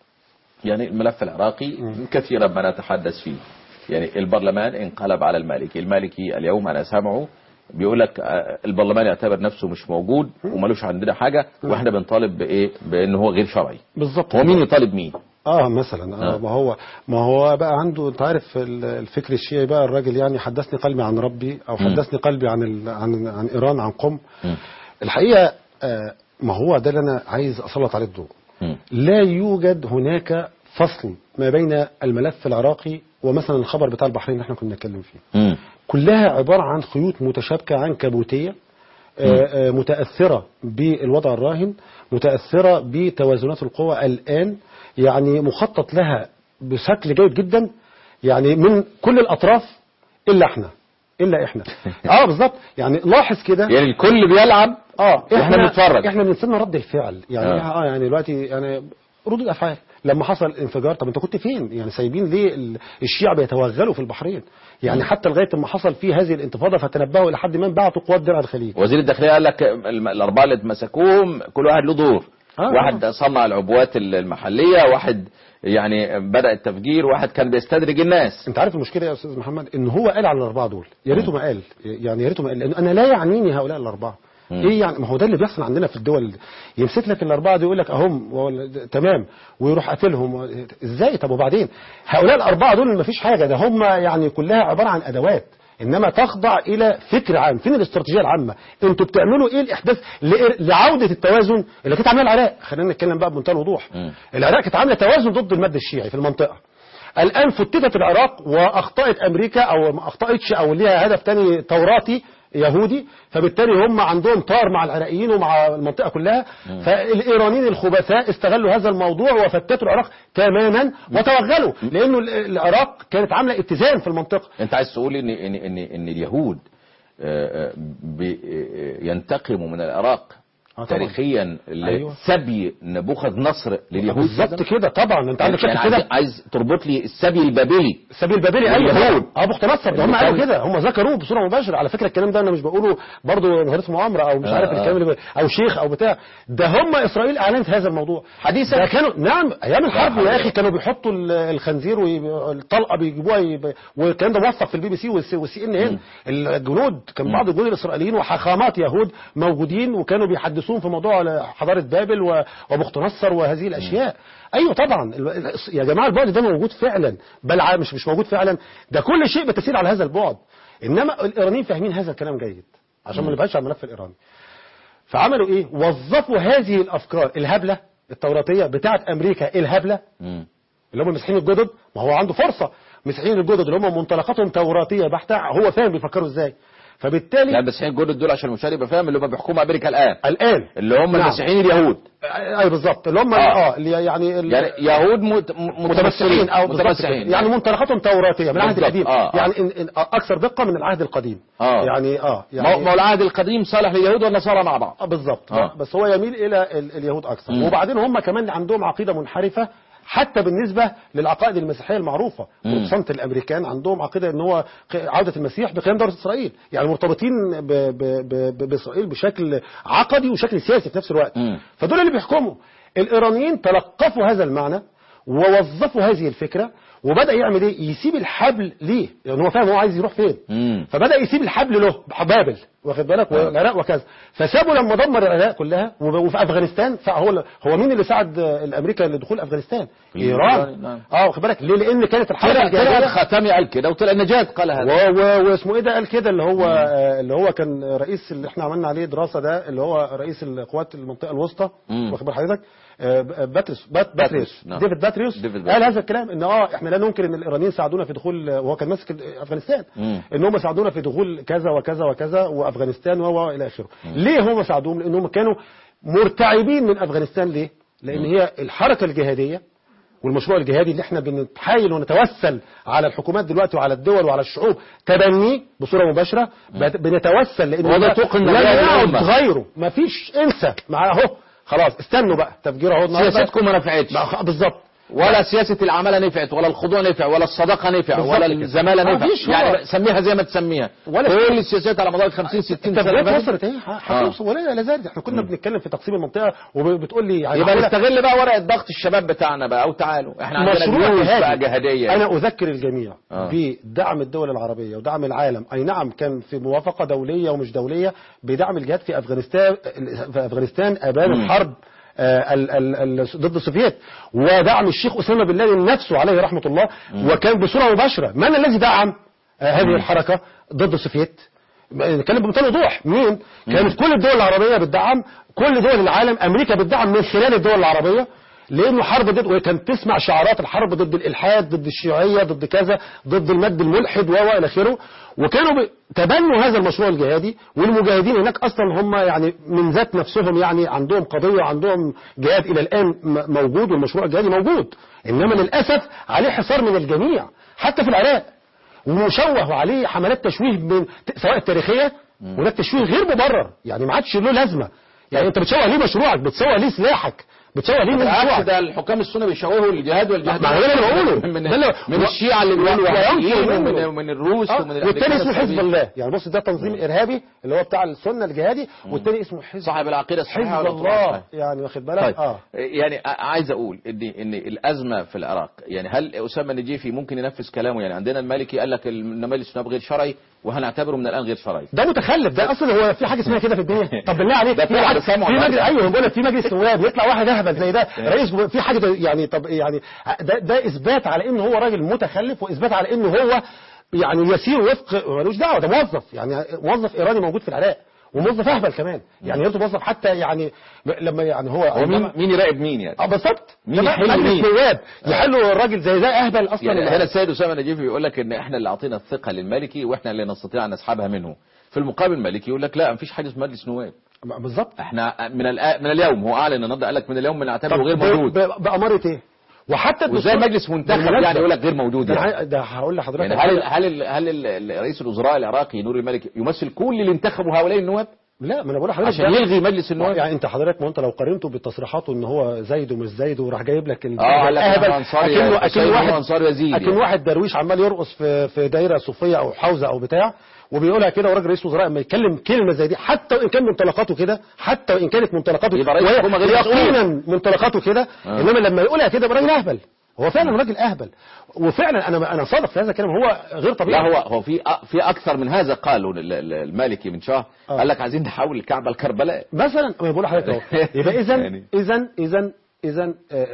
يعني الملف العراقي كثيرا ما نتحدث فيه يعني البرلمان انقلب على المالكي المالكي اليوم أنا سامعه بيقول لك آه، البرلمان يعتبر نفسه مش موجود ومالوش عندنا حاجة واحنا بنطالب بإيه بأنه هو غير شرعي بالظبط هو مين يطالب مين اه مثلا آه آه. ما هو ما هو بقى عنده انت عارف ال- الفكر الشيعي بقى الراجل يعني حدثني قلبي عن ربي او حدثني قلبي عن ال عن عن ايران عن قم مم. الحقيقه آه ما هو ده اللي انا عايز اسلط عليه الضوء مم. لا يوجد هناك فصل ما بين الملف العراقي ومثلا الخبر بتاع البحرين اللي احنا كنا بنتكلم فيه مم. كلها عبارة عن خيوط متشابكة عنكبوتية آه، آه، متأثرة بالوضع الراهن متأثرة بتوازنات القوى الآن يعني مخطط لها بشكل جيد جدا يعني من كل الأطراف إلا إحنا إلا إحنا اه بالظبط يعني لاحظ كده يعني الكل بيلعب اه واحنا بنتفرج. احنا بنستنى رد الفعل يعني آه. اه, آه يعني دلوقتي يعني ردود الافعال لما حصل انفجار طب انت كنت فين يعني سايبين ليه ال- الشيعة بيتوغلوا في البحرين يعني حتى لغايه ما حصل فيه هذه الانتفاضه فتنبهوا الى حد ما بعتوا قوات درع الخليج وزير الداخليه قال لك الم- الاربعه اللي اتمسكوهم كل واحد له دور آه. واحد صنع العبوات المحليه واحد يعني بدا التفجير واحد كان بيستدرج الناس انت عارف المشكله يا استاذ محمد ان هو قال على الاربعه دول يا ريته ما قال يعني يا ريته ما قال لان انا لا يعنيني هؤلاء الاربعه ايه يعني ما هو ده اللي بيحصل عندنا في الدول يمسك لك الاربعه دي يقول لك اهم ولا- تمام ويروح قاتلهم ازاي طب وبعدين هؤلاء الاربعه دول ما فيش حاجه ده هم يعني كلها عباره عن ادوات انما تخضع الى فكر عام فين الاستراتيجيه العامه انتوا بتعملوا ايه الاحداث لإر- لعوده التوازن اللي كانت عاملها العراق خلينا نتكلم بقى بمنتهى الوضوح مم. العراق كانت عامله توازن ضد المد الشيعي في المنطقه الآن فتتت العراق وأخطأت أمريكا أو ما أخطأتش أو ليها هدف تاني توراتي يهودي فبالتالي هم عندهم طار مع العراقيين ومع المنطقة كلها فالإيرانيين الخبثاء استغلوا هذا الموضوع وفتتوا العراق تماما وتوغلوا لأنه ال- العراق كانت عاملة اتزان في المنطقة انت عايز تقول ان ان ان, إن اليهود آه، آه، بي- آه، ينتقموا من العراق طبعا. تاريخيا أيوة. لسبي نبوخذ نصر لليهود بالظبط كده طبعا انت عندك يعني شك كده عايز, عايز تربط لي السبي البابلي سبيل البابلي ايوه واليهود. اه بخت نصر ده هم اللي قالوا كان- كده هم ذكروه بصوره مباشره على فكره الكلام ده انا مش بقوله برضه نظريه مؤامره او مش آه، عارف آه. الكلام اللي ب- او شيخ او بتاع ده هم اسرائيل اعلنت هذا الموضوع حديثا؟ ده كانوا نعم ايام الحرب حول يا ولا اخي كانوا بيحطوا ال- الخنزير والطلقه بيجيبوها يب- والكلام ده موثق في البي بي سي والسي ان ان الجنود كان بعض الجنود الاسرائيليين وحاخامات يهود موجودين وكانوا بيحدثون في موضوع حضاره بابل و- وبخت نصر وهذه الاشياء ايوه طبعا ال- يا جماعه البعد ده موجود فعلا بل ع- مش مش موجود فعلا ده كل شيء بتسير على هذا البعد انما الايرانيين فاهمين هذا الكلام جيد عشان ما نبعدش عن الملف الايراني فعملوا ايه وظفوا هذه الافكار الهبله التوراتيه بتاعت امريكا الهبله مم. اللي هم المسيحيين الجدد ما هو عنده فرصه المسيحيين الجدد اللي هم منطلقاتهم توراتيه بحته هو فاهم بيفكروا ازاي فبالتالي لا المسيحيين الجدد دول عشان المشاهد يبقى فاهم اللي هم بيحكموا امريكا الان الان اللي هم نعم. المسيحيين اليهود اي بالظبط اللي هم آه. اه اللي يعني ال- يعني يهود مت- م- متمسكين او بالظبط كده. متمسكين يعني منطلقاتهم توراتيه من العهد بالظبط. القديم آه، آه. يعني إن إن اكثر دقه من العهد القديم آه. يعني اه ما يعني ما هو العهد القديم صالح لليهود والنصارى مع بعض آه بالظبط آه. بس هو يميل الى ال- اليهود اكثر مم. وبعدين هم كمان عندهم عقيده منحرفه حتى بالنسبه للعقائد المسيحيه المعروفه مم. بروتستانت الامريكان عندهم عقيده ان هو ق- عوده المسيح بقيام دوله اسرائيل يعني مرتبطين ب ب ب ب باسرائيل بشكل عقدي وشكل سياسي في نفس الوقت مم. فدول اللي بيحكموا الايرانيين تلقفوا هذا المعنى ووظفوا هذه الفكره وبدا يعمل ايه يسيب الحبل ليه يعني هو فاهم هو عايز يروح فين مم. فبدا يسيب الحبل له بابل واخد بالك والعراق وكذا فسابه لما دمر العراق كلها وب- وفي افغانستان فهو هو مين اللي ساعد آه، الامريكا لدخول افغانستان إيران، ايران نعم. اه واخد بالك ليه لان كانت الحركه طلع طلع الجاهليه الختامي قال كده وطلع نجاة قال هذا و- و- واسمه ايه ده قال كده اللي هو آه، اللي هو كان رئيس اللي احنا عملنا عليه دراسه ده اللي هو رئيس القوات المنطقه الوسطى مم. واخد بال حضرتك آه، ب- باتريس بات باتريس نعم. ديفيد باتريوس ديفيد قال باتريوس. هذا الكلام ان اه احنا لا ننكر ان الايرانيين ساعدونا في دخول وهو كان ماسك افغانستان مم. ان هم ساعدونا في دخول كذا وكذا وكذا وافغانستان و و الى اخره ليه هم ساعدوهم لانهم كانوا مرتعبين من افغانستان ليه لان هي الحركه الجهاديه والمشروع الجهادي اللي احنا بنتحايل ونتوسل على الحكومات دلوقتي وعلى الدول وعلى الشعوب تبنيه بصوره مباشره بت- بنتوسل لان وده ده توقن لا نجاة يعد الأمة. غيره مفيش انسى معاه اهو خلاص استنوا بقى تفجير اهو النهارده سياستكم ما نفعتش بقى خ- بالظبط ولا سياسة العمالة نفعت ولا الخضوع نفع ولا الصداقة نفع بالظبط ولا كده. الزمالة ما نفع فيش هو- يعني سميها زي ما تسميها ولا كل السياسات على مدار 50 60 سنة التفجيرات فاتت. وصلت ايه ه- هتوصل ولا لا زالت احنا كنا بنتكلم في تقسيم المنطقه وبتقول لي يعني يبقى معقولة نستغل بقى ورقة ضغط الشباب بتاعنا بقى او تعالوا احنا عندنا مشروع جيوش جهادي. بقى جهادية انا اذكر الجميع آه. بدعم الدول العربيه ودعم العالم اي نعم كان في موافقه دوليه ومش دوليه بدعم الجهاد في افغانستان في افغانستان ابان مم. الحرب آه، ال- ال- ال- ضد السوفييت ودعم الشيخ اسامه بن لادن نفسه عليه رحمه الله وكان بصوره مباشره من الذي دعم آه، هذه الحركه ضد السوفييت نتكلم بمنتهى الوضوح مين كانت كل الدول العربيه بتدعم كل دول العالم امريكا بتدعم من خلال الدول العربيه لانه حرب ضد وكانت تسمع شعارات الحرب ضد الالحاد ضد الشيوعيه ضد كذا ضد المد الملحد و و الى اخره وكانوا ب- تبنوا هذا المشروع الجهادي والمجاهدين هناك اصلا هم يعني من ذات نفسهم يعني عندهم قضيه وعندهم جهاد الى الان م- موجود والمشروع الجهادي موجود انما للاسف عليه حصار من الجميع حتى في العراق ومشوه وعليه حملات تشويه من سواء التاريخيه وده التشويه غير مبرر يعني ما عادش له لازمه يعني انت بتشوه ليه مشروعك بتشوه ليه سلاحك بتشوه ليه بالعكس مشروعك ده الحكام السنة بيشوهوا الجهاد والجهاد ما هو ده اللي بقوله. من, ده اللي- من و- الشيعة اللي و- بيقولوا وينفر وهابيين منه. ومن, من الروس آه، ومن والتاني الأمريكان اسمه حزب السعوديين. الله يعني بص ده تنظيم ارهابي اللي هو بتاع السنه الجهادي والتاني اسمه حزب صاحب العقيدة الصحيحة حزب والإطلاق. الله يعني واخد بالك طيب اه يعني ع- عايز اقول ان ان الازمه في العراق يعني هل اسامه النجيفي ممكن ينفذ كلامه يعني عندنا المالكي قال لك ان مجلس النواب غير شرعي وهنعتبره من الان غير شرعي ده متخلف ده اصلا هو في حاجه اسمها كده في الدنيا طب بالله عليك ده في فعلا حاجه سامعه في النهارده. مجلس ايوه بقول لك في مجلس نواب يطلع واحد اهبل زي ده رئيس جو- في حاجه ده يعني طب يعني ده, ده اثبات على ان هو راجل متخلف واثبات على ان هو يعني يسير وفق ملوش دعوه ده موظف يعني موظف ايراني موجود في العراق وموظف اهبل كمان يعني يا ريته موظف حتى يعني لما يعني هو هو مين مين يراقب مين يعني اه بالظبط مين ده يحل مجلس مين؟ نواب يحلوا الراجل زي ده اهبل اصلا يعني هنا السيد اسامه النجيفي بيقول لك ان احنا اللي اعطينا الثقه للمالكي واحنا اللي نستطيع ان نسحبها منه في المقابل المالكي يقول لك لا مفيش حاجه اسمها مجلس نواب بالظبط احنا من الآ... من اليوم هو اعلن النهارده قال لك من اليوم بنعتبره غير ب- موجود ب- بأمارة ايه وحتى وزي الدستور- مجلس منتخب بالمناسبة، يعني يقول لك غير موجود ده, يعني ه- ده هقول لحضرتك يعني هل هل ال- هل ال- ال- رئيس الوزراء العراقي نور المالكي يمثل كل اللي انتخبوا هؤلاء النواب لا ما انا بقول لحضرتك عشان ده- يلغي مجلس النواب يعني انت حضرتك ما انت لو قارنته بالتصريحات ان هو زايد ومش زايد وراح جايب لك ال- اه قال لك الأهبل، أنا أنصاري اكنه يا اكن سيد واحد هو أنصاري يزيد اكن يعني. واحد درويش عمال يرقص في في دايره صوفيه او حوزه او بتاع وبيقولها كده وراجل رئيس وزراء لما يتكلم كلمه زي دي حتى وان كان منطلقاته كده حتى وان كانت منطلقاته يبقى رئيس وهي حكومة غير مسؤول. يقينا منطلقاته كده آه. انما لما يقولها كده يبقى راجل اهبل هو فعلا راجل اهبل وفعلا انا انا صادق في هذا الكلام هو غير طبيعي لا هو هو في أ- في اكثر من هذا قالوا ال- ال- المالكي من شهر آه. قال لك عايزين نحول الكعبه لكربلاء مثلا ما بقول لحضرتك اهو يبقى اذا يعني. اذا اذا اذا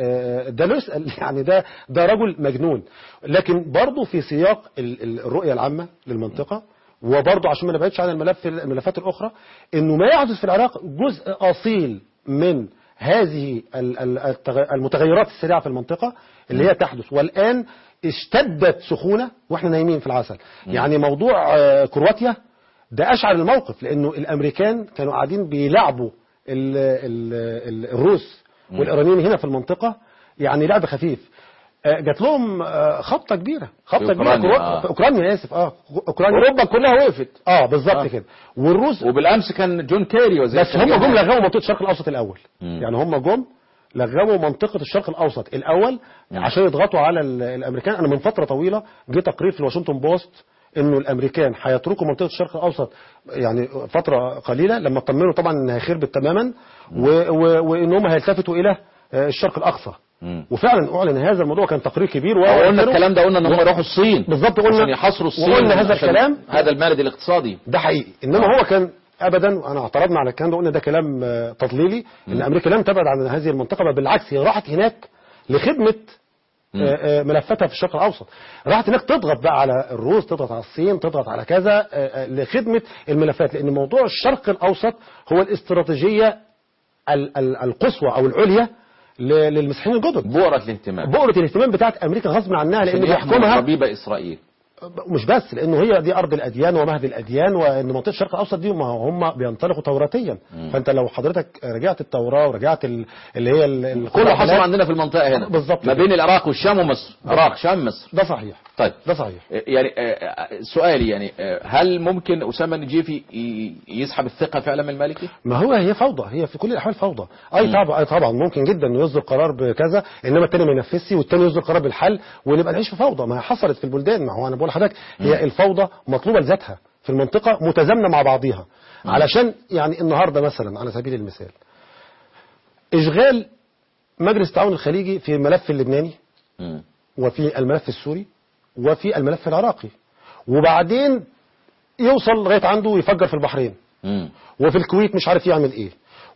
ده لا يسال يعني ده ده رجل مجنون لكن برضه في سياق ال- ال- الرؤيه العامه للمنطقه وبرضه عشان ما نبعدش عن الملف الملفات الاخرى انه ما يحدث في العراق جزء اصيل من هذه ال- ال- التغ- المتغيرات السريعه في المنطقه اللي هي تحدث والان اشتدت سخونه واحنا نايمين في العسل يعني موضوع آه، كرواتيا ده اشعل الموقف لانه الامريكان كانوا قاعدين بيلعبوا ال ال ال الروس والايرانيين هنا في المنطقه يعني لعب خفيف آه، جات لهم آه، خبطه كبيره خبطه في كبيره أوكرانيا، كرو- آه. في اوكرانيا اسف اه اوكرانيا اوروبا كلها وقفت اه بالظبط آه. كده والروس وبالامس كان جون كيري وزير بس هم الخارجية. جم لغوا منطقه الشرق الاوسط الاول مم. يعني هم جم لغوا منطقه الشرق الاوسط الاول عشان يضغطوا على ال- الامريكان انا من فتره طويله جه تقرير في الواشنطن بوست انه الامريكان هيتركوا منطقه الشرق الاوسط يعني فتره قليله لما اطمنوا طبعا انها خربت تماما و- و- وان هم هيلتفتوا الى آه، الشرق الاقصى مم. وفعلا اعلن هذا الموضوع كان تقرير كبير و- قلنا الكلام ده قلنا ان هم يروحوا الصين بالظبط قلنا عشان يحاصروا الصين وقلنا هذا عشان الكلام هذا المارد الاقتصادي ده حقيقي انما هو كان ابدا وانا اعترضنا على الكلام ده قلنا ده كلام آه، تضليلي ان امريكا لم تبعد عن هذه المنطقه بل بالعكس هي راحت هناك لخدمه آه، آه، ملفاتها في الشرق الاوسط راحت هناك تضغط بقى على الروس تضغط على الصين تضغط على كذا آه، آه، لخدمه الملفات لان موضوع الشرق الاوسط هو الاستراتيجيه ال- ال- القصوى او العليا ل- للمسيحيين الجدد بؤرة الاهتمام بؤره الاهتمام بتاعت امريكا غصب عنها لان عشان يحموا بيحكمها ربيبة اسرائيل مش بس لانه هي دي ارض الاديان ومهد الاديان وان منطقه الشرق الاوسط دي ما هم بينطلقوا توراتيا فانت لو حضرتك رجعت التوراه ورجعت ال- اللي هي ال- ال- كله حصل الحلال- عندنا في المنطقة هنا بالظبط ما كده. بين العراق والشام ومصر عراق شام مصر ده صحيح طيب ده صحيح يعني آه، سؤالي يعني آه، هل ممكن أسامة النجيفي ي- يسحب الثقة في إعلام المالكي؟ ما هو هي فوضى هي في كل الاحوال فوضى اي طبعا اي طبعا ممكن جدا انه يصدر قرار بكذا انما التاني ما ينفذش والتاني يصدر قرار بالحل ونبقى نعيش في فوضى ما هي حصلت في البلدان ما هو انا بقول لحضرتك هي الفوضى مطلوبه لذاتها في المنطقه متزامنه مع بعضيها علشان يعني النهارده مثلا على سبيل المثال اشغال مجلس التعاون الخليجي في الملف اللبناني مم. وفي الملف السوري وفي الملف العراقي وبعدين يوصل لغايه عنده ويفجر في البحرين مم. وفي الكويت مش عارف يعمل ايه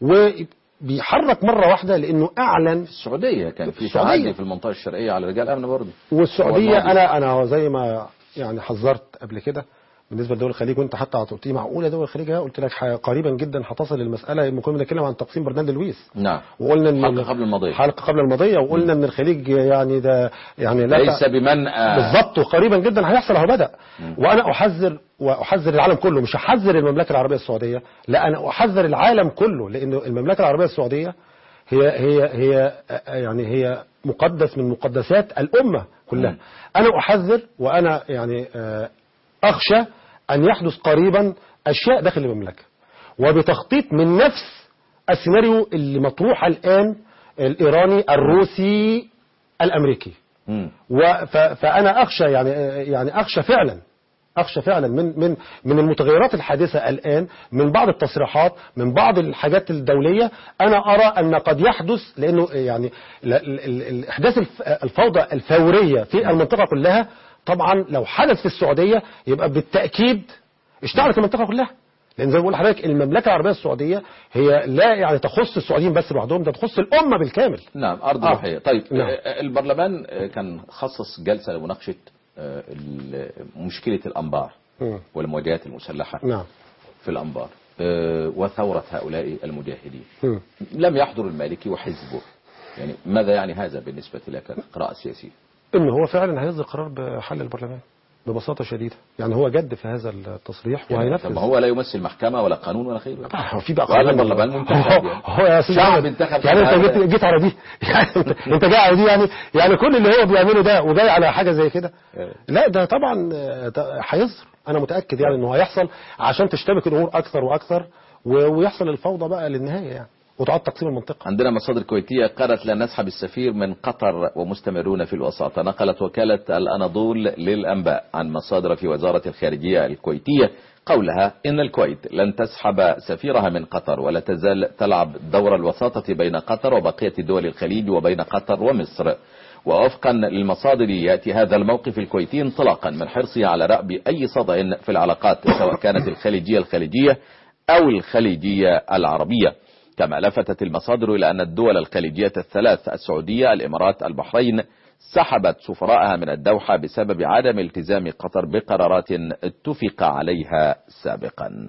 وبيحرك مرة واحدة لأنه أعلن السعودية كان في السعودية. تعدي في المنطقة الشرقية على رجال أمن برضه هو والسعودية الماضي. أنا أنا زي ما يعني حذرت قبل كده بالنسبة لدول الخليج وأنت حتى قلت لي معقولة دول الخليج ها؟ قلت لك ح- قريبا جدا هتصل المسألة لما كنا بنتكلم عن تقسيم برنامج لويس نعم وقلنا ان حلقة قبل الماضية. حلقة قبل الماضية وقلنا ان الخليج يعني ده يعني لا ليس بمن آه، بالظبط وقريبا جدا هيحصل اهو بدا وانا احذر واحذر العالم كله مش هحذر المملكه العربيه السعوديه لا انا احذر العالم كله لان المملكه العربيه السعوديه هي هي هي يعني هي مقدس من مقدسات الامه كلها انا احذر وانا يعني آه، اخشى ان يحدث قريبا اشياء داخل المملكه وبتخطيط من نفس السيناريو اللي مطروح الان الايراني الروسي الامريكي مم. و- ف- فانا اخشى يعني يعني اخشى فعلا اخشى فعلا من من من المتغيرات الحادثه الان من بعض التصريحات من بعض الحاجات الدوليه انا ارى ان قد يحدث لانه يعني ال- ال- ال- ال- احداث الف- الفوضى الفوريه في المنطقه كلها طبعا لو حدث في السعوديه يبقى بالتاكيد اشتعلت المنطقه كلها لان زي ما بقول لحضرتك المملكه العربيه السعوديه هي لا يعني تخص السعوديين بس لوحدهم ده تخص الامه بالكامل نعم أرض آه. روحية طيب نعم. آه، البرلمان آه، كان خصص جلسة لمناقشة آه، ال- مشكلة الأنبار مم. والمواجهات المسلحة نعم في الأنبار آه، وثورة هؤلاء المجاهدين مم. لم يحضر المالكي وحزبه يعني ماذا يعني هذا بالنسبة لك كقراءة سياسية ان هو فعلا هيصدر قرار بحل البرلمان ببساطه شديده يعني هو جد في هذا التصريح طب وهينفذ ما هو لا يمثل محكمة ولا قانون ولا خير هو في بقى وهذا قانون. البرلمان منتخب هو, يعني. هو يا استاذ شعب أحمد، انتخب يعني هذا. انت جيت, جيت على دي يعني انت, انت جاي على دي يعني يعني كل اللي هو بيعمله ده وجاي على حاجه زي كده لا ده طبعا آه، ده هيصدر انا متاكد يعني انه هيحصل عشان تشتبك الامور اكثر واكثر و- ويحصل الفوضى بقى للنهايه يعني وتعاد تقسيم المنطقه عندنا مصادر كويتية قالت لا نسحب السفير من قطر ومستمرون في الوساطة نقلت وكالة الأناضول للأنباء عن مصادر في وزارة الخارجية الكويتية قولها إن الكويت لن تسحب سفيرها من قطر ولا تزال تلعب دور الوساطة بين قطر وبقية دول الخليج وبين قطر ومصر ووفقا للمصادر يأتي هذا الموقف الكويتي انطلاقا من حرصه على رأب أي صدع في العلاقات سواء كانت الخليجية الخليجية أو الخليجية العربية كما لفتت المصادر إلى أن الدول الخليجية الثلاث السعودية الإمارات البحرين سحبت سفراءها من الدوحة بسبب عدم التزام قطر بقرارات اتفق عليها سابقا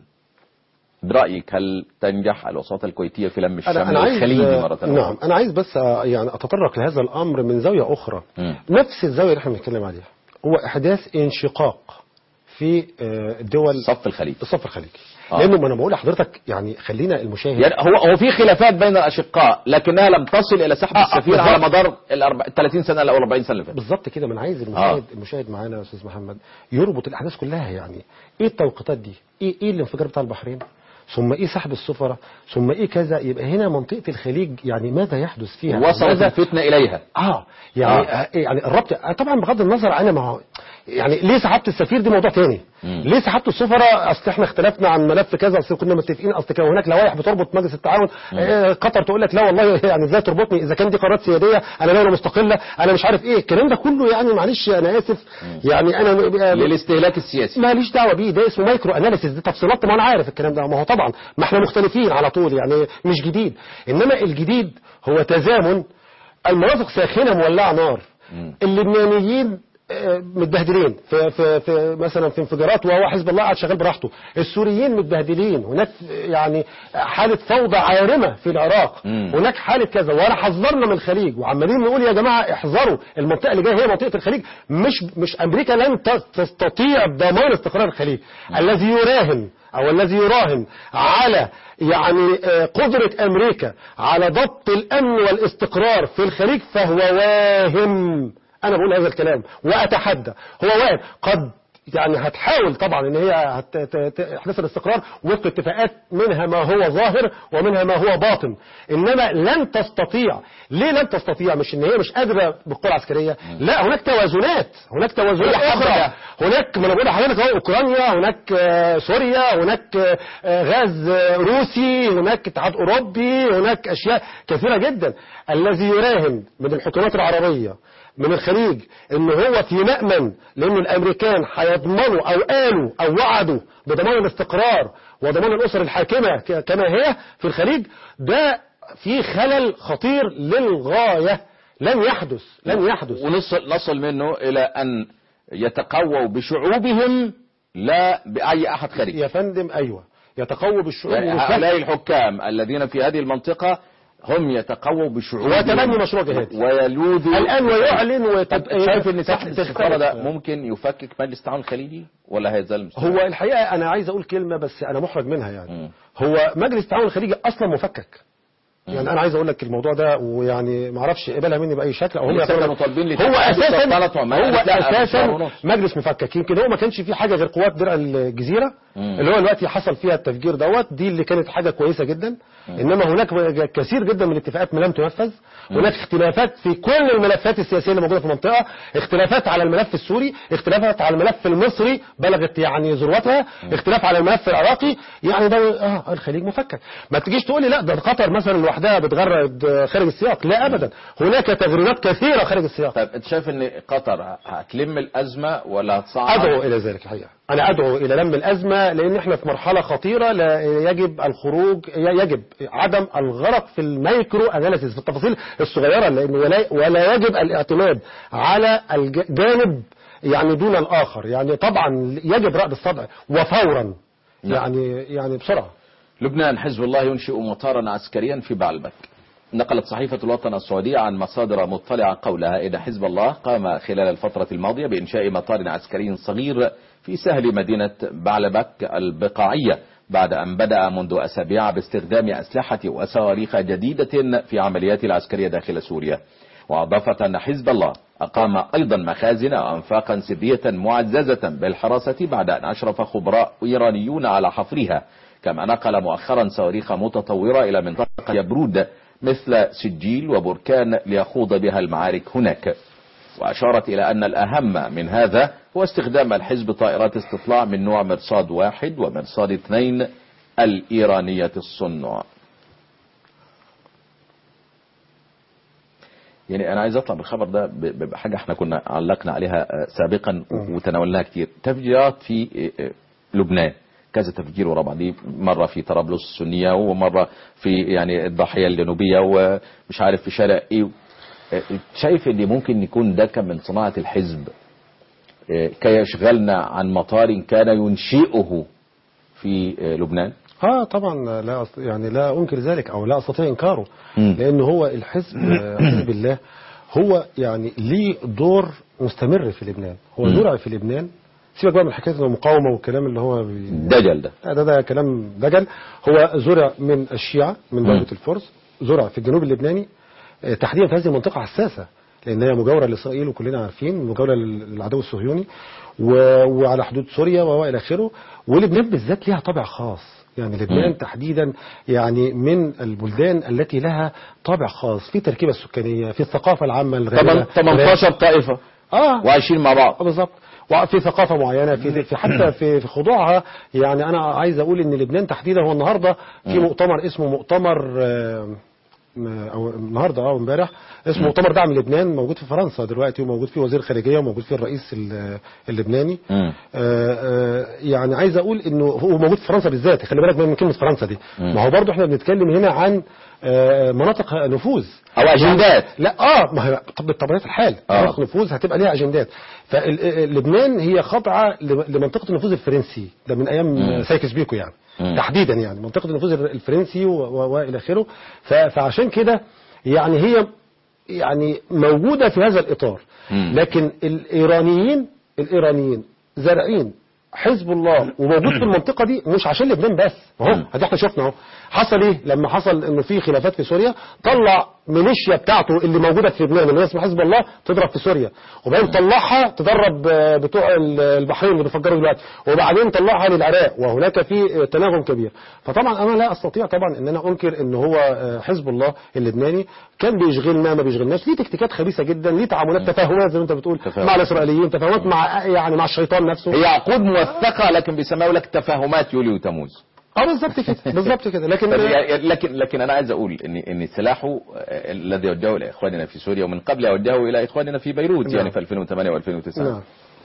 برأيك هل تنجح الوساطة الكويتية في لم الشمل الخليجي مرة أخرى؟ نعم انا عايز بس آه، يعني اتطرق لهذا الامر من زاويه اخرى مم. نفس الزاويه اللي احنا بنتكلم عليها هو احداث انشقاق في آه، الدول صف الخليج الصف الخليجي آه. لانه ما انا بقول لحضرتك يعني خلينا المشاهد يعني هو هو في خلافات بين الأشقاء لكنها لم تصل إلى سحب آه، السفير على بالظبط. مدار ال 30 سنة أو 40 سنة اللي فاتت بالظبط كده ما انا عايز المشاهد المشاهد معانا يا استاذ محمد يربط الاحداث كلها يعني ايه التوقيتات دي ايه ايه الانفجار بتاع البحرين ثم ايه سحب السفراء ثم ايه كذا يبقى هنا منطقه الخليج يعني ماذا يحدث فيها وصلت ماذا الفتنة إليها اه يعني آه. آه. يعني الربط آه، طبعا بغض النظر انا ما هو يعني ليه سحبت السفير دي موضوع تاني ليه سحبت السفراء اصل احنا اختلفنا عن ملف كذا اصل كنا متفقين اصل كان هناك لوائح بتربط مجلس التعاون آه، قطر تقول لك لا والله يعني ازاي تربطني اذا كان دي قرارات سياديه انا دوله مستقله انا مش عارف ايه الكلام ده كله يعني معلش انا اسف يعني انا للاستهلاك السياسي ماليش دعوه بيه ده اسمه مايكرو اناليسيس دي تفصيلات ما انا عارف الكلام ده ما هو طبعا ما احنا مختلفين على طول يعني مش جديد انما الجديد هو تزامن المناطق ساخنه مولعه نار اللبنانيين آه، متبهدلين في, في, في مثلا في انفجارات وهو حزب الله قاعد شغال براحته السوريين متبهدلين هناك يعني حاله فوضى عارمه في العراق هناك حاله كذا وانا حذرنا من الخليج وعمالين نقول يا جماعه احذروا المنطقه اللي جايه هي منطقه الخليج مش مش امريكا لن ت- تستطيع ضمان استقرار الخليج الذي يراهن او الذي يراهن على يعني آه، قدرة امريكا على ضبط الامن والاستقرار في الخليج فهو واهم انا بقول هذا الكلام واتحدى هو واهم قد يعني هتحاول طبعا ان هي هت- ت- ت- احداث الاستقرار وفق اتفاقات منها ما هو ظاهر ومنها ما هو باطن انما لن تستطيع ليه لن تستطيع مش ان هي مش قادره بالقوه العسكريه لا هناك توازنات هناك توازنات اخرى هناك ما انا بقول لحضرتك اهو اوكرانيا هناك آه، سوريا هناك آه، آه، غاز آه، روسي هناك اتحاد اوروبي هناك اشياء كثيره جدا الذي يراهن من الحكومات العربيه من الخليج ان هو في مأمن لان الامريكان هيضمنوا او قالوا او وعدوا بضمان الاستقرار وضمان الاسر الحاكمه ك- كما هي في الخليج ده في خلل خطير للغايه لن يحدث لن يحدث ونصل نصل منه إلى أن يتقووا بشعوبهم لا بأي أحد خارجي يا فندم ايوه يتقوى بالشعوب يعني والفهم. هؤلاء الحكام الذين في هذه المنطقة هم يتقووا بشعوبهم وتبني مشروع جهادي. ويلوذوا الان ويعلن طب ويتب... شايف ان سحب تختلف. السفارة ده ممكن يفكك مجلس التعاون الخليجي ولا هيزال مستمر؟ هو الحقيقه انا عايز اقول كلمه بس انا محرج منها يعني مم. هو مجلس التعاون الخليجي اصلا مفكك يعني انا عايز اقول لك الموضوع ده ويعني ما اعرفش قبلها مني باي شكل او هم لسه يعتبروا- مطالبين هو لتحديد اساسا ثلاث عمال. هو لا، مش شهر اساسا ونص. مجلس مفكك يمكن هو ما كانش فيه حاجه غير قوات درع الجزيره مم. اللي هو دلوقتي حصل فيها التفجير دوت دي اللي كانت حاجه كويسه جدا انما هناك كثير جدا من الاتفاقات لم تنفذ هناك اختلافات في كل الملفات السياسيه اللي موجوده في المنطقه اختلافات على الملف السوري اختلافات على الملف المصري بلغت يعني ذروتها اختلاف على الملف العراقي يعني ده اه الخليج مفكك ما تجيش تقول لي لا ده قطر مثلا لوحدها بتغرد خارج السياق لا ابدا هناك تغريدات كثيره خارج السياق طيب انت شايف ان قطر هتلم الازمه ولا هتصعد أدعو إلى ذلك الحقيقة أنا أدعو إلى لم الأزمة لأن إحنا في مرحلة خطيرة لا يجب الخروج يجب عدم الغرق في المايكرو أناليسيس في التفاصيل الصغيرة لأن ولا, ولا يجب الاعتماد على الجانب يعني دون الآخر يعني طبعا يجب رأد الصدع وفورا يعني يعني بسرعة لبنان حزب الله ينشئ مطارا عسكريا في بعلبك نقلت صحيفة الوطن السعودية عن مصادر مطلعة قولها إن حزب الله قام خلال الفترة الماضية بإنشاء مطار عسكري صغير في سهل مدينة بعلبك البقاعية بعد أن بدأ منذ أسابيع باستخدام أسلحة وصواريخ جديدة في عمليات العسكرية داخل سوريا وأضافت أن حزب الله أقام أيضا مخازن وأنفاقا سرية معززة بالحراسة بعد أن أشرف خبراء إيرانيون على حفرها كما نقل مؤخرا صواريخ متطورة إلى منطقة يبرود مثل سجيل وبركان ليخوض بها المعارك هناك وأشارت إلى أن الأهم من هذا هو استخدام الحزب طائرات استطلاع من نوع مرصاد واحد ومرصاد اثنين الإيرانية الصنع يعني أنا عايز أطلع بالخبر ده ب- ب- بحاجة احنا كنا علقنا عليها آه، سابقا وتناولناها كتير تفجيرات في آه، آه، لبنان كذا تفجير ورا بعضيه مرة في طرابلس السنية ومرة في يعني الضاحية الجنوبية ومش عارف في شارع ايه آه، شايف ان ممكن يكون ده كان من صناعة الحزب آه، كي يشغلنا عن مطار كان ينشئه في آه، لبنان اه طبعا لا أست... يعني لا انكر ذلك او لا استطيع انكاره مم. لان هو الحزب آه، حزب الله هو يعني ليه دور مستمر في لبنان هو مم. زرع في لبنان سيبك بقى من حكايه المقاومه والكلام اللي هو بي... دجل ده لا، ده ده كلام دجل هو زرع من الشيعة من مم. دولة الفرس زرع في الجنوب اللبناني آه، تحديدا في هذه المنطقة حساسة لأن هي مجاورة لإسرائيل وكلنا عارفين مجاورة للعدو الصهيوني و- وعلى حدود سوريا وإلى آخره ولبنان بالذات ليها طابع خاص يعني لبنان مم. تحديدا يعني من البلدان التي لها طابع خاص في التركيبة السكانية في الثقافة العامة الغنية 18 طائفة اه وعايشين مع بعض آه، بالظبط وفي ثقافه معينه في, في حتى في في خضوعها يعني انا عايز اقول ان لبنان تحديدا هو النهارده في مؤتمر اسمه مؤتمر آه، م- او النهارده اه امبارح اسمه مؤتمر دعم لبنان موجود في فرنسا دلوقتي وموجود فيه وزير الخارجيه وموجود فيه الرئيس ال- اللبناني مم. آه، آه، يعني عايز اقول انه هو موجود في فرنسا بالذات خلي بالك من كلمه فرنسا دي ما هو برضه احنا بنتكلم هنا عن آه، مناطق نفوذ أو أجندات. لا اه ما هي طب بطبيعه الحال آه. مناطق نفوذ هتبقى ليها اجندات فلبنان هي خاضعه لم- لمنطقه النفوذ الفرنسي ده من ايام سايكس بيكو يعني مم. تحديدا يعني منطقه النفوذ الفرنسي و- و- والى اخره ف- فعشان كده يعني هي يعني موجوده في هذا الاطار مم. لكن الايرانيين الايرانيين زارعين حزب الله وموجود في المنطقه دي مش عشان لبنان بس اهو مم. ادي احنا شفنا اهو حصل ايه لما حصل انه في خلافات في سوريا طلع ميليشيا بتاعته اللي موجوده في لبنان اللي هي اسمها حزب الله تضرب في سوريا وبعدين طلعها تدرب آه، بتوع ال- البحرين اللي بيفجروا دلوقتي وبعدين طلعها للعراق وهناك في آه، تناغم كبير فطبعا انا لا استطيع طبعا ان انا انكر ان هو آه، حزب الله اللبناني كان بيشغلنا ما بيشغلناش ليه تكتيكات خبيثه جدا ليه تعاملات تفاهمات زي ما انت بتقول تفاهم. مع الاسرائيليين تفاهمات مع يعني مع الشيطان نفسه هي عقود موثقة لكن بيسموها لك تفاهمات يوليو وتموز اه بالظبط كده بالظبط كده لكن طب يعني- لكن لكن انا عايز اقول ان ان سلاحه آه، الذي وجهه الى اخواننا في سوريا ومن قبل وجهه الى اخواننا في بيروت نعم. يعني في 2008 و2009 نعم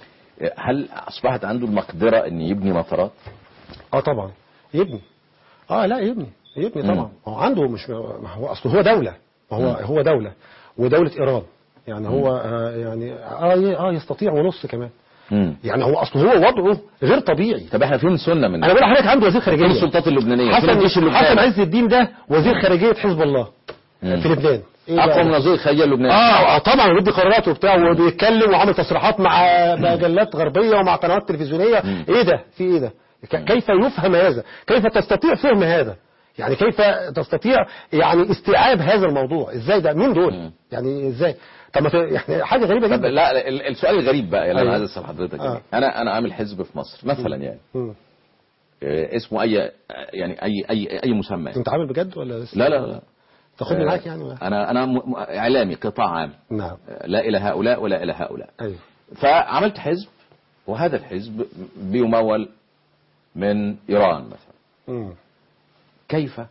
هل اصبحت عنده المقدره ان يبني مطارات؟ اه طبعا يبني اه لا يبني يبني مم. طبعا هو عنده مش ما هو اصل هو دوله ما هو هو دوله ودوله ايران يعني هو آه يعني اه ي- اه يستطيع ونص كمان مم. يعني هو اصل هو وضعه غير طبيعي طب احنا فين سنه من انا بقول لحضرتك عنده وزير فين خارجيه السلطات اللبنانيه؟ فين حسن الجيش حسن اللبناني؟ عز الدين ده وزير خارجيه حزب الله مم. في لبنان إيه بقى اقوى ده؟ من وزير الخارجيه اللبناني اه آه، طبعا وبيدي قرارات وبتاع وبيتكلم وعامل تصريحات مع مجلات غربيه ومع قنوات تلفزيونيه ايه ده في ايه ده ك- كيف يفهم هذا كيف تستطيع فهم هذا يعني كيف تستطيع يعني استيعاب هذا الموضوع ازاي ده مين دول مم. يعني ازاي طب ما في- يعني حاجه غريبه طب جدا لا ال- السؤال الغريب بقى اللي انا أيوة. عايز اسال حضرتك آه. آه. انا انا عامل حزب في مصر مثلا يعني مم. آه، اسمه اي يعني اي اي اي مسمى انت عامل بجد ولا لسه لا لا لا تاخدني آه، معاك يعني ولا؟ انا انا م- م- اعلامي قطاع عام نعم آه، لا الى هؤلاء ولا الى هؤلاء ايوه فعملت حزب وهذا الحزب بيمول من ايران مثلا مم. كيف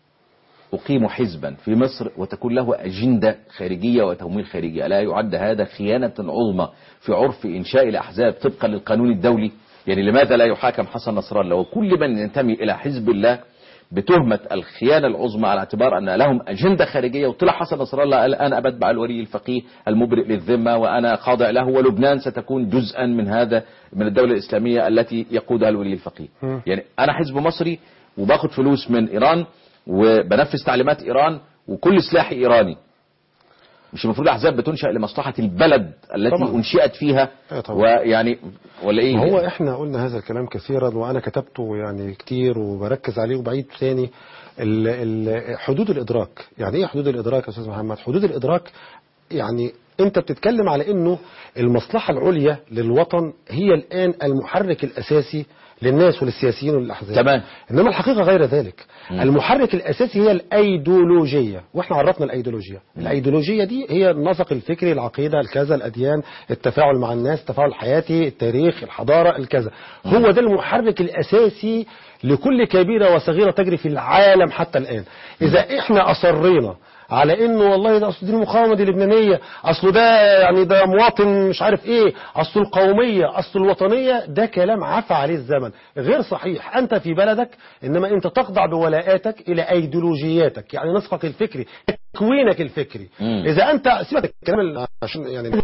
أقيم حزبا في مصر وتكون له أجندة خارجية وتمويل خارجي ألا يعد هذا خيانة عظمى في عرف إنشاء الأحزاب طبقا للقانون الدولي يعني لماذا لا يحاكم حسن نصر الله وكل من ينتمي إلى حزب الله بتهمة الخيانة العظمى على اعتبار أن لهم أجندة خارجية وطلع حسن نصر الله قال أنا أبتبع الولي الفقيه المبرئ للذمة وأنا خاضع له ولبنان ستكون جزءا من هذا من الدولة الإسلامية التي يقودها الولي الفقيه مم. يعني أنا حزب مصري وباخد فلوس من إيران وبنفذ تعليمات إيران وكل سلاحي إيراني مش المفروض أحزاب بتنشأ لمصلحة البلد التي طبعا. أنشئت فيها أيوة طبعا. ويعني ولا إيه ما هو احنا قلنا هذا الكلام كثيرا وانا كتبته يعني كتير وبركز عليه وبعيد تاني ال- ال- حدود الادراك يعني ايه حدود الادراك يا استاذ محمد حدود الادراك يعني انت بتتكلم على انه المصلحة العليا للوطن هي الان المحرك الاساسي للناس وللسياسيين وللاحزاب تمام. انما الحقيقة غير ذلك المحرك الاساسي هي الايديولوجية واحنا عرفنا الايديولوجية الايديولوجية دي هي النسق الفكري العقيدة الكذا الاديان التفاعل مع الناس التفاعل الحياتي التاريخ الحضارة الكذا هو ده المحرك الاساسي لكل كبيرة وصغيرة تجري في العالم حتى الان اذا احنا اصرينا على انه والله ده اصل دي المقاومه دي اللبنانيه اصله ده يعني ده مواطن مش عارف ايه اصل القوميه اصل الوطنيه ده كلام عفى عليه الزمن غير صحيح انت في بلدك انما انت تخضع بولاءاتك الى ايديولوجياتك يعني نسقك الفكري تكوينك الفكري مم. اذا انت سيبك الكلام ال- عشان يعني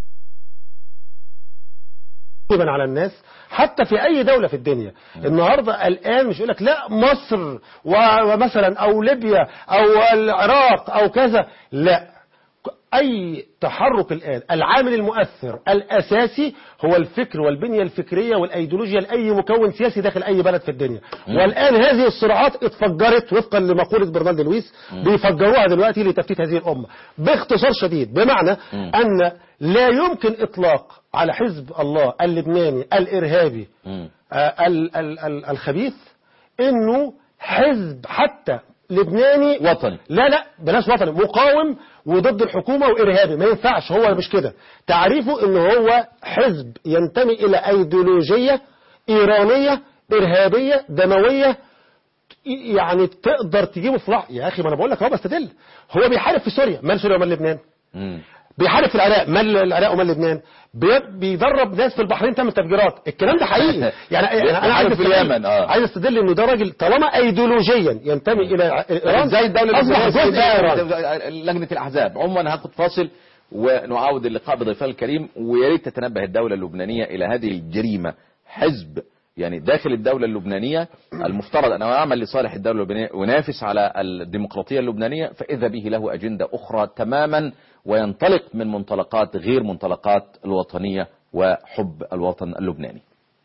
غالبا على الناس حتى في اي دولة في الدنيا النهاردة الان مش يقول لك لا مصر و- ومثلا او ليبيا او العراق او كذا لا اي تحرك الان العامل المؤثر الاساسي هو الفكر والبنية الفكرية والايديولوجيا لاي مكون سياسي داخل اي بلد في الدنيا والان هذه الصراعات اتفجرت وفقا لمقولة برنالد لويس بيفجروها دلوقتي لتفتيت هذه الامة باختصار شديد بمعنى ان لا يمكن اطلاق على حزب الله اللبناني الارهابي مم. آه، ال- ال- ال- الخبيث انه حزب حتى لبناني وطني. لا لا بلاش وطني مقاوم وضد الحكومة وإرهابي ما ينفعش هو مش كده تعريفه ان هو حزب ينتمي إلى أيديولوجية إيرانية إرهابية دموية يعني تقدر تجيبه في لحظة يا أخي ما أنا بقول لك هو بستدل هو بيحارب في سوريا مال سوريا ومال لبنان مم. بيحارب في العراق مال العراق ومال لبنان بي- بيدرب ناس في البحرين تعمل تفجيرات الكلام ده حقيقي يعني انا انا عايز بيحارب في استدل- اليمن، آه. عايز استدل انه ده راجل طالما ايديولوجيا ينتمي الى ايران زي الدولة اصبح اللبنانية، جزء من ايران زي لجنة الأحزاب عموما هاخد فاصل ونعاود اللقاء بضيفنا الكريم ويا ريت تتنبه الدولة اللبنانية إلى هذه الجريمة حزب يعني داخل الدولة اللبنانية المفترض أنه يعمل لصالح الدولة اللبنانية وينافس على الديمقراطية اللبنانية فإذا به له أجندة أخرى تماما وينطلق من منطلقات غير منطلقات الوطنية وحب الوطن اللبناني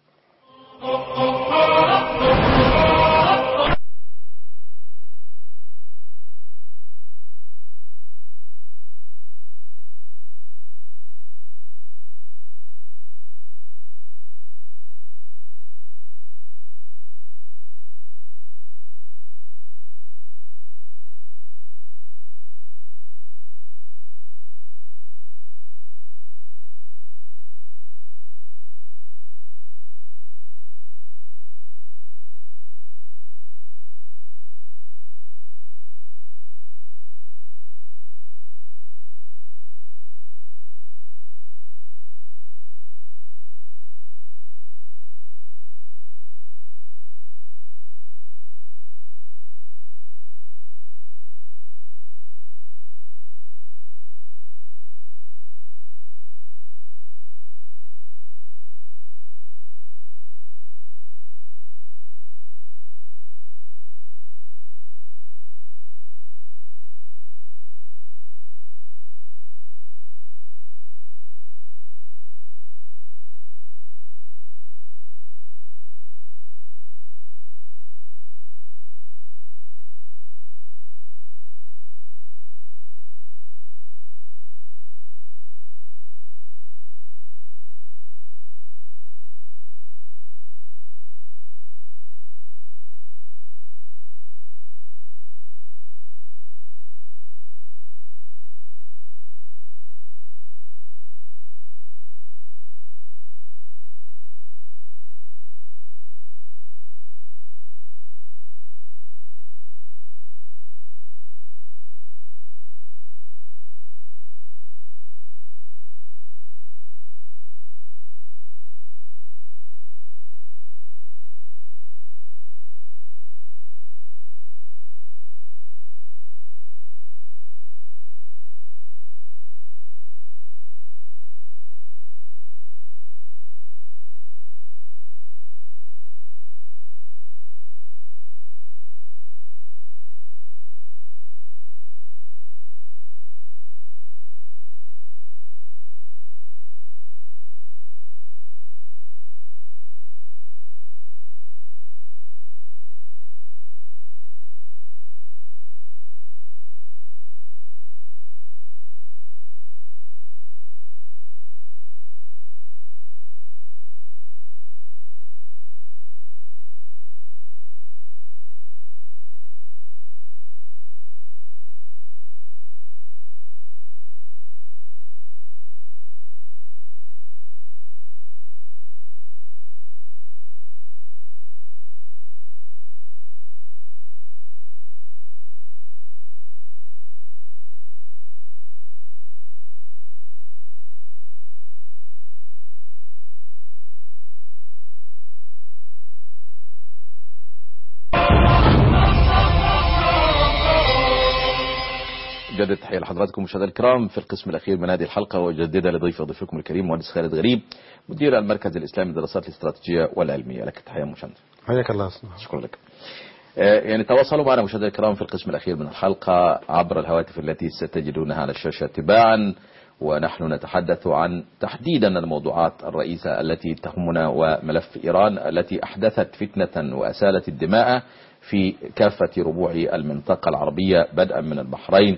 جدد تحية لحضراتكم مشاهدينا الكرام في القسم الأخير من هذه الحلقة وجددها لضيف ضيفكم الكريم مهندس خالد غريب مدير المركز الإسلامي للدراسات الاستراتيجية والعلمية لك تحية مشاهدة حياك الله أسمع. شكرا لك آه، يعني تواصلوا معنا مشاهدينا الكرام في القسم الأخير من الحلقة عبر الهواتف التي ستجدونها على الشاشة تباعا ونحن نتحدث عن تحديدا الموضوعات الرئيسة التي تهمنا وملف إيران التي أحدثت فتنة وأسالت الدماء في كافة ربوع المنطقة العربية بدءا من البحرين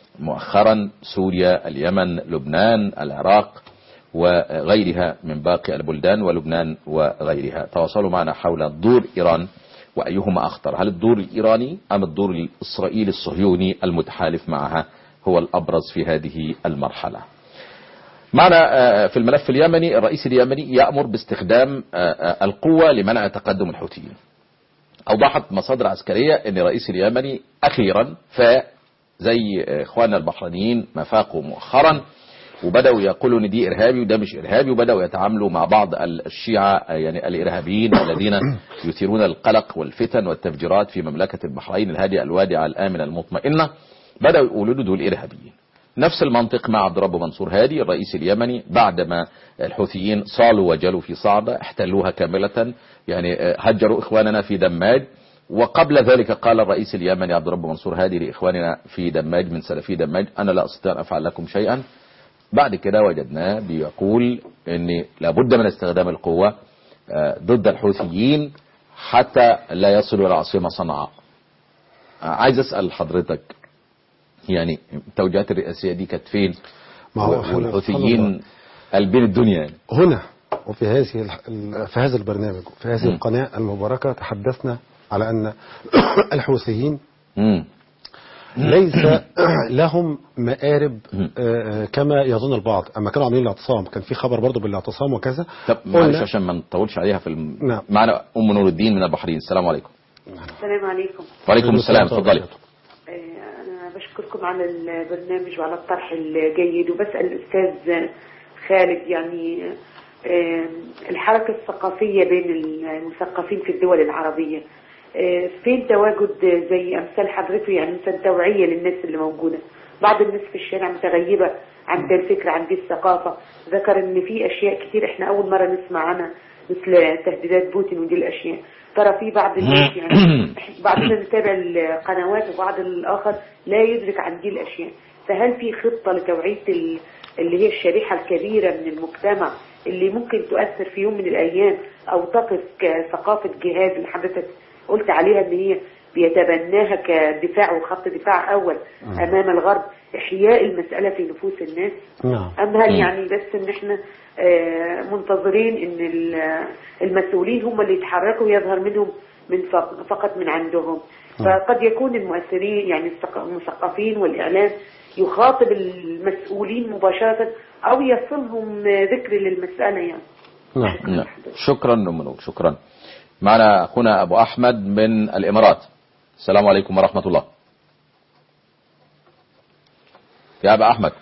مؤخرا سوريا اليمن لبنان العراق وغيرها من باقي البلدان ولبنان وغيرها تواصلوا معنا حول دور إيران وأيهما أخطر هل الدور الإيراني أم الدور الإسرائيلي الصهيوني المتحالف معها هو الأبرز في هذه المرحلة معنا آه، في الملف اليمني الرئيس اليمني يأمر باستخدام آه، آه، القوة لمنع تقدم الحوثيين أوضحت مصادر عسكرية أن الرئيس اليمني أخيرا فاق زي إخواننا البحرينيين ما فاقوا مؤخرا وبدأوا يقولوا ان دي ارهابي وده مش ارهابي وبدأوا يتعاملوا مع بعض الشيعة يعني الارهابيين الذين يثيرون القلق والفتن والتفجيرات في مملكة البحرين الهادئة الوادعة الآمنة المطمئنة بدأوا يقولوا له دول ارهابيين نفس المنطق مع عبد رب منصور هادي الرئيس اليمني بعدما الحوثيين صالوا وجلوا في صعدة احتلوها كاملة يعني هجروا إخواننا في دماج وقبل ذلك قال الرئيس اليمني عبد رب منصور هادي لإخواننا في دماج من سلفي دماج أنا لا أستطيع أن أفعل لكم شيئا بعد كده وجدناه بيقول ان لابد من استخدام القوة آه، ضد الحوثيين حتى لا يصلوا الى العاصمة صنعاء آه، عايز اسأل حضرتك يعني التوجيهات الرئاسية دي كانت فين ما هو إحنا والحوثيين قلبين الدنيا يعني هنا وفي هذه الح- ال- في هذا البرنامج في هذه مم. القناة المباركة تحدثنا على أن الحوثيين مم. ليس لهم مآرب مم. آه، كما يظن البعض أما كانوا عاملين الاعتصام كان في خبر برضه بالاعتصام وكذا طب معلش قلنا عشان ما نطولش عليها في الم... نعم. معنا ام نور الدين من البحرين السلام عليكم السلام عليكم وعليكم السلام اتفضلي آه، أنا بشكركم على البرنامج وعلى الطرح الجيد وبسأل الأستاذ خالد يعني آه، الحركة الثقافية بين المثقفين في الدول العربية آه، فين تواجد زي أمثال حضرته يعني مثلا توعية للناس اللي موجودة بعض الناس في الشارع متغيبة عن ده الفكر عن دي الثقافة ذكر ان في اشياء كتير احنا اول مرة نسمع عنها مثل تهديدات بوتين ودي الاشياء ترى في بعض الناس يعني بعضنا نتابع القنوات وبعض الاخر لا يدرك عن دي الاشياء فهل في خطة لتوعية ال- اللي هي الشريحة الكبيرة من المجتمع اللي ممكن تؤثر في يوم من الايام او تقف كثقافة جهاد اللي حضرتك قلت عليها ان هي بيتبناها كدفاع وخط دفاع اول امام الغرب احياء المسألة في نفوس الناس نعم أم هل مم. يعني بس إن إحنا آه، منتظرين إن ال- المسؤولين هم اللي يتحركوا ويظهر منهم من فق- فقط من عندهم فقد يكون المؤثرين يعني الثق- المثقفين والإعلام يخاطب المسؤولين مباشرة أو يصلهم ذكر للمسألة يعني نعم نعم. شكرا ام نور شكرا معنا اخونا ابو احمد من الامارات السلام عليكم ورحمة الله يا ابا احمد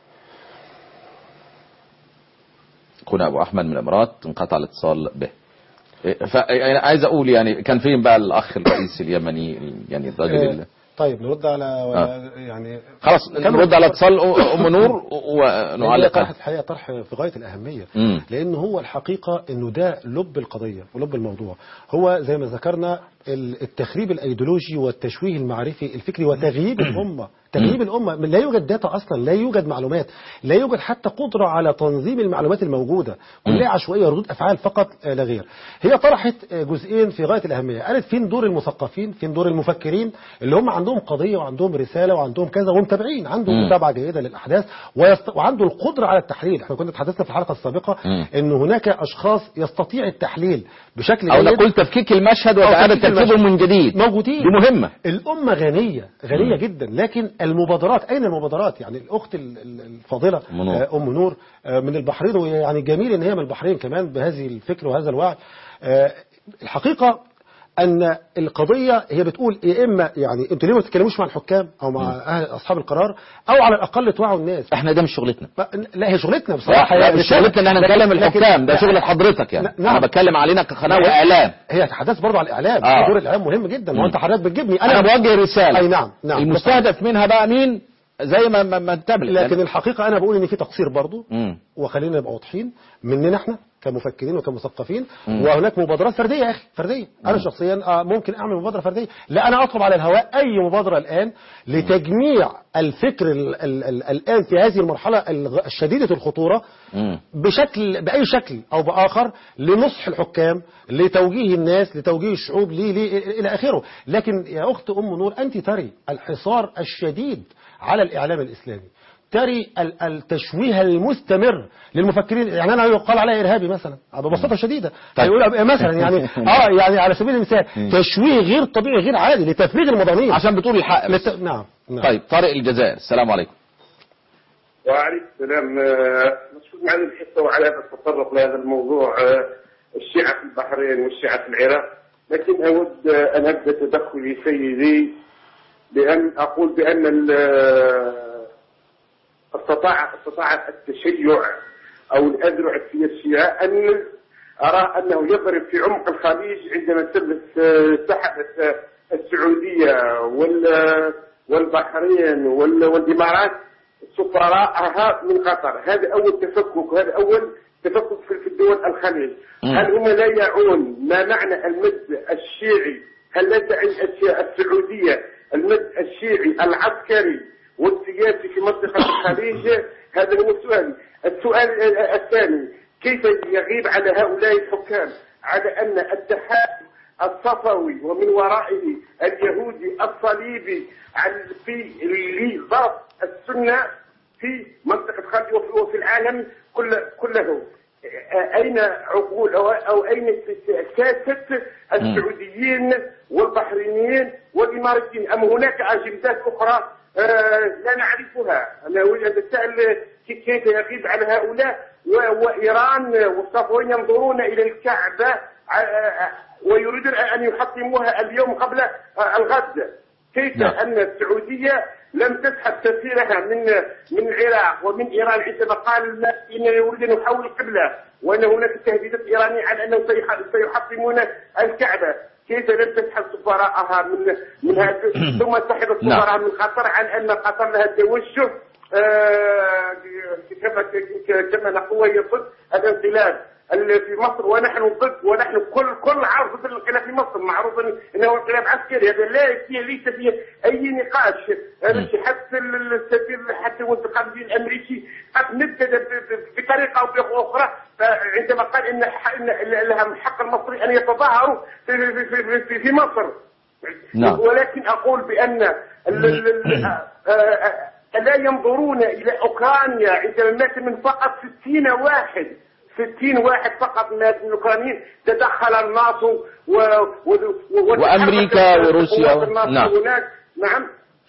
اخونا ابو احمد من الامارات انقطع الاتصال به إيه، ف يعني عايز اقول يعني كان فين بقى الاخ الرئيس اليمني يعني الراجل آه، اللي طيب نرد على آه. يعني خلاص كانوا- نرد على اتصال ام نور لأن هي ونعلق طرح الحقيقه طرح في غايه الاهميه مم. لان هو الحقيقه انه ده لب القضيه ولب الموضوع هو زي ما ذكرنا ال- التخريب الايديولوجي والتشويه المعرفي الفكري وتغييب الامه تغييب الامه لا يوجد داتا اصلا لا يوجد معلومات لا يوجد حتى قدره على تنظيم المعلومات الموجوده كلها عشوائيه ردود افعال فقط آه، لا غير هي طرحت آه، جزئين في غايه الاهميه قالت فين دور المثقفين فين دور المفكرين اللي هم عندهم قضيه وعندهم رساله وعندهم كذا ومتابعين عندهم مم. متابعه جيده للاحداث ويست... وعنده القدره على التحليل احنا كنا تحدثنا في الحلقه السابقه مم. ان هناك اشخاص يستطيع التحليل بشكل او جيد نقول تفكيك المشهد وإعادة تفكيك ترتيبه المشهد. من جديد موجودين دي مهمة الأمة غنية غنية جدا لكن المبادرات أين المبادرات يعني الأخت ال- ال- الفاضلة أم نور. آه، أم نور آه، من البحرين ويعني جميل إن هي من البحرين كمان بهذه الفكر وهذا الوعي آه، الحقيقة أن القضية هي بتقول يا إما يعني أنتوا ليه ما تتكلموش مع الحكام أو مع أهل أصحاب القرار أو على الأقل توعوا الناس احنا ده مش شغلتنا لا هي شغلتنا بصراحة لا يعني مش شغلتنا ان احنا نكلم لكن- الحكام ده لكن- شغل حضرتك يعني نعم. انا بتكلم علينا كقناه لا، واعلام هي تحدث برضه على الإعلام آه. دور الإعلام مهم جدا مم. وأنت حضرتك بتجيبني انا بوجه رساله أي نعم نعم المستهدف منها بقى مين زي ما ما, ما انتبه لكن الحقيقة أنا بقول إن في تقصير برضه مم. وخلينا نبقى واضحين مننا احنا كمفكرين وكمثقفين مم. وهناك مبادرات فرديه يا اخي فرديه انا شخصيا آه، ممكن اعمل مبادره فرديه لا انا اطلب على الهواء اي مبادره الان لتجميع الفكر ال ال ال الان في هذه المرحله الغ- الشديده الخطوره مم. بشكل باي شكل او باخر لنصح الحكام لتوجيه الناس لتوجيه الشعوب لي لي الى اخره لكن يا اخت ام نور انت تري الحصار الشديد على الاعلام الاسلامي تفتري ال- التشويه المستمر للمفكرين يعني انا يقال علي ارهابي مثلا ببساطه شديده طيب. هيقول أبقى مثلا يعني اه يعني على سبيل المثال تشويه غير طبيعي غير عادي لتفريغ المضامين عشان بتقول الحق بس. لت... نعم نعم طيب طارق الجزائر السلام عليكم وعليكم السلام آه، مشكور على الحصة وعلى هذا التطرق لهذا الموضوع آه، الشيعة في البحرين والشيعة في العراق لكن أود آه، أن أبدأ تدخلي سيدي بأن أقول بأن ال- آه، استطاع استطاع التشيع أو الأذرع السياسية أن أرى أنه يضرب في عمق الخليج عندما تم- آه، سحبت آه، السعودية وال- والبحرين وال- والإمارات سفراءها من قطر هذا أول تفكك هذا أول تفكك في في الدول الخليج مم. هل هم لا يعون ما معنى المد الشيعي هل لا تعي الأشياء السعودية المد الشيعي العسكري والسياسي في منطقة الخليج هذا هو السؤال السؤال ال- الثاني كيف يغيب على هؤلاء الحكام على أن التحالف الصفوي ومن ورائه اليهودي الصليبي عن- في لضرب السنة في منطقة خليج وفي, وفي العالم كله, كله أين عقول أو, أو أين سياسة السعوديين والبحرينيين والإماراتيين أم هناك أجندات أخرى آه، لا نعرفها أنا أريد أن أسأل كي- كيف يغيب على هؤلاء و- وإيران والصفويين ينظرون إلى الكعبة ع- ويريدون أن يحطموها اليوم قبل آه، الغد كيف نعم. أن السعودية لم تسحب سفيرها من من العراق ومن إيران عندما قال لا إننا نريد أن نحول القبلة وأن هناك تهديدات إيرانية على أنهم سيح- سيحطمون الكعبة كيف لم تسحب سفراءها من من هذا ثم سحبت نعم. سفراءها من قطر عن أن قطر لها توجه آه، كما كما نقول هي ضد الانقلاب اللي في مصر ونحن ضد ونحن كل كل عرض ضد الانقلاب في مصر معروف إن- انه انقلاب عسكري هذا لا فيه ليس فيه اي نقاش هذا الشيء حتى ال- السفير حتى والتقدم الامريكي قد ندد ب- ب- بطريقه او باخرى عندما قال ان ح- ان لهم حق المصري ان يتظاهروا في في في, في, في مصر نعم. ولكن اقول بان ال- ال- ال- آه، آه، لا ينظرون الى اوكرانيا عندما مات من فقط 60 واحد 60 واحد فقط مات من الاوكرانيين تدخل الناس و... و... و... وأمريكا وروسيا. قوات الناصر نعم. هناك نعم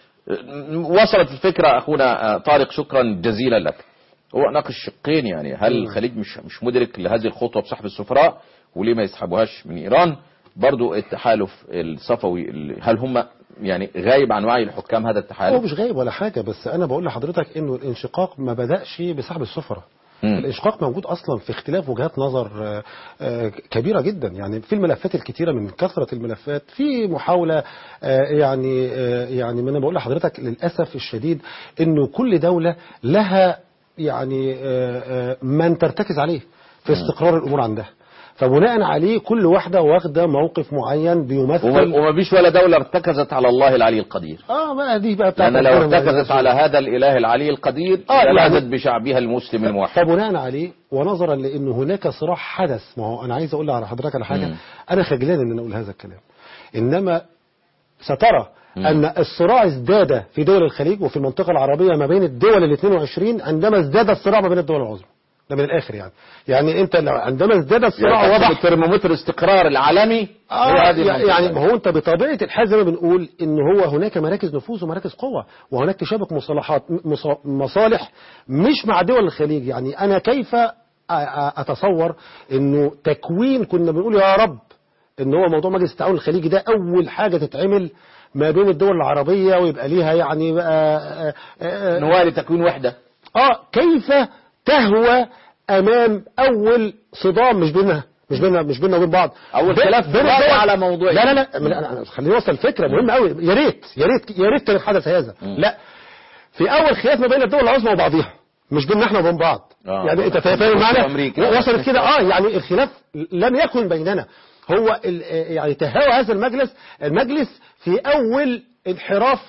وصلت الفكرة أخونا آه، طارق شكرا جزيلا لك هو ناقش شقين يعني هل الخليج مش مش مدرك لهذه الخطوة بسحب السفراء وليه ما يسحبوهاش من إيران برضو التحالف الصفوي اللي- هل هم يعني غايب عن وعي الحكام هذا هو التحالف مش غايب ولا حاجة بس أنا بقول لحضرتك إنه الانشقاق ما بدأش بسحب السفرة مم. الانشقاق موجود أصلا في اختلاف وجهات نظر آه، آه، كبيرة جدا يعني في الملفات الكتيرة من كثرة الملفات في محاولة آه، يعني آه، يعني ما أنا بقول لحضرتك للأسف الشديد إنه كل دولة لها يعني آه، آه، من ترتكز عليه في استقرار الأمور عندها فبناء عليه كل واحدة واخدة موقف معين بيمثل وما وما فيش ولا دولة ارتكزت على الله العلي القدير اه بقى دي بقى بتاعت لأن لو ربنا بقى. ارتكزت على هذا الإله العلي القدير آه، لنادت يعني- بشعبها المسلم الموحد فبناء عليه ونظرا لأن هناك صراع حدث ما هو أنا عايز أقول على حضرتك على حاجة مم. أنا خجلان إن أنا أقول هذا الكلام إنما سترى أن الصراع ازداد في دول الخليج وفي المنطقة العربية ما بين الدول ال 22 عندما ازداد الصراع ما بين الدول العظمى ده من الآخر يعني يعني أنت لو عندما ازداد الصراع يعني وضح الترمومتر استقرار العالمي هو آه هذه المنطقة. يعني ما هو انت بطبيعه الحال زي ما بنقول ان هو هناك مراكز نفوذ ومراكز قوه وهناك تشابك مصالحات مص- مصالح مش مع دول الخليج يعني انا كيف أ- أ- اتصور انه تكوين كنا بنقول يا رب ان هو موضوع مجلس التعاون الخليجي ده اول حاجه تتعمل ما بين الدول العربيه ويبقى ليها يعني بقى آه، آه، نوالي تكوين وحدة اه كيف تهوى امام اول صدام مش بينها مش بيننا مش بيننا وبين بعض أول بين- خلاف بين راجع الدول- على موضوع لا لا لا من- أنا- أنا- خليني اوصل الفكره مهمه قوي يا ريت يا ريت يا ريت كان حدث هذا لا في اول خلاف ما بين الدول العظمى وبعضها مش بيننا احنا وبين بعض آه. يعني انت فاهم معنى وأمريكا. وصلت كده اه يعني الخلاف لم يكن بيننا هو ال- يعني تهاوى هذا المجلس المجلس في اول انحراف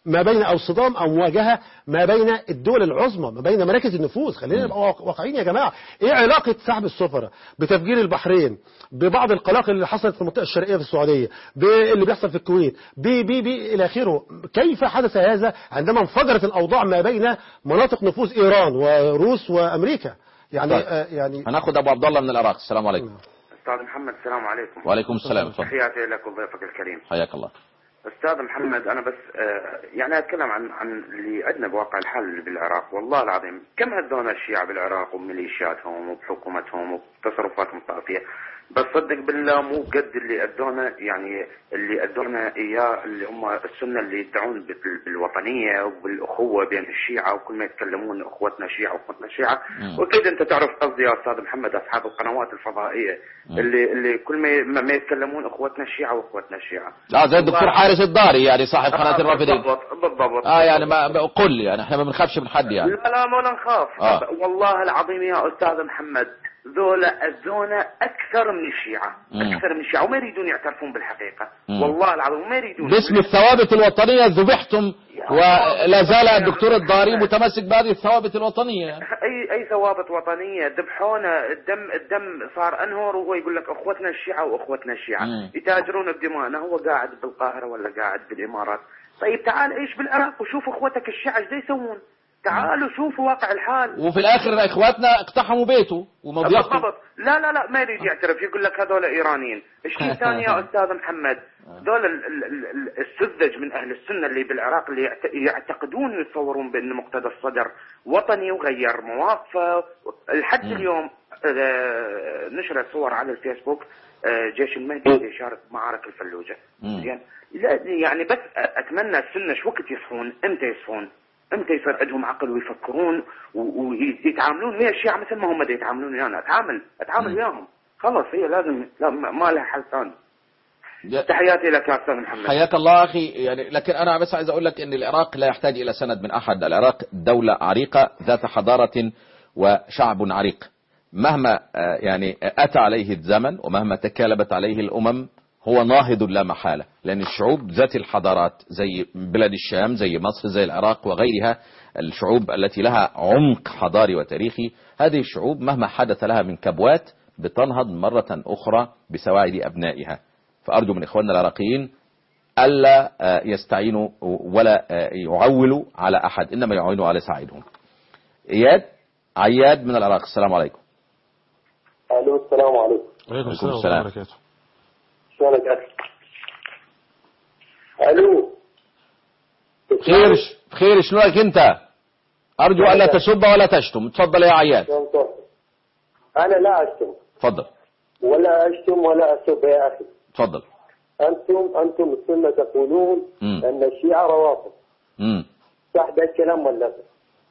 ما بين او صدام او مواجهه ما بين الدول العظمى ما بين مراكز النفوذ خلينا نبقى واق- واقعيين يا جماعه ايه علاقه سحب السفراء بتفجير البحرين ببعض القلاقل اللي حصلت في المنطقه الشرقيه في السعوديه باللي بيحصل في الكويت بي بي بي الى اخره كيف حدث هذا عندما انفجرت الاوضاع ما بين مناطق نفوذ ايران وروس وامريكا يعني طيب. آه يعني هناخد ابو عبد الله من العراق السلام عليكم استاذ محمد السلام عليكم وعليكم السلام اتفضل تحياتي لك وضيفك الكريم حياك الله استاذ محمد انا بس آه، يعني اتكلم عن عن اللي عندنا بواقع الحال اللي بالعراق والله العظيم كم هدونا الشيعة بالعراق وميليشياتهم وبحكومتهم وبتصرفاتهم الطائفية بس صدق بالله مو قد اللي ادونا يعني اللي ادونا اياه اللي هم السنه اللي يدعون بال- بالوطنيه وبالاخوه بين الشيعه وكل ما يتكلمون اخوتنا شيعه واخوتنا شيعه مم. واكيد انت تعرف قصدي يا استاذ محمد اصحاب القنوات الفضائيه مم. اللي اللي كل ما ما يتكلمون اخوتنا الشيعه واخوتنا الشيعه لا زي الدكتور والله- حارس الداري يعني صاحب قناه آه، الرافدين بالضبط بالضبط اه يعني ما قل يعني احنا ما بنخافش من حد يعني لا لا ما نخاف آه. والله العظيم يا استاذ محمد ذولا اذونا اكثر من الشيعه مم. اكثر من الشيعه وما يريدون يعترفون بالحقيقه مم. والله العظيم ما يريدون باسم الثوابت الوطنية ذبحتم ولا زال الدكتور الداري متمسك بهذه الثوابت الوطنية اي اي ثوابت وطنيه ذبحونا الدم الدم صار انهر وهو يقول لك اخوتنا الشيعه واخوتنا الشيعه مم. يتاجرون بدمائنا هو قاعد بالقاهره ولا قاعد بالامارات طيب تعال عيش بالعراق وشوف اخوتك الشيعه ايش يسوون تعالوا شوفوا واقع الحال وفي الاخر اخواتنا اقتحموا بيته ومضيقته بالضبط لا لا لا ما يريد يعترف يقول لك هذول ايرانيين الشيء الثاني يا استاذ محمد ذول ال- ال- ال- ال- السذج من اهل السنه اللي بالعراق اللي يعت- يعتقدون ويتصورون بان مقتدى الصدر وطني وغير مواقفه لحد مم. اليوم آه، نشرت صور على الفيسبوك آه، جيش المهدي اللي يشارك معارك الفلوجه مم. زين لا يعني بس اتمنى السنه شو وقت يصحون امتى يصحون امتى يصير عندهم عقل ويفكرون و- ويتعاملون ويا الشيعة مثل ما هم دا يتعاملون ويانا اتعامل اتعامل مم. وياهم خلص هي لازم لا ما ما لها حل ثاني يا- تحياتي لك يا استاذ محمد حياك الله اخي يعني لكن انا بس عايز اقول لك ان العراق لا يحتاج الى سند من احد العراق دولة عريقة ذات حضارة وشعب عريق مهما آه، يعني اتى عليه الزمن ومهما تكالبت عليه الامم هو ناهض لا محالة لأن الشعوب ذات الحضارات زي بلاد الشام زي مصر زي العراق وغيرها الشعوب التي لها عمق حضاري وتاريخي هذه الشعوب مهما حدث لها من كبوات بتنهض مرة أخرى بسواعد أبنائها فأرجو من إخواننا العراقيين ألا آه، يستعينوا ولا آه، يعولوا على أحد إنما يعينوا على ساعدهم إياد عياد من العراق السلام عليكم الو السلام عليكم عليكم السلام السلام ورحمة ورحمة الله وبركاته شلونك اخي؟ الو خير خير شلونك أنت أرجو ألا تسب ولا تشتم تفضل يا عياد شلون صوتك؟ انا لا اشتم تفضل ولا اشتم ولا اسب يا اخي تفضل انتم انتم السنه تقولون مم. ان الشيعه روافض مم. صح ده الكلام ولا لا؟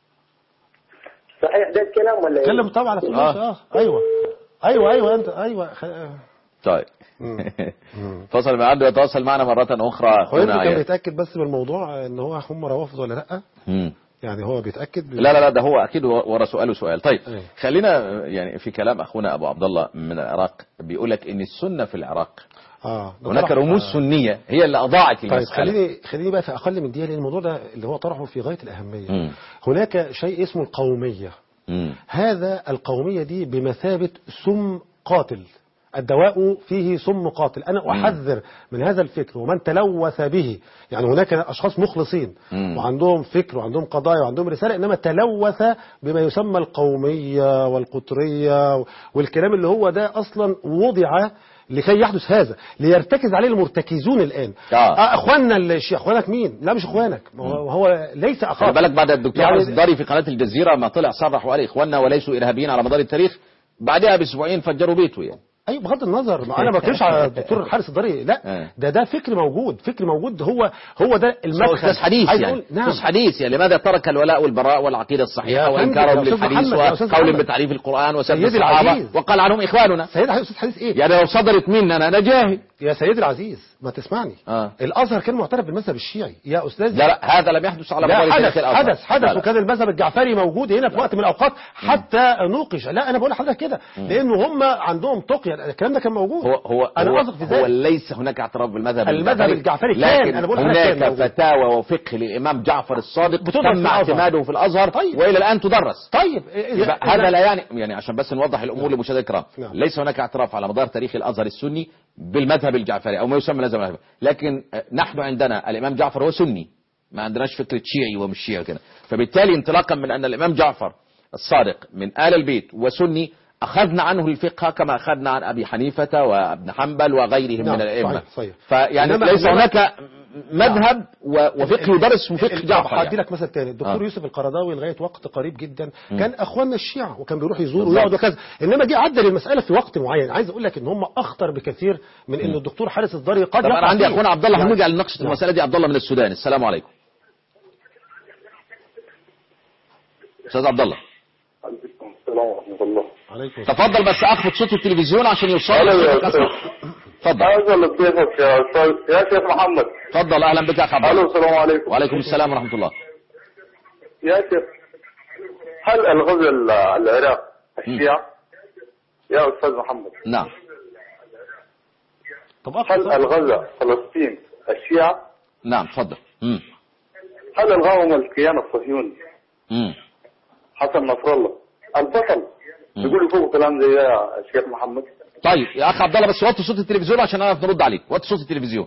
صحيح ده الكلام ولا اتكلم ايه؟ طبعا في آه. اه ايوه ايوه ايوه انت ايوه خ... آه. طيب مم. فصل من عنده يتواصل معنا مرة أخرى هو أخونا يمكن كان عياد بيتاكد بس بالموضوع ان هو هم روافض ولا لا مم. يعني هو بيتاكد لا لا لا ده هو اكيد ورا سؤاله سؤال طيب أيوة. خلينا يعني في كلام اخونا ابو عبد الله من العراق بيقول لك ان السنه في العراق اه ده هناك طرح- رموز آه. سنيه هي اللي اضاعت طيب المساله خليني خليني بقى في اقل من دقيقه لان الموضوع ده اللي هو طرحه في غايه الاهميه مم. هناك شيء اسمه القوميه مم. هذا القوميه دي بمثابه سم قاتل الدواء فيه سم قاتل أنا أحذر من هذا الفكر ومن تلوث به يعني هناك أشخاص مخلصين مم. وعندهم فكر وعندهم قضايا وعندهم رسالة إنما تلوث بما يسمى القومية والقطرية والكلام اللي هو ده أصلا وضع لكي يحدث هذا ليرتكز عليه المرتكزون الآن آه. آه أخواننا الشيخ أخوانك مين لا مش أخوانك هو, هو ليس خلي أخاك بالك بعد الدكتور يعني- يعني الداري في قناه الجزيره ما طلع صرح وقال اخواننا وليسوا ارهابيين على مدار التاريخ بعدها باسبوعين فجروا بيته يعني ايوه بغض النظر ما انا ما بتكلمش على الدكتور الحارس الضريري لا آه. ده ده فكر موجود فكر موجود هو هو ده هو المدخل استاذ حديث عايز يعني أقول نعم استاذ حديث يعني لماذا ترك الولاء والبراء والعقيده الصحيحه يا فندم، وانكارهم يا أستاذ للحديث محمد، يا أستاذ وقول محمد. بتعريف القران وسب سيدي الصحابه العزيز. وقال عنهم اخواننا سيد حديث استاذ حديث ايه يعني لو صدرت مننا انا جاهل يا سيدي العزيز ما تسمعني آه. الازهر كان معترف بالمذهب الشيعي يا استاذ لا لا هذا لم يحدث على لا مدار حدث تاريخ الأزهر. حدث حدث لا، لا. وكان المذهب الجعفري موجود هنا في وقت من الاوقات حتى نوقش لا انا بقول لحضرتك كده لانه هم عندهم تقية الكلام ده كان موجود هو هو انا هو, اثق في هو ذلك ليس هناك اعتراف بالمذهب المذهب الجعفري كان، لكن أنا بقول لحضرتك كان هناك موجود. فتاوى وفقه للامام جعفر الصادق بتدرس تم في الأزهر. اعتماده في الازهر طيب. والى الان تدرس طيب يبقى هذا لا يعني يعني عشان بس نوضح الامور لمشاهدينا الكرام نعم. ليس هناك اعتراف على مدار تاريخ الازهر السني بالمذهب الجعفري او ما يسمى المذهب الجعفري لكن آه، نحن عندنا الامام جعفر هو سني ما عندناش فكره شيعي ومش شيعي وكده فبالتالي انطلاقا من ان الامام جعفر الصادق من ال البيت وسني اخذنا عنه الفقه كما اخذنا عن ابي حنيفه وابن حنبل وغيرهم نعم، من الائمه صحيح، صحيح. فيعني إنما- ليس إنما- هناك مذهب و- وفقه يدرس وفقه ال- جعفر هدي يعني. لك مثل تاني الدكتور آه. يوسف القرضاوي لغايه وقت قريب جدا كان اخواننا الشيعة وكان بيروح يزور بالظبط. ويقعد وكذا انما جه عدل المساله في وقت معين عايز اقول لك ان هم اخطر بكثير من ان الدكتور حارس الضري قد طب انا يقع عندي فيه. اخونا عبد الله يعني- هنرجع لنقشه المساله دي عبد الله من السودان السلام عليكم استاذ عبد الله عليكم السلام ورحمة الله عليكم السلام. تفضل بس اخفض صوت التلفزيون عشان يوصل أهلا يا صوتك أستاذ. أسمع. تفضل أهلا لضيفك يا أستاذ يا شيخ محمد تفضل اهلا بك يا اخ عبد ألو الله السلام عليكم وعليكم السلام ورحمه الله يا شيخ هل الغزو ال- العراق الشيعة يا أستاذ محمد نعم طب هل أخذ الغزو فلسطين الشيعة نعم تفضل امم هل الغاهم الكيان الصهيوني امم حسن نصر الله البطل يقول فوق كلام زي يا شيخ محمد طيب يا اخ عبد الله بس وطي صوت التلفزيون عشان نعرف نرد عليك وطي صوت التلفزيون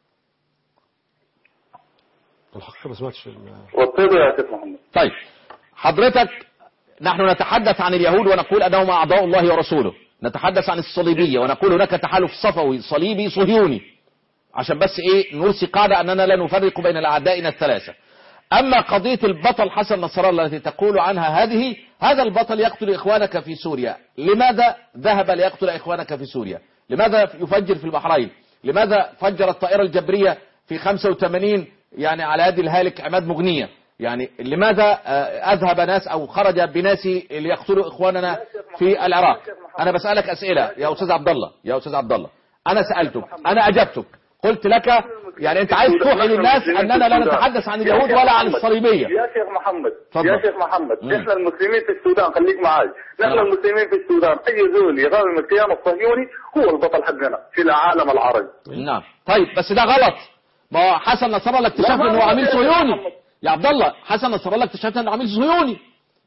الحقيقه ما سمعتش ال- وطيبه يا شيخ محمد طيب حضرتك نحن نتحدث عن اليهود ونقول انهم اعداء الله ورسوله نتحدث عن الصليبيه ونقول هناك تحالف صفوي صليبي صهيوني عشان بس ايه نرسي قاعده اننا لا نفرق بين الاعدائنا الثلاثه اما قضيه البطل حسن نصر الله التي تقول عنها هذه هذا البطل يقتل اخوانك في سوريا لماذا ذهب ليقتل اخوانك في سوريا لماذا يفجر في البحرين لماذا فجر الطائره الجبريه في 85 يعني على يد الهالك عماد مغنيه يعني لماذا آه، اذهب ناس او خرج بناس ليقتلوا اخواننا في العراق انا بسالك اسئله يا استاذ عبد الله يا استاذ عبد الله انا سالتك انا اجبتك قلت لك يعني انت عايز توحي للناس اننا لا نتحدث عن اليهود ولا عن الصليبيه يا شيخ محمد تفضل. يا شيخ محمد مم. نحن المسلمين في السودان خليك معاي نحن نعم. المسلمين في السودان اي زول يغاوم الكيان الصهيوني هو البطل حقنا في العالم العربي نعم طيب بس ده غلط ما هو حسن نصر الله اكتشف لا، ما انه غلط عميل يا صهيوني محمد. يا عبد الله حسن نصر الله اكتشف انه عميل صهيوني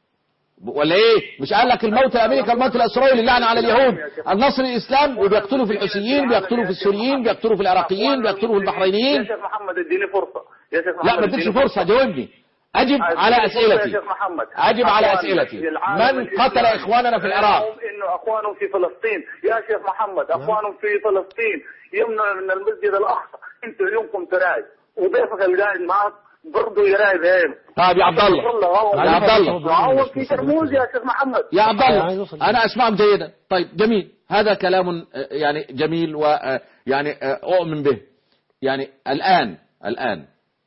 ولا ايه مش قال لك الموت الامريكا الموت الاسرائيلي اللعنه على اليهود النصر الاسلام وبيقتلوا في الحوثيين بيقتلوا في السوريين بيقتلوا في العراقيين بيقتلوا في يا البحرينيين شيخ محمد اديني فرصه يا شيخ محمد لا ما اديتش اديني فرصه جاوبني اجب على اديني فرصة يا اسئلتي شيخ محمد. اجب على أخواننا اسئلتي في العالم من الإسلامي. قتل اخواننا في العراق هم انه اخوانهم في فلسطين يا شيخ محمد اخوانهم في فلسطين يمنع من المسجد الاقصى انتوا اليومكم تراعي وضيفك اللي قاعد معك برضه يراعي بهيم طيب يا عبد الله يا عبد الله معاون في ترموز يا شيخ محمد يا عبد عايز الله أوصل انا اسمعك جيدا طيب جميل هذا كلام آه، يعني جميل ويعني اؤمن به يعني الان الان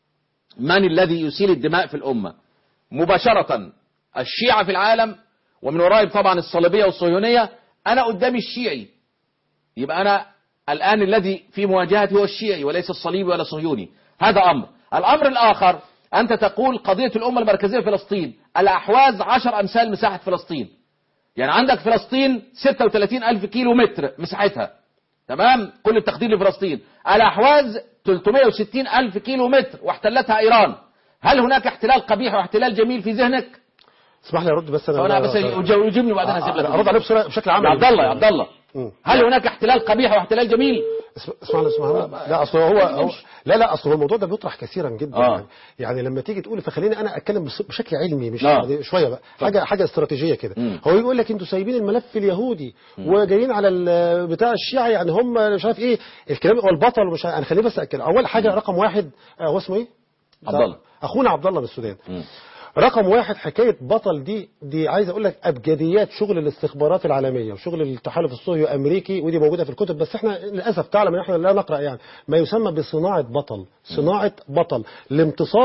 من الذي يسيل الدماء في الامه مباشره الشيعه في العالم ومن ورائهم طبعا الصليبيه والصهيونيه انا قدامي الشيعي يبقى انا الان الذي في مواجهتي هو الشيعي وليس الصليبي ولا الصهيوني هذا امر الامر الاخر انت تقول قضيه الامه المركزيه في فلسطين الاحواز عشر امثال مساحه فلسطين يعني عندك فلسطين 36 ألف كيلو متر مساحتها تمام كل التقدير لفلسطين الأحواز 360 ألف كيلو متر واحتلتها إيران هل هناك احتلال قبيح واحتلال جميل في ذهنك؟ اسمح لي ارد بس انا أنا بس يجيبني وبعدين هسيب لك ارد عليه بسرعه بشكل عام يا عبد الله يا عبد الله مم. هل هناك احتلال قبيح واحتلال جميل؟ اسم- اسمع لي اسمع لي. لا اصل هو, هو لا لا اصل هو الموضوع ده بيطرح كثيرا جدا آه. يعني. يعني لما تيجي تقول فخليني انا اتكلم بس- بشكل علمي مش آه. يعني شويه بقى حاجه حاجه استراتيجيه كده مم. هو يقول لك انتوا سايبين الملف اليهودي وجايين على ال- بتاع الشيعة يعني هم مش عارف ايه الكلام هو البطل مش عارف- انا خليني بس اكد اول حاجه رقم واحد آه، هو اسمه ايه؟ عبد الله. اخونا عبد الله من السودان مم. رقم واحد حكاية بطل دي دي عايز اقول لك ابجديات شغل الاستخبارات العالمية وشغل التحالف الصهيوني الامريكي ودي موجودة في الكتب بس احنا للاسف تعلم ان احنا لا نقرأ يعني ما يسمى بصناعة بطل صناعة بطل لامتصاص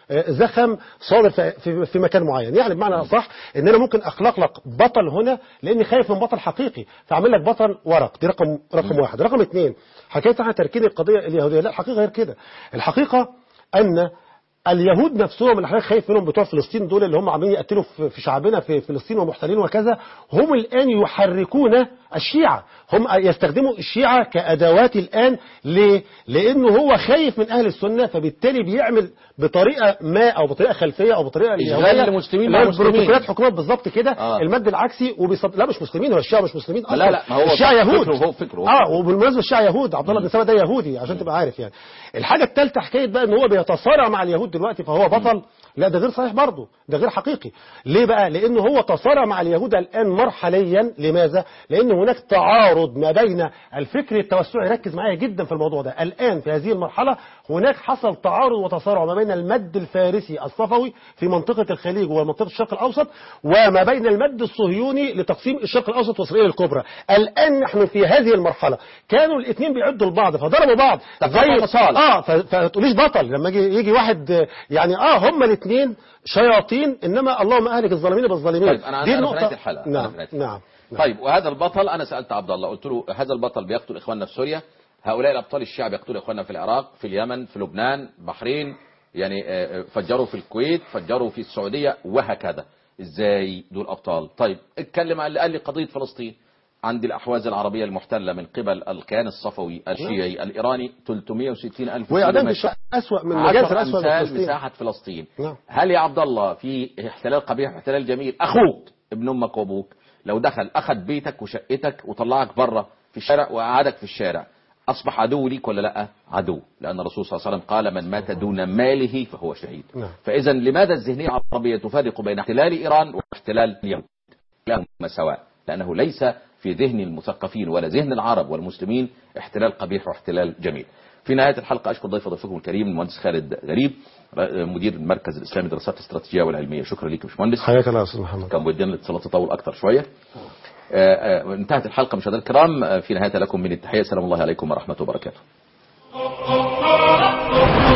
آه، زخم صادر في, في, في مكان معين يعني بمعنى اصح ان انا ممكن اخلق لك بطل هنا لاني خايف من بطل حقيقي فاعمل لك بطل ورق دي رقم رقم واحد رقم اثنين حكيت عن تركيب القضيه اليهوديه لا الحقيقه غير كده الحقيقه ان اليهود نفسهم اللي حضرتك خايف منهم بتوع فلسطين دول اللي هم عاملين يقتلوا في في شعبنا في فلسطين ومحتلين وكذا هم الان يحركون الشيعه هم يستخدموا الشيعه كادوات الان ليه؟ لانه هو خايف من اهل السنه فبالتالي بيعمل بطريقه ما او بطريقه خلفيه او بطريقه إشغال اليهودية، المسلمين اللي مع هو المسلمين. بروتوكولات حكومات بالظبط كده آه. المد العكسي وبيصد... لا مش مسلمين هو الشيعه مش مسلمين اصلا لا، لا، ما هو الشيعه يهود فكره- هو فكره. اه وبالمناسبه الشيعه يهود عبد الله بن سبا ده يهودي عشان تبقى عارف يعني الحاجه الثالثه حكايه بقى ان هو بيتصارع مع اليهود دلوقتي فهو بطل لا ده غير صحيح برضه ده غير حقيقي ليه بقى لانه هو تصارع مع اليهود الان مرحليا لماذا لان هناك تعارض ما بين الفكر التوسعي ركز معايا جدا في الموضوع ده الان في هذه المرحله هناك حصل تعارض وتصارع ما بين المد الفارسي الصفوي في منطقه الخليج ومنطقه الشرق الاوسط وما بين المد الصهيوني لتقسيم الشرق الاوسط واسرائيل الكبرى الان نحن في هذه المرحله كانوا الاثنين بيعدوا لبعض فضربوا بعض تفاهم مصالح. اه ف- فتقوليش بطل لما يجي يجي واحد آه، يعني اه هم الاثنين شياطين انما اللهم اهلك الظالمين بالظالمين طيب انا دي انا في النقطة- نهايه الحلقه أنا نعم في نهاية الحلقة. نعم نعم. طيب وهذا البطل انا سالت عبد الله قلت له هذا البطل بيقتل اخواننا في سوريا هؤلاء الابطال الشعب يقتلوا اخواننا في العراق في اليمن في لبنان بحرين يعني آه، آه، فجروا في الكويت فجروا في السعوديه وهكذا ازاي دول ابطال طيب اتكلم عن اللي قال لي قضيه فلسطين عندي الاحواز العربيه المحتله من قبل الكيان الصفوي الشيعي الايراني 360 الف واعدام كيلومتر. الشعب اسوأ من عشر مجازر اسوأ من امثال فلسطين مساحه فلسطين نعم. هل يا عبد الله في احتلال قبيح واحتلال جميل اخوك ابن امك وابوك لو دخل اخذ بيتك وشقتك وطلعك بره في الشارع وقعدك في الشارع اصبح عدو ليك ولا لا عدو لان الرسول صلى الله عليه وسلم قال من مات دون ماله فهو شهيد نعم. فاذا لماذا الذهنيه العربيه تفرق بين احتلال ايران واحتلال اليهود كلاهما سواء لأنه ليس في ذهن المثقفين ولا ذهن العرب والمسلمين احتلال قبيح واحتلال جميل في نهاية الحلقة أشكر ضيف ضيفكم الكريم المهندس خالد غريب مدير المركز الإسلامي للدراسات الاستراتيجية والعلمية شكرا لك يا باشمهندس حياك الله يا استاذ محمد كان بدنا الاتصالات تطول أكثر شوية آه، آه، انتهت الحلقة مشاهدينا الكرام آه، في نهاية لكم من التحية سلام الله عليكم ورحمة وبركاته